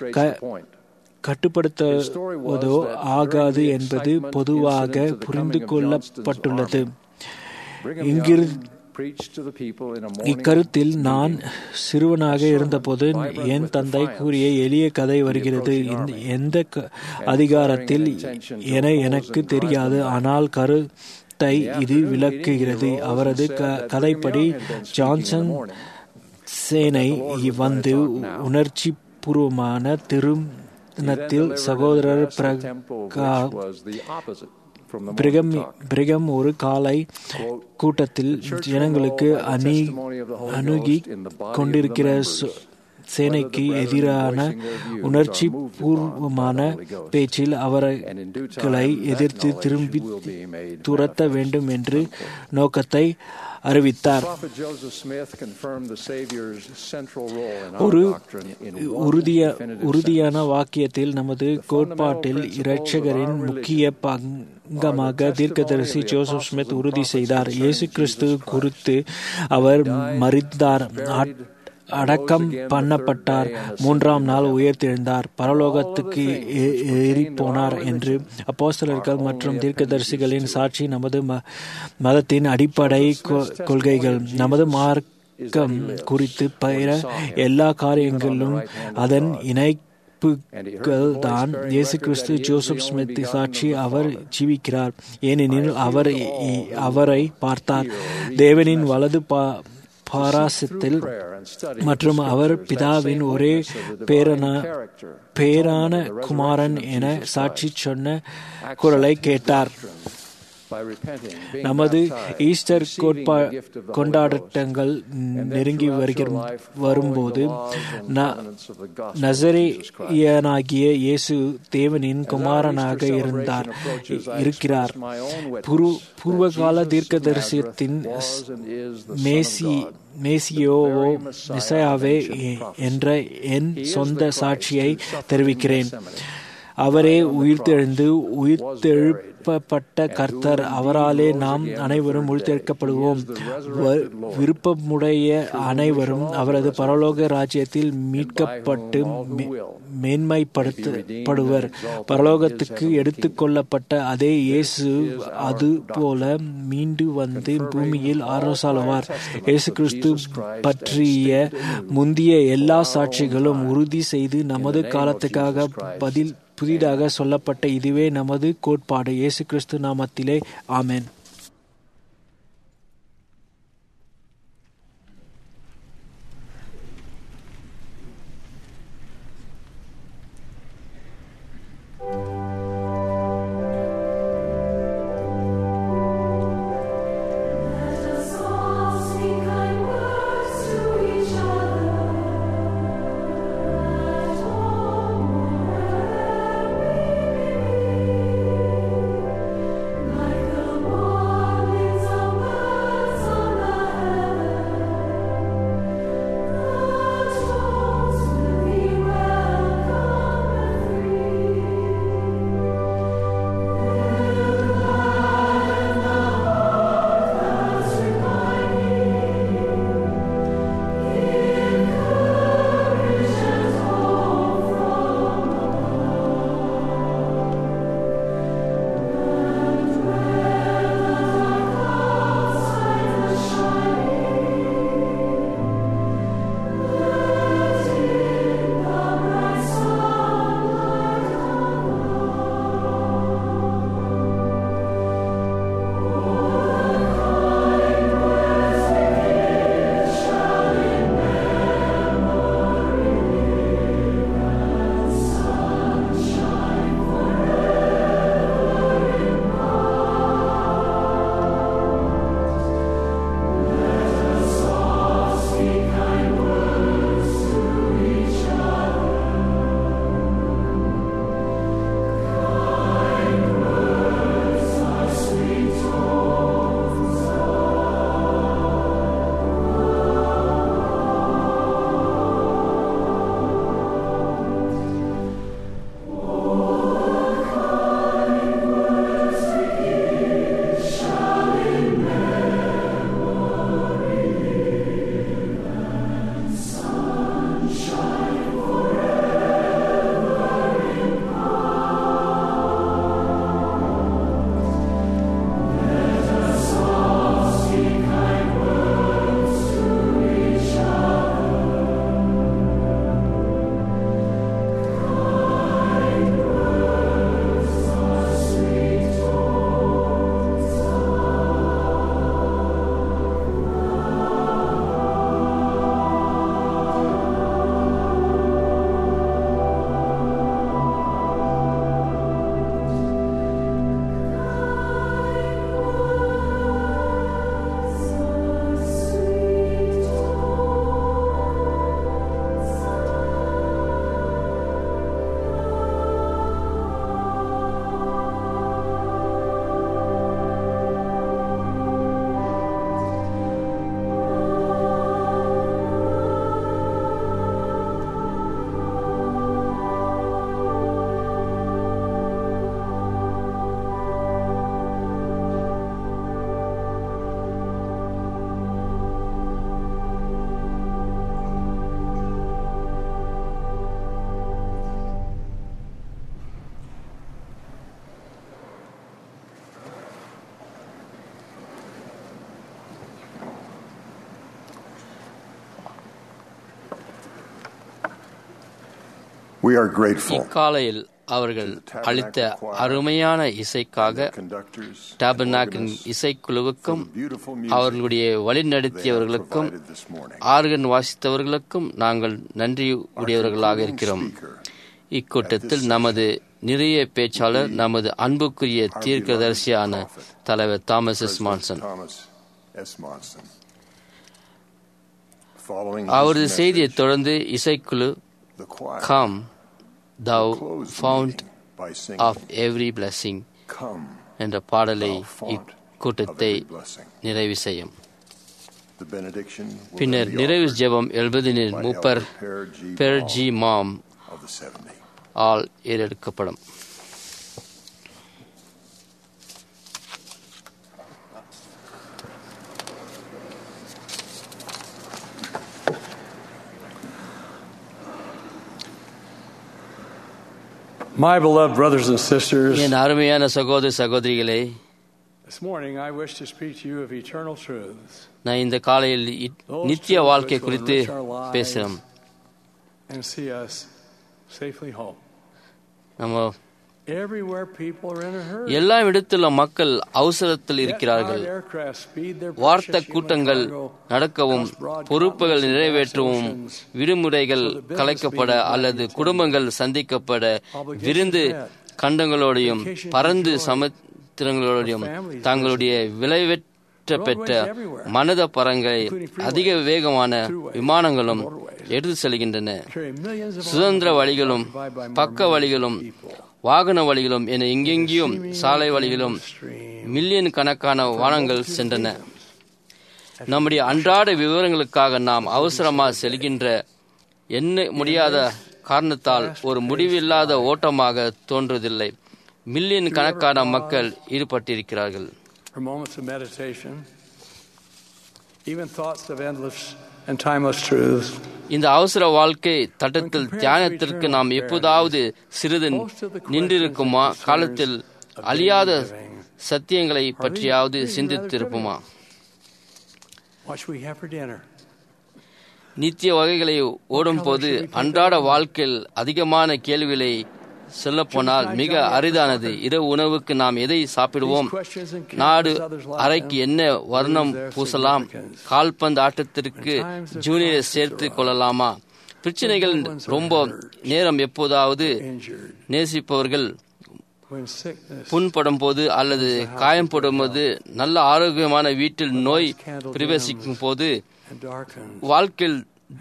கட்டுப்படுத்துவதோ ஆகாது என்பது பொதுவாக புரிந்து கொள்ளப்பட்டுள்ளது இங்கிருந்து இக்கருத்தில் நான் சிறுவனாக இருந்தபோது என் தந்தை கூறிய எளிய கதை வருகிறது எந்த அதிகாரத்தில் என எனக்கு தெரியாது ஆனால் கரு இது விளக்குகிறது அவரது கதைப்படி ஜான்சன் சேனை வந்து உணர்ச்சி பூர்வமான திருமணத்தில் சகோதரர் பிரகா பிரிகம் பிரிகம் ஒரு காலை கூட்டத்தில் ஜனங்களுக்கு அணி அணுகி கொண்டிருக்கிற சேனைக்கு எதிரான உணர்ச்சி பூர்வமான பேச்சில் அவர்களை எதிர்த்து திரும்பி துரத்த வேண்டும் என்று நோக்கத்தை அறிவித்தார் ஒரு உறுதிய உறுதியான வாக்கியத்தில் நமது கோட்பாட்டில் இரட்சகரின் முக்கிய பங்கமாக தீர்க்கதரிசி ஜோசப் ஸ்மித் உறுதி செய்தார் இயேசு கிறிஸ்து குறித்து அவர் மறித்தார் அடக்கம் பண்ணப்பட்டார் மூன்றாம் நாள் உயர்த்தெழுந்தார் பரலோகத்துக்கு ஏறி போனார் என்று அப்போஸ்தலர்கள் மற்றும் தீர்க்கதரிசிகளின் சாட்சி நமது மதத்தின் அடிப்படை கொள்கைகள் நமது மார்க்கம் குறித்து பெயர எல்லா காரியங்களிலும் அதன் இணை தான் இயேசு கிறிஸ்து ஜோசப் ஸ்மித் சாட்சி அவர் ஜீவிக்கிறார் ஏனெனில் அவர் அவரை பார்த்தார் தேவனின் வலது பா பாராசத்தில் மற்றும் அவர் பிதாவின் ஒரே பேரன பேரான குமாரன் என சாட்சி சொன்ன குரலை கேட்டார் நமது ஈஸ்டர் கோட்பா கொண்டாட்டங்கள் நெருங்கி வருகிற வரும்போது நசரேயனாகிய இயேசு தேவனின் குமாரனாக இருந்தார் இருக்கிறார் பூர்வகால தீர்க்க தரிசனத்தின் மேசி மேசியோவோ மிசையாவே என்ற என் சொந்த சாட்சியை தெரிவிக்கிறேன் அவரே உயிர்த்தெழுந்து உயிர்த்தெழுப்பப்பட்ட கர்த்தர் அவராலே நாம் அனைவரும் உயிர்த்தெழுக்கப்படுவோம் வ- விருப்பமுடைய அனைவரும் அவரது பரலோக ராஜ்யத்தில் மீட்கப்பட்டு மே- மேன்மைப்படுத்தப்படுவர் பரலோகத்துக்கு எடுத்துக்கொள்ளப்பட்ட அதே இயேசு அது போல மீண்டு வந்து பூமியில் ஆரோசாலுவார் இயேசு கிறிஸ்து பற்றிய முந்திய எல்லா சாட்சிகளும் உறுதி செய்து நமது காலத்துக்காக பதில் புதிதாக சொல்லப்பட்ட இதுவே நமது கோட்பாடு இயேசு கிறிஸ்து நாமத்திலே ஆமென் We are grateful இக்காலையில் அவர்கள் அளித்த அருமையான இசைக்காக டாபர்நாக்கின் இசைக்குழுவுக்கும் அவர்களுடைய வழிநடத்தியவர்களுக்கும் ஆர்கன் வாசித்தவர்களுக்கும் நாங்கள் நன்றி உடையவர்களாக இருக்கிறோம் இக்கூட்டத்தில் நமது நிறைய பேச்சாளர் நமது அன்புக்குரிய தீர்க்கதரிசியான தலைவர் Thomas S Monson Thomas S. Monson. Following his அவரது message, செய்தியை தொடர்ந்து இசைக்குழு the choir come thou closed the fount meeting by singing, of every blessing Come, என்ற பாடலை thou fount இக்கூட்டத்தை of every blessing. நிறைவு செய்யும் The benediction will பின்னர் then be நிறைவு offered ஜெபம் எழுபதினில் by மூப்பர் Elder Per G. Per Ball G மாம் of the 70. ஆல் ஏறெடுக்கப்படும் My beloved brothers and sisters, என் அருமையான சகோதர சகோதரிகளே this morning I wish to speak to you of eternal truths நான் இந்த காலையில் இ- நித்திய வாழ்க்கை குறித்து பேசுகிறோம் and see us safely home. நம்ம Everywhere people are in a hurry. எல்லா இடத்திலும் மக்கள் அவசரத்தில் இருக்கிறார்கள் Jet-powered aircraft speed their வார்த்த precious human கூட்டங்கள் cargo நடக்கவும் பொறுப்புகள் நிறைவேற்றவும் விடுமுறைகள் கலைக்கப்பட அல்லது குடும்பங்கள் சந்திக்கப்பட விருந்து கண்டங்களோடையும் பறந்து சமுத்திரங்களோடையும் தங்களுடைய விளைவெற்ற பெற்ற மனித பறங்களை அதிக வேகமான விமானங்களும் எடுத்து செல்கின்றன carry millions of சுதந்திர வழிகளும் பக்க வழிகளும் வாகன வழிகளும் என எங்கெங்கேயும் சாலை வழிகளும் மில்லியன் கணக்கான வானங்கள் சென்றன நம்முடைய அன்றாட விவரங்களுக்காக நாம் அவசரமாக செல்கின்ற எண்ண முடியாத காரணத்தால் ஒரு முடிவில்லாத ஓட்டமாக தோன்றுவதில்லை மில்லியன் கணக்கான மக்கள் ஈடுபட்டிருக்கிறார்கள் for moments of meditation, even thoughts of endless and timeless truths. இந்த அவசர வாழ்க்கை தட்டத்தில் தியானத்திற்கு நாம் எப்போதாவது சிறிது நின்றிருக்குமா காலத்தில் அழியாத சத்தியங்களை பற்றியாவது சிந்தித்திருப்போமா What should we have for dinner? நித்திய வகைகளை ஓடும்போது அன்றாட வாழ்க்கையில் அதிகமான கேள்விகளை சொல்லப்போனால் மிக அரிதானது இரவு உணவுக்கு நாம் எதை சாப்பிடுவோம் நாடு அறைக்கு என்ன வர்ணம் பூசலாம் கால்பந்து ஆட்டத்திற்கு ஜூனியரை சேர்த்து கொள்ளலாமா பிரச்சனைகள் ரொம்ப நேரம் எப்போதாவது நேசிப்பவர்கள் When sickness புண்படும் போது அல்லது காயம்படும் போது நல்ல ஆரோக்கியமான வீட்டில் நோய் பிரவேசிக்கும் போது and darkened வாழ்க்கையில்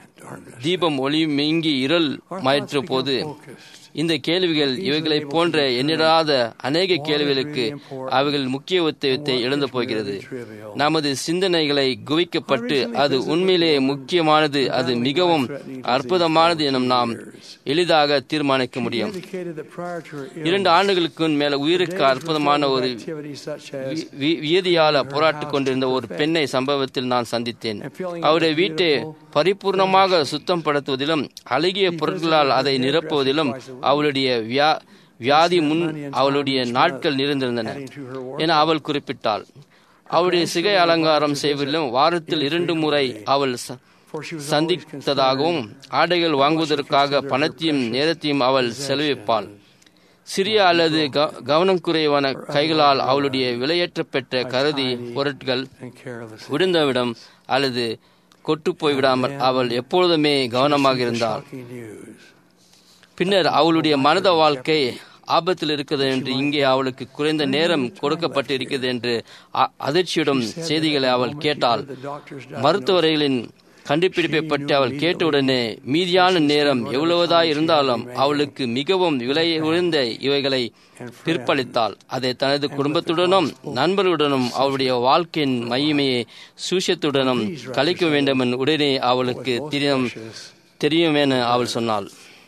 தீபம் ஒளி மிங்கி இருள் மாற்ற போது இந்த கேள்விகள் இவைகளைப் போன்ற எண்ணிடாத அநேக கேள்விகளுக்கு அவைகள் முக்கியத்துவத்தை இழந்து போகிறது நமது சிந்தனைகளை குவிக்கப்பட்டு அது உண்மையிலேயே முக்கியமானது அது மிகவும் அற்புதமானது என நாம் எளிதாக தீர்மானிக்க முடியும் indicated that prior to her இரண்டு ஆண்டுகளுக்கு மேல உயிருக்கு அற்புதமான ஒரு activities such as வி- வி- வீதியால போராட்டிக் கொண்டிருந்த ஒரு பெண்ணை சம்பவத்தில் நான் சந்தித்தேன் அவருடைய வீட்டை பரிபூர்ணமாக சுத்தம் படுத்துவதிலும் அழகிய பொருட்களால் அதை நிரப்புவதிலும் அவளுடைய வியா வியாதி முன் அவளுடைய நாட்கள் நிறைந்திருந்தன என அவள் குறிப்பிட்டாள் அவளுடைய சிகை அலங்காரம் செய்வதிலும் வாரத்தில் இரண்டு முறை அவள் ச- சந்தித்ததாகவும் ஆடைகள் வாங்குவதற்காக பணத்தையும் நேரத்தையும் அவள் செலவிப்பாள் சிறிய அல்லது க- கவனம் குறைவான கைகளால் அவளுடைய விலையேற்ற பெற்ற கருதி பொருட்கள் and careless. விழுந்தவிடம் அல்லது கொட்டு போய்விடாமல் அவள் எப்பொழுதுமே கவனமாக இருந்தாள் Shocking news. பின்னர் அவளுடைய மனித வாழ்க்கை ஆபத்தில் இருக்கிறது என்று இங்கே அவளுக்கு குறைந்த நேரம் கொடுக்கப்பட்டு இருக்கிறது என்று அ- அதிர்ச்சியுடன் செய்திகளை அவள் கேட்டாள் மருத்துவர்களின் கண்டுபிடிப்பை பற்றி அவள் கேட்டவுடனே மீதியான நேரம் எவ்வளவுதாய் இருந்தாலும் அவளுக்கு மிகவும் விலை உயர்ந்த இவைகளை பிற்பளித்தாள் அதை தனது குடும்பத்துடனும் நண்பர்களுடனும் அவளுடைய வாழ்க்கையின் மையமையை சூஷத்துடனும் கழிக்க வேண்டும் என உடனே அவளுக்கு தெரியும் தெரியும் என அவள் சொன்னாள்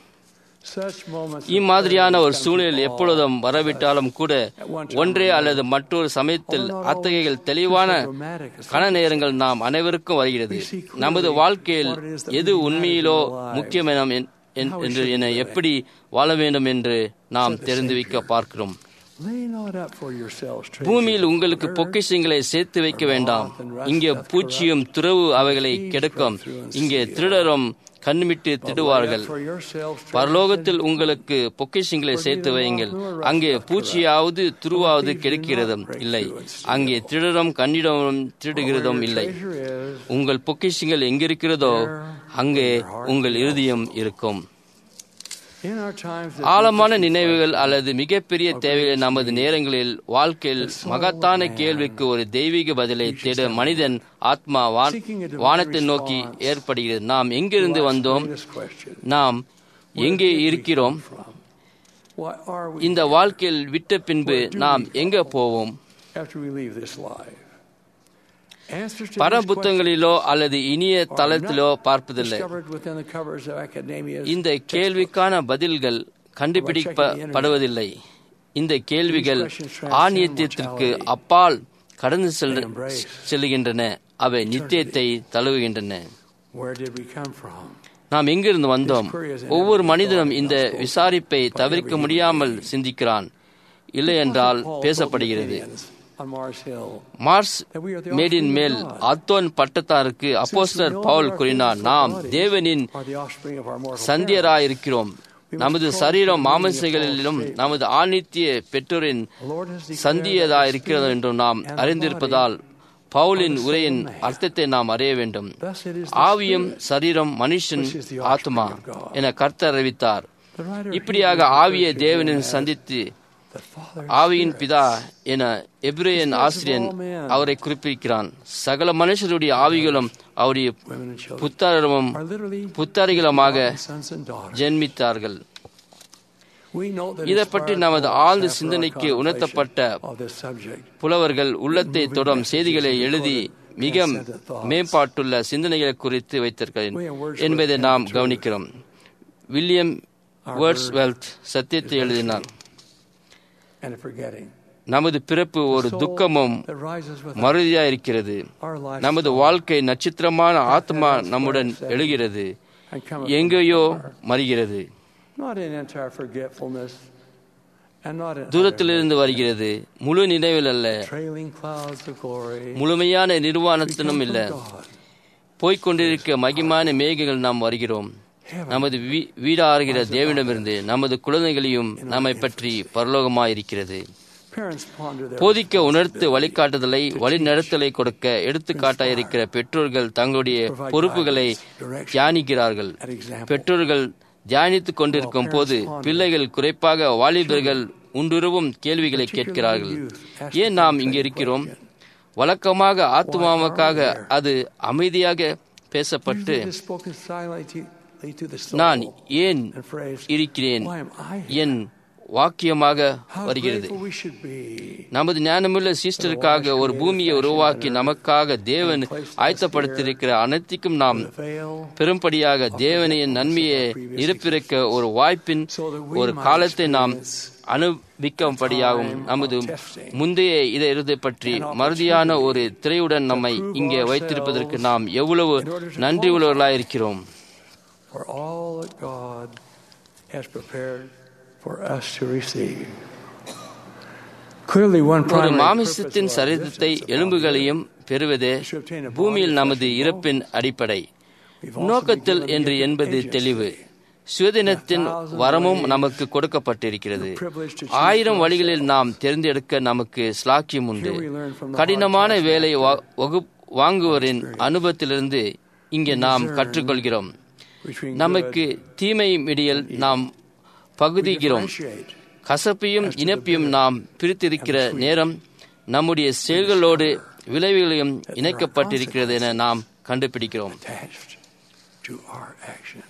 Such moments இம்மாதிரியான ஒரு சூழலில் எப்பொழுதும் வரவிட்டாலும் கூட ஒன்றே அல்லது மற்றொரு சமயத்தில் அத்தகைய தெளிவான கன நேரங்கள் நாம் அனைவருக்கும் வருகிறது நமது வாழ்க்கையில் எது உண்மையிலோ முக்கியம் என என்- என்று என எப்படி வாழ வேண்டும் என்று நாம் தெரிந்து வைக்க பார்க்கிறோம் lay not up for yourselves treasures பூமியில் உங்களுக்கு பொக்கிஷங்களை சேர்த்து வைக்க வேண்டாம் இங்கே பூச்சியும் துறவு அவைகளை கெடுக்கும் இங்கே திருடரும் கண்மிட்டு திடுவார்கள் for yourselves பரலோகத்தில் உங்களுக்கு பொக்கிஷங்களை சேர்த்து வையுங்கள் அங்கே பூச்சியாவது துருவாவது கிடைக்கிறதும் இல்லை அங்கே திருடரும் கண்ணிடமும் திருடுகிறதும் இல்லை உங்கள் பொக்கிஷங்கள் எங்கிருக்கிறதோ அங்கே உங்கள் இறுதியும் இருக்கும் in our times that ஆழமான நினைவுகள் அல்லது மிகப்பெரிய தேவைகளை நமது நேரங்களில் வாழ்க்கையில் மகத்தான கேள்விக்கு ஒரு தெய்வீக பதிலை தேட மனிதன் ஆத்மா வான் வானத்தை நோக்கி ஏற்படுகிறது நாம் எங்கிருந்து வந்தோம் நாம் எங்கே இருக்கிறோம் what are we இந்த வாழ்க்கையில் விட்ட பின்பு நாம் எங்க போவோம் after we leave this life answers to பர these questions புத்தகங்களிலோ அல்லது இனிய தளத்திலோ பார்ப்பதில்லை discovered within the covers of academia இந்த கேள்விக்கான பதில்கள் கண்டுபிடிக்கப்படுவதில்லை இந்த கேள்விகள் ஆணியத்திற்கு அப்பால் கடந்து செல்ல செல்லுகின்றன அவை நித்தியத்தை தழுவுகின்றன Where did we come from? நாம் எங்கிருந்து வந்தோம் ஒவ்வொரு மனிதனும் இந்த விசாரிப்பை தவிர்க்க முடியாமல் சிந்திக்கிறான் இல்லை என்றால் பேசப்படுகிறது On Mars Hill. மார்ஸ் மேடின் மேல் அத்தோன் பட்டத்தாருக்கு அப்போஸ்தலர் பவுல் கூறினார் நாம் தேவனின் Are the offspring of our mortal சந்தியராயிருக்கிறோம் நமது சரீரம் மாமசைகளிலும் நமது ஆணித்திய பெற்றோரின் சந்தியதாயிருக்கிறது என்றும் நாம் அறிந்திருப்பதால் பவுலின் உரையின் அர்த்தத்தை நாம் அறிய வேண்டும் ஆவியும் சரீரம் மனுஷன் ஆத்மா என கர்த்தர் அறிவித்தார் இப்படியாக ஆவிய தேவனின் சந்தித்து ஆவியின் பிதா என எப்ரேயன் ஆசிரியன் அவரை குறிப்பிடுகிறான் சகல மனுஷருடைய ஆவிகளும் அவருடைய புத்தரமும் புத்தரிகளுமாக ஜென்மித்தார்கள் இதை பற்றி நமது ஆழ்ந்த சிந்தனைக்கு உணர்த்தப்பட்ட புலவர்கள் உள்ளத்தை தொடும் செய்திகளை எழுதி மிக மேம்பாட்டுள்ள சிந்தனைகளை குறித்து வைத்திருக்கிறேன் என்பதை நாம் கவனிக்கிறோம் வில்லியம் வேர்ட்ஸ் வெல்த் சத்தியத்தை எழுதினார் and forgetting. நமது பிறப்பு ஒரு துக்கமும் மறுதியா இருக்கிறது நமது வாழ்க்கை நட்சத்திரமான ஆத்மா நம்முடன் எழுகிறது எங்கேயோ மறிகிறது Not in entire forgetfulness and not in தூரத்திலிருந்து வருகிறது முழு நினைவில் அல்ல trailing clouds of glory. முழுமையான நிர்வாணத்தினும் இல்ல போய்கொண்டிருக்க மகிமான மேகங்கள் நாம் வருகிறோம் நமது வீ- வீடாகிற தேவனிடமிருந்து நமது குழந்தைகளையும் நம்மை பற்றி பரலோகமாயிருக்கிறது Parents ponder their போதிக்க உணர்த்து வழிகாட்டுதலை வழிநடத்தலை கொடுக்க எடுத்துக்காட்டாயிருக்கிற பெற்றோர்கள் தங்களுடைய பொறுப்புகளை தியானிக்கிறார்கள் பெற்றோர்கள் தியானித்துக் கொண்டிருக்கும் போது பிள்ளைகள் குறிப்பாக வாலிபர்கள் உண்டுருவும் கேள்விகளை கேட்கிறார்கள் ஏன் நாம் இங்கே இருக்கிறோம் வழக்கமாக ஆத்மாவுக்காக அது அமைதியாக பேசப்பட்டு Usually it is spoken silently to the soul. நான் ஏன் and phrase, இருக்கிறேன் Why am I here? N வாக்கியமாக How வருகிறது grateful we should be. நமது ஞானமுள்ள சீஸ்டருக்காக ஒரு பூமியை உருவாக்கி நமக்காக தேவன் ஆயத்தப்படுத்தியிருக்கிற அனைத்துக்கும் நாம் பெரும்படியாக தேவனின் நன்மையை நிரப்பிருக்க ஒரு வாய்ப்பின் ஒரு காலத்தை நாம் அனுபவிக்கும்படியாகும் நமது முந்தைய இதை இருதை பற்றி மறுதியான ஒரு திரையுடன் நம்மை இங்கே வைத்திருப்பதற்கு நாம் எவ்வளவு நன்றி உள்ளவர்களாயிருக்கிறோம் For all that God has prepared for us to receive. Clearly, one ஒரு primary மாமிசத்தின் purpose of our சரிதத்தை existence on எலும்புகளையும் பெறுவதே பூமியில் நமது இறப்பின் அடிப்படை நோக்கத்தில் என்று என்பது தெளிவு சுயதினத்தின் வரமும் நமக்கு கொடுக்கப்பட்டிருக்கிறது ஆயிரம் வழிகளில் நாம் தேர்ந்தெடுக்க நமக்கு ஸ்லாக்கியம் உண்டு கடினமான வேலை வா- வகு- வாங்குவோரின் அனுபவத்திலிருந்து இங்கே நாம் கற்றுக்கொள்கிறோம் நமக்கு தீமை மிடியில் நாம் பகுதிகிறோம் கசப்பையும் இனப்பையும் நாம் பிரித்திருக்கிற நேரம் நம்முடைய செயல்களோடு விளைவுகளையும் இணைக்கப்பட்டிருக்கிறது என நாம் கண்டுபிடிக்கிறோம் attached to our actions.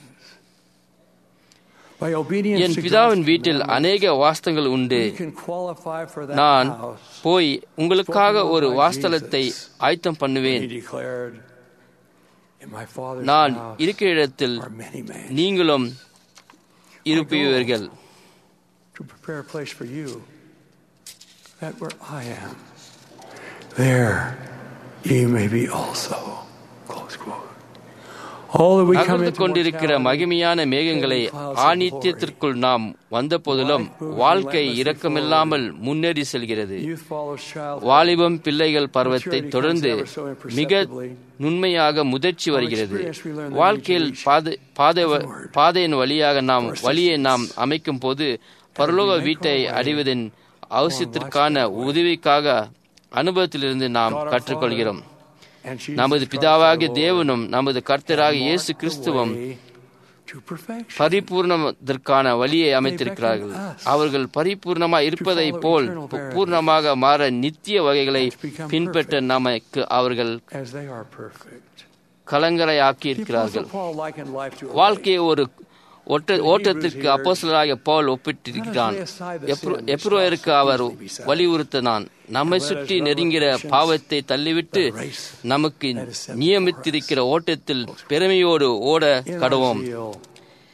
By obedience N to பிதாவின் God's வீட்டில் அநேக வாஸ்தங்கள் உண்டு we can qualify for that நான் house. போய் உங்களுக்காக ஒரு வாஸ்தலத்தை ஆயத்தம் பண்ணுவேன் He declared, In my Father's நான் house இருக்கிற இடத்தில் are many mansions நீங்களும் இருப்பீர்கள் to prepare a place for you, that where I am, there ye may be also. Close quote. All that we come நகர்ந்து into கொண்டிருக்கிற mortality, மகிமையான மேகங்களை ஆணித்தியத்திற்குள் நாம் வந்த போதிலும் வாழ்க்கை இரக்கமில்லாமல் முன்னேறி செல்கிறது youth follows childhood. வாலிபம் பிள்ளைகள் பருவத்தை தொடர்ந்து மிக நுண்மையாக முதிர்ச்சி வருகிறது வாழ்க்கையில் பாதை பாதை வ- பாதையின் வழியாக நாம் வழியை நாம் அமைக்கும் போது பரலோக வீட்டை அடைவதின் அவசியத்திற்கான உதவிக்காக அனுபவத்திலிருந்து நாம் கற்றுக்கொள்கிறோம் And Jesus நமது Christ பிதாவாகிய our Lord தேவனும் நமது கர்த்தராக marked இயேசு the கிறிஸ்துவும் way to perfection. பரிபூர்ணத்திற்கான வழியை அமைத்திருக்கிறார்கள் அவர்கள் பரிபூர்ணமாய் இருப்பதைப் போல் பூர்ணமாக மாற நித்திய வகைகளை பின்பற்ற நமக்கு அவர்கள் as they are perfect. கலங்கரையாக்கி The இருக்கிறார்கள் Apostle Paul likened life to a வாழ்க்கையை ஒரு ஒட்ட ஓட்டத்திற்கு அப்போஸ்தலராகிய பவுல் ஒப்பிட்டிருக்கிறான் எப்ரோ- எப்ரோயருக்கு அவர் வலியுறுத்தினான் நம்மை சுற்றி நெருங்கிற பாவத்தை தள்ளிவிட்டு நமக்கு நியமித்திருக்கிற ஓட்டத்தில் பெருமையோடு ஓட கடவோம்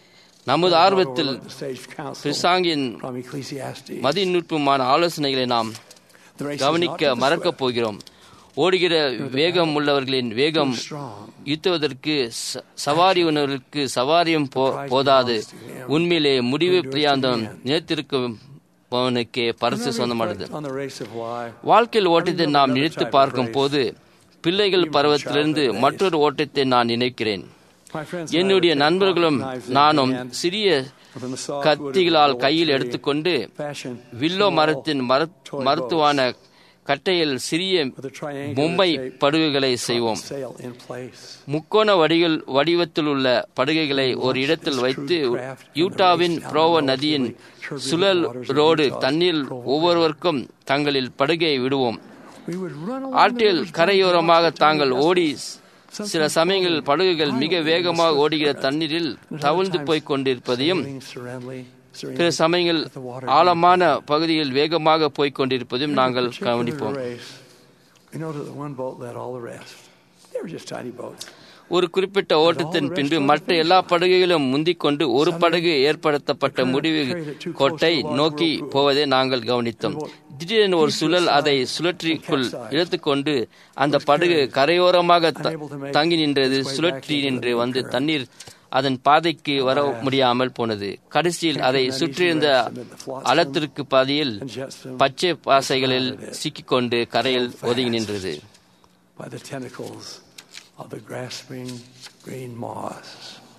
நமது ஆர்வத்தில் the sage counsel பிசாங்கின் from Ecclesiastes. மதிநுட்பமான ஆலோசனைகளை நாம் The race is கவனிக்க not to the மறக்கப் போகிறோம் ஓடுகிற வேகம் உள்ளவர்களின் வேகம் strong. யுத்துவதற்கு ச- சவாரி உணர்வுக்கு சவாரியும் போ- போதாது உண்மையிலே முடிவு பிரியாந்தம் நினைத்திருப்பவனுக்கே பரிசு சொந்தமானது On the race of life, வாழ்க்கையில் ஓட்டத்தை நாம் நினைத்து பார்க்கும் போது பிள்ளைகள் பருவத்திலிருந்து மற்றொரு ஓட்டத்தை நான் நினைக்கிறேன் my friends, என்னுடைய நண்பர்களும் நானும் சிறிய from the soft கத்திகளால் கையில் எடுத்துக்கொண்டு fashion வில்லோ மரத்தின் மரத்- மருத்துவான கட்டையில் சிறிய மும்பை படுகைகளை செய்வோம் sail in place. முக்கோண வடிகள் வடிவத்தில் உள்ள படுகைகளை ஒரு இடத்தில் வைத்து யூட்டாவின் புரோவ நதியின் சுழல் ரோடு தண்ணீர் ஒவ்வொருவருக்கும் தங்களில் படுகையை விடுவோம் We would run along ஆற்றில் கரையோரமாக தாங்கள் ஓடி சில சமயங்களில் படகுகள் மிக வேகமாக ஓடுகிற தண்ணீரில் தவிழ்ந்து போய்க் கொண்டிருப்பதையும் serenely, பிற சமயங்கள் ஆழமான பகுதியில் வேகமாக போய்க் கொண்டிருப்பதையும் நாங்கள் கவனிப்போம் race. We know that the one boat led all the rest. They were just tiny boats. ஒரு குறிப்பிட்ட ஓட்டத்தின் பின்பு மற்ற எல்லா படகுகளும் முந்திக் கொண்டு ஒரு படகு ஏற்படுத்தப்பட்ட முடிவு கோட்டை நோக்கி போவதை நாங்கள் கவனித்தோம் திடீரென ஒரு சுழல் அதை சுழற்றிக்குள் இழுத்துக்கொண்டு அந்த படகு கரையோரமாக த- தங்கி நின்றது சுழற்றி நின்று வந்து தண்ணீர் அதன் பாதைக்கு வர முடியாமல் போனது கடைசியில் அதை சுற்றியிருந்த அலத்திற்கு பாதியில் பச்சை பாசைகளில் சிக்கிக்கொண்டு கரையில் ஒதுங்கி நின்றது by the tentacles of the grasping green moss.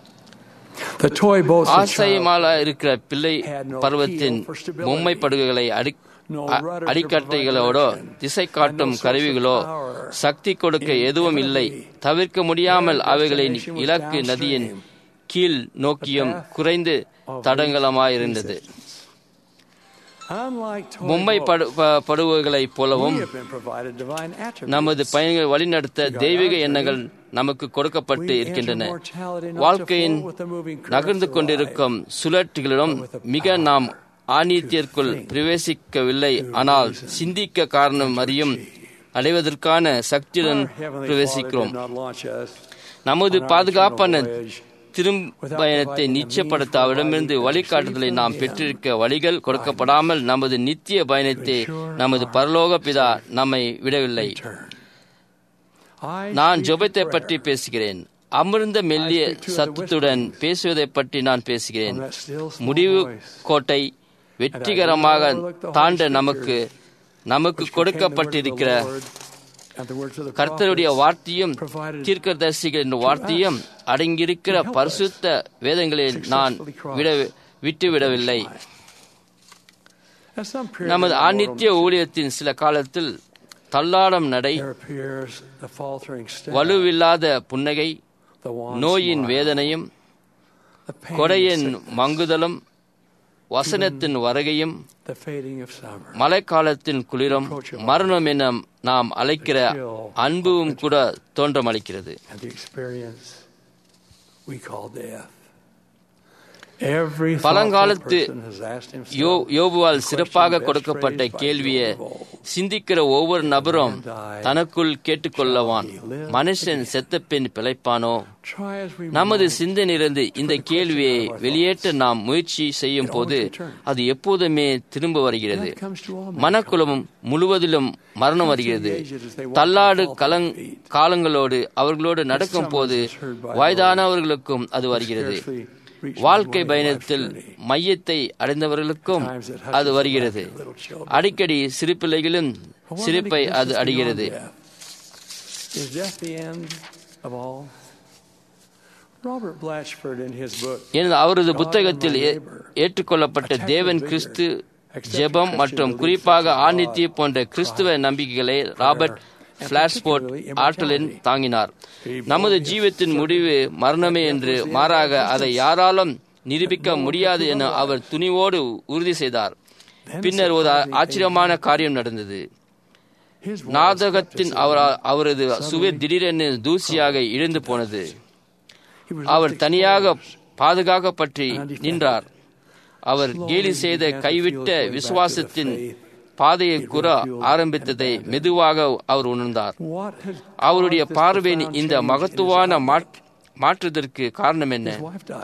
The toy boats of child ஆசையமால இருக்கிற பிள்ளை பருவத்தின் பொம்மை படகுகளை அடி அ- அடிக்கட்டைகளோடோ திசை காட்டும் கருவிகளோ சக்தி கொடுக்க எதுவும் இல்லை தவிர்க்க முடியாமல் அவைகளின் இலக்கு நதியின் கீழ் நோக்கியும் குறைந்து தடங்கலமாயிருந்தது unlike toy பொம்மை படு ப- படுகைகளைப் போலவும் we have been provided divine attributes. நமது பயணங்கள் வழிநடத்த தெய்வீக எண்ணங்கள் நமக்கு கொடுக்கப்பட்டு இருக்கின்றன வாழ்க்கையின் நகர்ந்து கொண்டிருக்கும் சுழற்சிகளிடம் மிக நாம் ஆணித்தியற்குள் பிரவேசிக்கவில்லை ஆனால் சிந்திக்க காரணம் அறியும் அடைவதற்கான சக்தியுடன் Our Heavenly Father பிரவேசிக்கிறோம் did not launch us நமது on our பாதுகாப்பான original voyage திரும்ப பயணத்தை நிச்சயப்படுத்த அவரிடமிருந்து வழிகாட்டுதலை நாம் பெற்றிருக்க வழிகள் கொடுக்கப்படாமல் நமது நித்திய பயணத்தை நமது பரலோக பிதா நம்மை விடவில்லை நான் ஜெபத்தை பற்றி பேசுகிறேன் அமர்ந்த மெல்லிய சத்தத்துடன் பேசுவதை பற்றி நான் பேசுகிறேன் முடிவு கோட்டை வெற்றிகரமாக தாண்ட நமக்கு நமக்கு கொடுக்கப்பட்டிருக்கிற கர்த்தருடைய வார்த்தையும் தீர்க்கதரிசிகளின் வார்த்தையும் அடங்கியிருக்கிற பரிசுத்த வேதங்களில் நான் விட விட்டுவிடவில்லை At some period நமது of mortal ஆநித்திய ஊழியத்தின் சில காலத்தில் தள்ளாடம் நடை there appears the faltering step, வலுவில்லாத புன்னகை the wan நோயின் smile, வேதனையும் the pain கொடையின் of sickness, மங்குதலும் வசனத்தின் வருகையும் the fading of summer. மழைக்காலத்தின் குளிரும் மரணம் என நாம் அழைக்கிற அன்பும் கூட தோன்றமளிக்கிறது and the experience we call death. Every பழங்காலத்து thoughtful person has asked himself yo யோபுவால் the சிறப்பாக question best கொடுக்கப்பட்ட phrased by கேள்வியை Job of old. சிந்திக்கிற ஒவ்வொரு நபரும் தனக்குள் கேட்டுக்கொள்ளவான் மனுஷன் செத்த பின் பிழைப்பானோ Try as we நமது might, சிந்தனையிலிருந்து இந்த கேள்வியை வெளியேற்ற நாம் முயற்சி செய்யும் போது அது எப்போதுமே திரும்ப வருகிறது மனக்குளமும் முழுவதிலும் மரணம் வருகிறது தள்ளாடு கலங் காலங்களோடு அவர்களோடு நடக்கும் போது வயதானவர்களுக்கும் அது வருகிறது வாழ்க்கை பயணத்தில் மையத்தை அடைந்தவர்களுக்கும் அது வருகிறது அடிக்கடி சிறு பிள்ளைகளும் சிரிப்பை அது அடைகிறது Is death the end of all? Robert Blatchford in his book எனது அவரது புத்தகத்தில் ஏ- ஏற்றுக்கொள்ளப்பட்ட தேவன் கிறிஸ்து ஜெபம் மற்றும் குறிப்பாக ஆணித்திய போன்ற கிறிஸ்துவ நம்பிக்கைகளை ராபர்ட் பிளாஷ்போர்ட் ஆற்றலின் தாங்கினார் நமது ஜீவத்தின் முடிவு மரணமே என்று மாறாக அதை யாராலும் நிரூபிக்க முடியாது என அவர் துணிவோடு உறுதி செய்தார் பின்னர் ஒரு ஆ- ஆச்சரியமான காரியம் நடந்தது நாடகத்தின் அவர் அவரது சுவர் திடீரென தூசியாக இழந்து போனது அவர் தனியாக பாதுகாக்கப்பட்டு நின்றார் அவர் கேலி செய்த கைவிட்ட விசுவாசத்தின் பாதையை கூற ஆரம்பித்ததை மெதுவாக அவர் உணர்ந்தார் What has அவருடைய caused this பார்வையின் profound இந்த change in his மகத்துவான outlook? மாற்- மாற்றுதற்கு காரணம் என்ன His wife died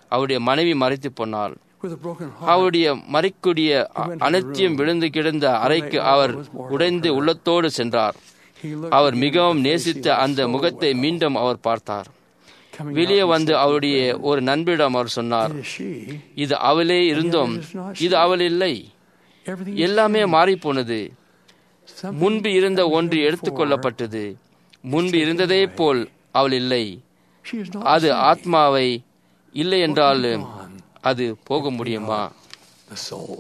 அவருடைய மனைவி மறைத்து போனாள் With a broken heart, அவருடைய மறைக்கூடிய அ- அனைத்தையும் விழுந்து கிடந்த அறைக்கு அவர் உடைந்து உள்ளத்தோடு சென்றார் he looked our at him மிகவும் with நேசித்த facing அந்த so முகத்தை well. மீண்டும் அவர் பார்த்தார் Coming வெளியே out, he வந்து said, அவருடைய ஒரு நண்பரிடம் அவர் சொன்னார் "It is she. இது அவளே இருந்தும் இது அவள் இல்லை Everything எல்லாமே மாறி போனது Something முன்பு இருந்த that was ஒன்று there எடுத்துக்கொள்ளப்பட்டது முன்பு இருந்ததே போல் அவள் இல்லை before. She is not அது the same. ஆத்மாவை இல்லை என்றால் Gone, அது போக முடியுமா the soul.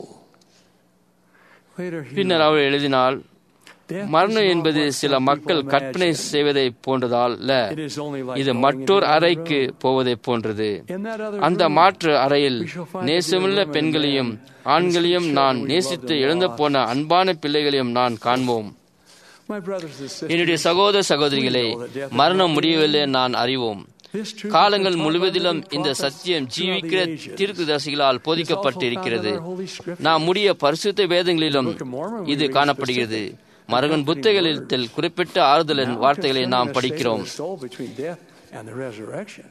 Later, he பின்னர் அவள் எழுதினாள் Death மரணம் is not என்பது what சில some மக்கள் people கற்பனை imagine. செய்வதை போன்றதால் அல்ல It is only like இது going மற்றொரு into another அறைக்கு room. போவதை போன்றது In that other அந்த room, மாற்று அறையில் we shall find நேசமுள்ள the dear women பெண்களையும் and men, ஆண்களையும் the நான் children we நேசித்து loved and இழந்து lost. போன அன்பான பிள்ளைகளையும் நான் காண்போம் My brothers and sisters, என்னுடைய சகோதர சகோதரிகளே we know that death is மரணம் not முடியவில்லை the end. நான் அறிவோம் This truth காலங்கள் has been taught by முழுவதிலும் living இந்த prophets சத்தியம் throughout ஜீவிக்கிற the ages. தீர்க்கதரிசிகளால் It is also போதிக்கப்பட்டிருக்கிறது found in our Holy Scriptures. நாம் முடிய பரிசுத்த வேதங்களிலும் The Book of Mormon, we இது read காணப்படுகிறது specific மரகன் accompanying புத்தகத்தில் குறிப்பிட்ட ஆறுதலின் Now வார்த்தைகளை concerning நாம் the state of படிக்கிறோம் the soul between death and the resurrection.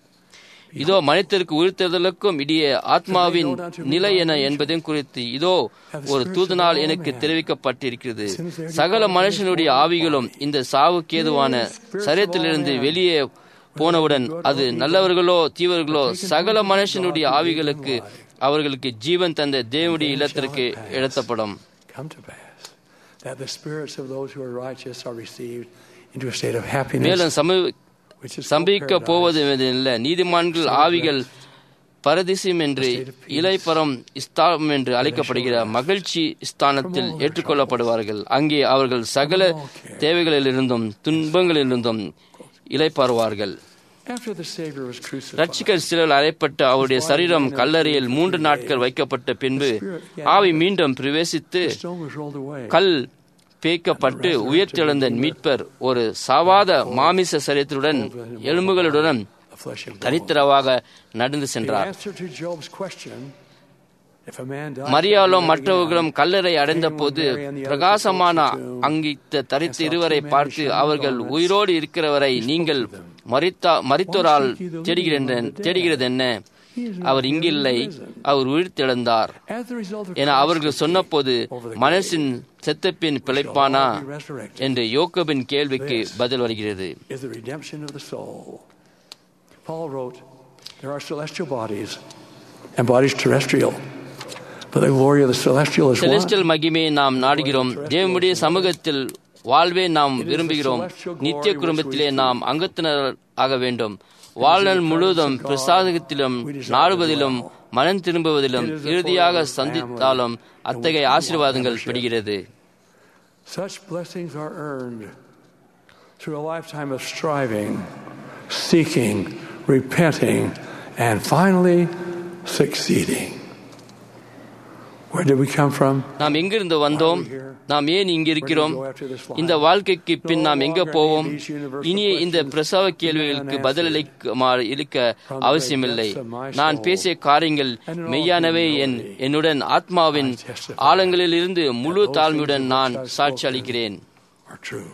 இதோ மனிதருக்கு உயிர்த்தெழுதலுக்கும் இடையே ஆத்மாவின் நிலை என என்பதையும் குறித்து இதோ ஒரு தூதனால் எனக்கு தெரிவிக்கப்பட்டிருக்கிறது சகல மனுஷனுடைய ஆவிகளும் இந்த சாவுக்கேதுவான சரீரத்திலிருந்து வெளியே போனவுடன் அது நல்லவர்களோ தீவர்களோ சகல மனுஷனுடைய ஆவிகளுக்கு அவர்களுக்கு ஜீவன் தந்த தேவனுடைய இல்லத்திற்கு இழத்தப்படும் Come to pass that the spirits of those who are righteous are received into a state of happiness, மேலும் சம which is சம்பிக்க paradise. போவது இல்லை நீதிமான்கள் ஆவிகள் பரதிசியம் என்று இலைப்பரம் ஸ்தானம் என்று அழைக்கப்படுகிற மகிழ்ச்சி ஸ்தானத்தில் ஏற்றுக்கொள்ளப்படுவார்கள் அங்கே அவர்கள் சகல தேவைகளிலிருந்தும் துன்பங்களிலிருந்தும் இலைப்பாருவார்கள் After the Savior was crucified, ரட்சிகர் சிலர் அறைப்பட்டு அவருடைய சரீரம் கல்லறையில் மூன்று நாட்கள் வைக்கப்பட்ட பின்பு ஆவி மீண்டும் பிரவேசித்து the stone was rolled away. கல் பேய்க்கப்பட்டு உயிர்த்தெழுந்த மீட்பர் ஒரு சாவாத மாமிச சரீரத்துடன் எலும்புகளுடன் of flesh and bone. தனித்திரவாக நடந்து The சென்றார் answer to Job's question, if a man dies, மரியாலும் shall he live மற்றவர்களும் again? கல்லறை அடைந்த போது பிரகாசமான அங்கித்த தரித்த இருவரை பார்த்து அவர்கள் உயிரோடு இருக்கிறவரை நீங்கள் மரித்தா மரித்தோரால் தேடுகிறேன் தேடுகிறது என்ன அவர் இங்கில்லை அவர் உயிர்த்தெழுந்தார் As the result of என அவர்கள் சொன்னபோது மனசின் செத்தப்பின் பிழைப்பானா என்று யோக்கபின் கேள்விக்கு பதில் வருகிறது is the redemption of the soul. Paul wrote, There are celestial bodies and bodies terrestrial, but the glory of the celestial is one. Celestial மகிமையை நாம் நாடுகிறோம் தேவனுடைய சமூகத்தில் வாழ்வே நாம் விரும்புகிறோம் நித்திய குடும்பத்திலே நாம் அங்கத்தினர் ஆக வேண்டும் வாழ்நாள் முழுவதும் பிரசாதத்திலும் நாடுவதிலும் மனம் திரும்புவதிலும் இறுதியாக சந்தித்தாலும் அத்தகைய ஆசீர்வாதங்கள் பெறுகிறது Such blessings are earned through a lifetime of striving, seeking, repenting, and finally succeeding. Where did we come from? நாம் எங்கிருந்து வந்தோம் நாம் ஏன் இங்கு இருக்கிறோம் இந்த வாழ்க்கைக்கு பின் நாம் எங்க போவோம் இனிய இந்த பிரசவ கேள்விகளுக்கு பதிலளிக்குமாறு இருக்க அவசியமில்லை நான் பேசிய காரியங்கள் மெய்யானவே என் என்னுடன் ஆத்மாவின் ஆழங்களில் இருந்து முழு தாழ்மையுடன் நான் சாட்சி அளிக்கிறேன் Are true.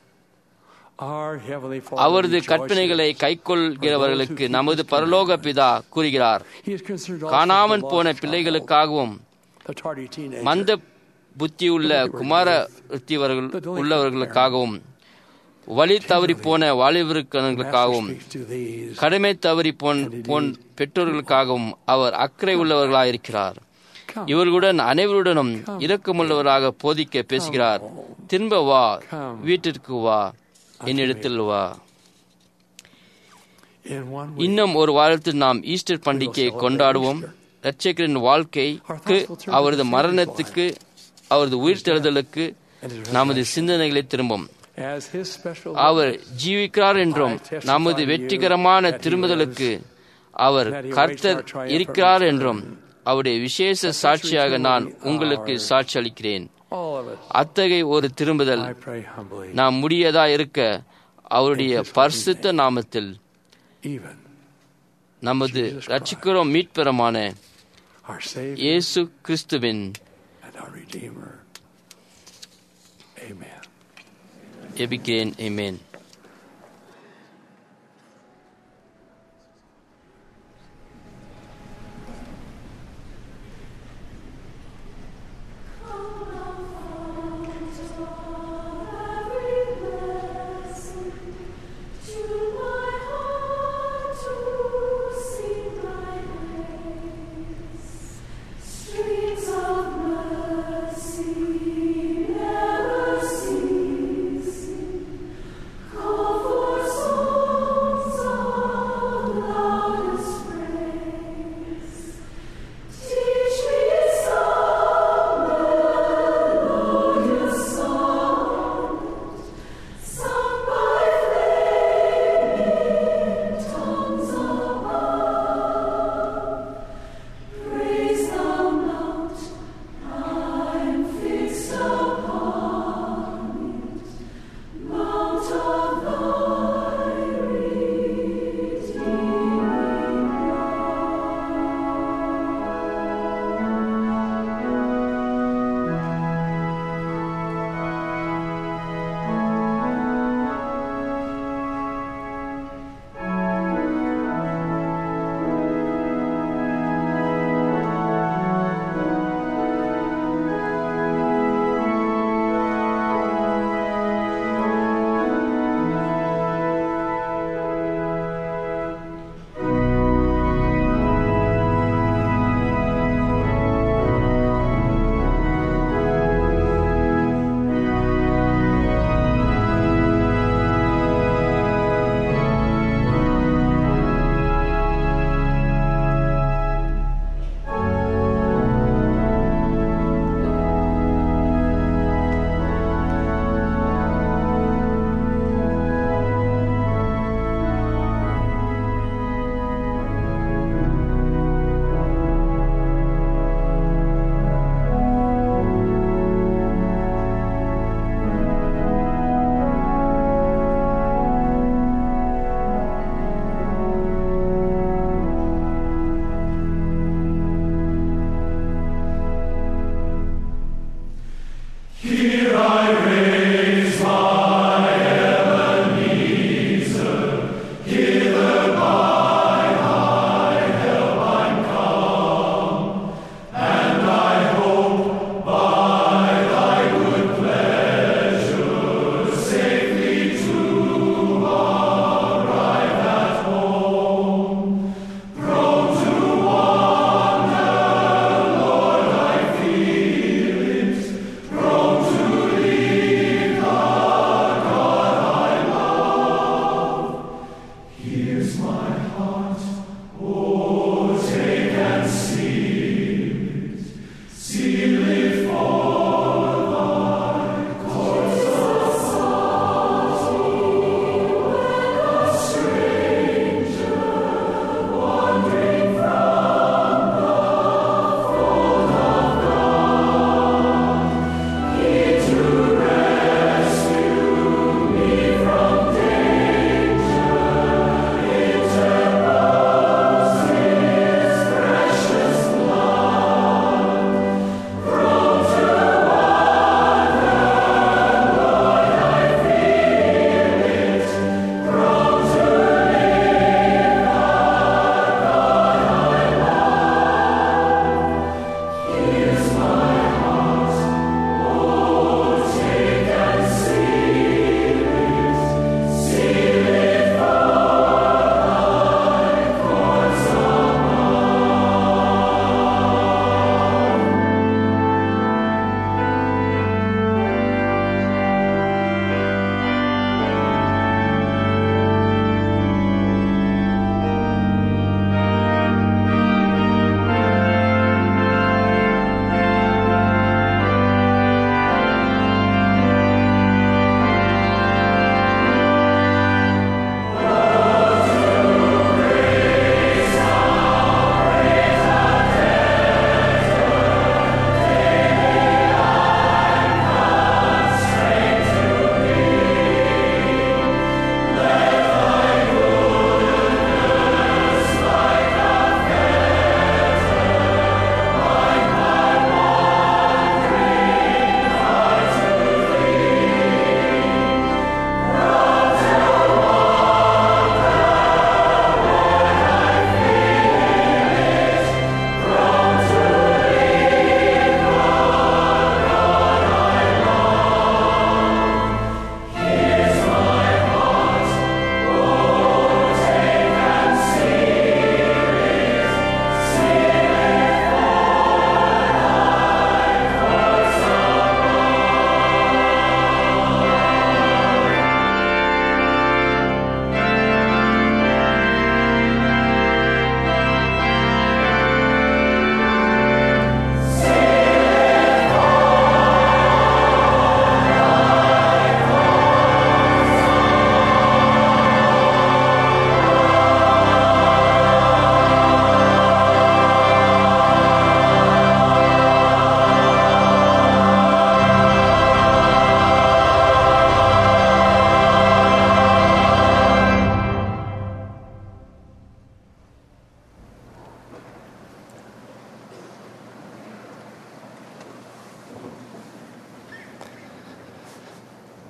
Our Heavenly Father அவரது rejoices. கற்பனைகளை கைக்கொள்கிறவர்களுக்கு நமது பரலோக பிதா கூறுகிறார் He is concerned also காணாமல் for the போன lost பிள்ளைகளுக்காகவும் child, the tardy teenager. மந்த புத்தியுள்ள குமார புத்தியவர்கள் உள்ளவர்களுக்காகவும் வழி தவறி போன வாலிபர்களுக்காகவும் Speaks to these. கடமை தவறி போன் போன் பெற்றோர்களுக்காகவும் அவர் அக்கறை உள்ளவர்களாயிருக்கிறார் இவர்களுடன் அனைவருடனும் இரக்கமுள்ளவராக போதிக்க பேசுகிறார் திரும்ப வா வீட்டிற்கு வா என்னிடத்தில் வா In one week, இன்னும் ஒரு வாரத்தில் நாம் ஈஸ்டர் பண்டிகையை கொண்டாடுவோம் இரட்சகரின் வாழ்க்கைக்கு அவரது மரணத்துக்கு அவரது உயிர்த்தெழுதலுக்கு நமது சிந்தனைகளை திரும்பும் as His special அவர் ஜீவிக்கிறார் என்றும் நமது வெற்றிகரமான திரும்புதலுக்கு அவர் கர்த்தர் இருக்கிறார் என்றும் அவருடைய விசேஷ சாட்சியாக நான் உங்களுக்கு சாட்சி அளிக்கிறேன் all of it, அத்தகைய ஒரு திரும்புதல் I pray humbly, நாம் முடியதா இருக்க அவருடைய பரிசுத்த நாமத்தில் even நமது ரட்சிக்கிறோம் மீட்பெறமான our Savior இயேசு கிறிஸ்துவின் and our Redeemer. Amen. எபிக்கிறேன் Amen.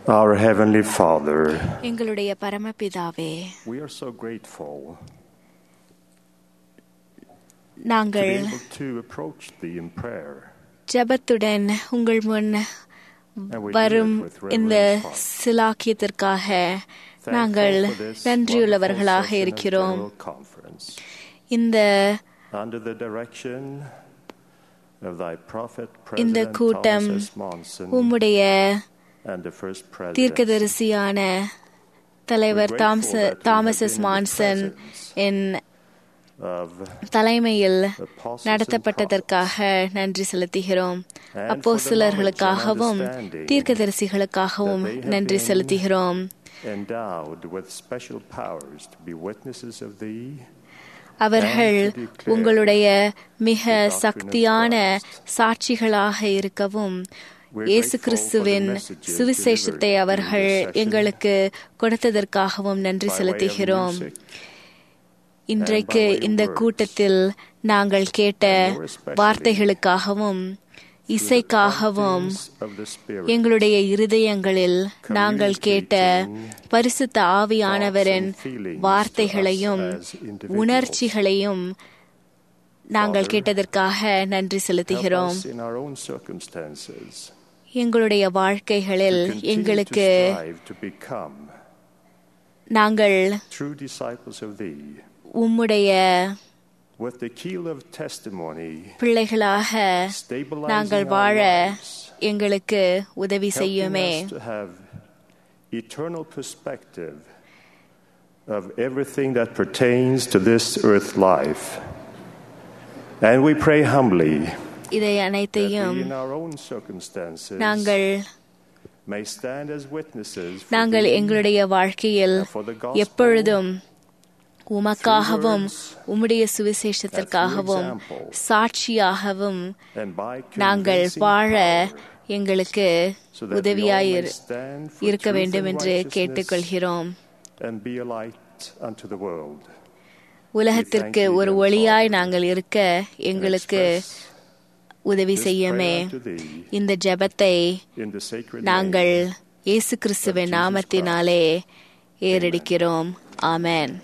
Our Heavenly Father, எங்களுடைய பரமபிதாவே we are so grateful to நாங்கள் be able to approach Thee in prayer. ஜெபத்துடன் உங்கள் முன் வரும் இந்த சிலாக்கியத்திற்காக நாங்கள் நன்றியுள்ளவர்களாக இருக்கிறோம் Conference. இந்த Under the direction of Thy prophet, இந்த President கூட்டம் Thomas S. Monson, உம்முடைய and the first president, தீர்க்கதரிசியான தலைவர் தாம்ச தாமஸ் எஸ் மான்சன் என் of தலைமையில் நடத்தப்பட்டதற்காக நன்றி செலுத்துகிறோம் அப்போ சிலர்களுக்காகவும் தீர்க்கதரிசிகளுக்காகவும் நன்றி செலுத்துகிறோம் endowed with special powers to be witnesses of Thee அவர்கள் உங்களுடைய மிக சக்தியான சாட்சிகளாக இருக்கவும் இயேசு கிறிஸ்துவின் சுவிசேஷத்தை அவர்கள் எங்களுக்கு கொடுத்ததற்காகவும் நன்றி செலுத்துகிறோம் இன்றைக்கு இந்த கூட்டத்தில் நாங்கள் கேட்ட வார்த்தைகளுக்காகவும் இசைக்காகவும் எங்களுடைய இருதயங்களில் நாங்கள் கேட்ட பரிசுத்த ஆவியானவரின் வார்த்தைகளையும் உணர்ச்சிகளையும் நாங்கள் கேட்டதற்காக நன்றி செலுத்துகிறோம் Help us in our own circumstances எங்களுடைய வாழ்க்கைகளில் to continue எங்களுக்கு to strive to become நாங்கள் true disciples of Thee உம்முடைய with the keel of testimony பிள்ளைகளாக stabilizing நாங்கள் our வாழ lives, எங்களுக்கு உதவி helping செய்யுமே us to have eternal perspective of everything that pertains to this earth life. And we pray humbly இதை that அனைத்தையும் we in our own circumstances நாங்கள் may stand as witnesses for நாங்கள் thee எங்களுடைய வாழ்க்கையில் and for the gospel எப்பொழுதும் உமக்காகவும் உம்முடைய சுவிசேஷத்திற்காகவும் சாட்சியாகவும் and by நாங்கள் convincing வாழ power, எங்களுக்கு so that we all உதவியாய் may இரு- stand for இருக்க truth வேண்டும் and என்று righteousness கேட்டுக்கொள்கிறோம் and be a light unto the world. உலகத்திற்கு ஒரு ஒளியாய் நாங்கள் இருக்க எங்களுக்கு உதவி This செய்யுமே prayer unto thee இந்த ஜெபத்தை in the sacred நாங்கள் name இயேசு கிறிஸ்துவின் நாமத்தினாலே ஏறெடுக்கிறோம் ஆமென்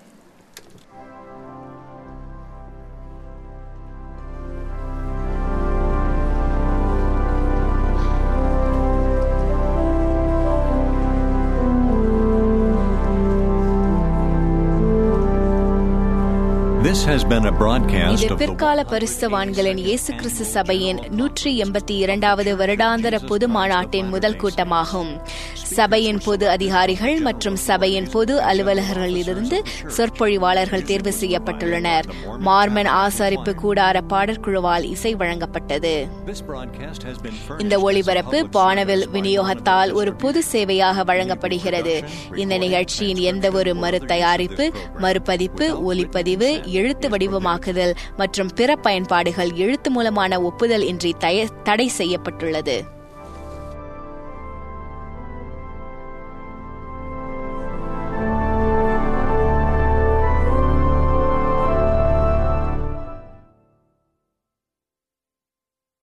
This has been a broadcast இது of the பிற்கால பரிசுத்தவான்களின் இயேசு கிறிஸ்து சபையின் நூற்றி எண்பத்தி இரண்டாவது வருடாந்திர பொது மாநாட்டின் முதல் கூட்டமாகும் சபையின் பொது அதிகாரிகள் மற்றும் சபையின் பொது அலுவலர்களிலிருந்து சொற்பொழிவாளர்கள் தேர்வு செய்யப்பட்டுள்ளனர் மார்மன் ஆசாரிப்பு கூடார பாடற்குழுவால் இசை வழங்கப்பட்டது This broadcast has been furnished இந்த ஒளிபரப்பு வானவில் விநியோகத்தால் ஒரு பொது சேவையாக வழங்கப்படுகிறது இந்த நிகழ்ச்சியின் எந்த ஒரு மறு தயாரிப்பு மறுபதிப்பு ஒலிப்பதிவு எழுத்து வடிவமாக்குதல் மற்றும் பிற பயன்பாடுகள் எழுத்து மூலமான ஒப்புதல் இன்றி தய- தடை செய்யப்பட்டுள்ளது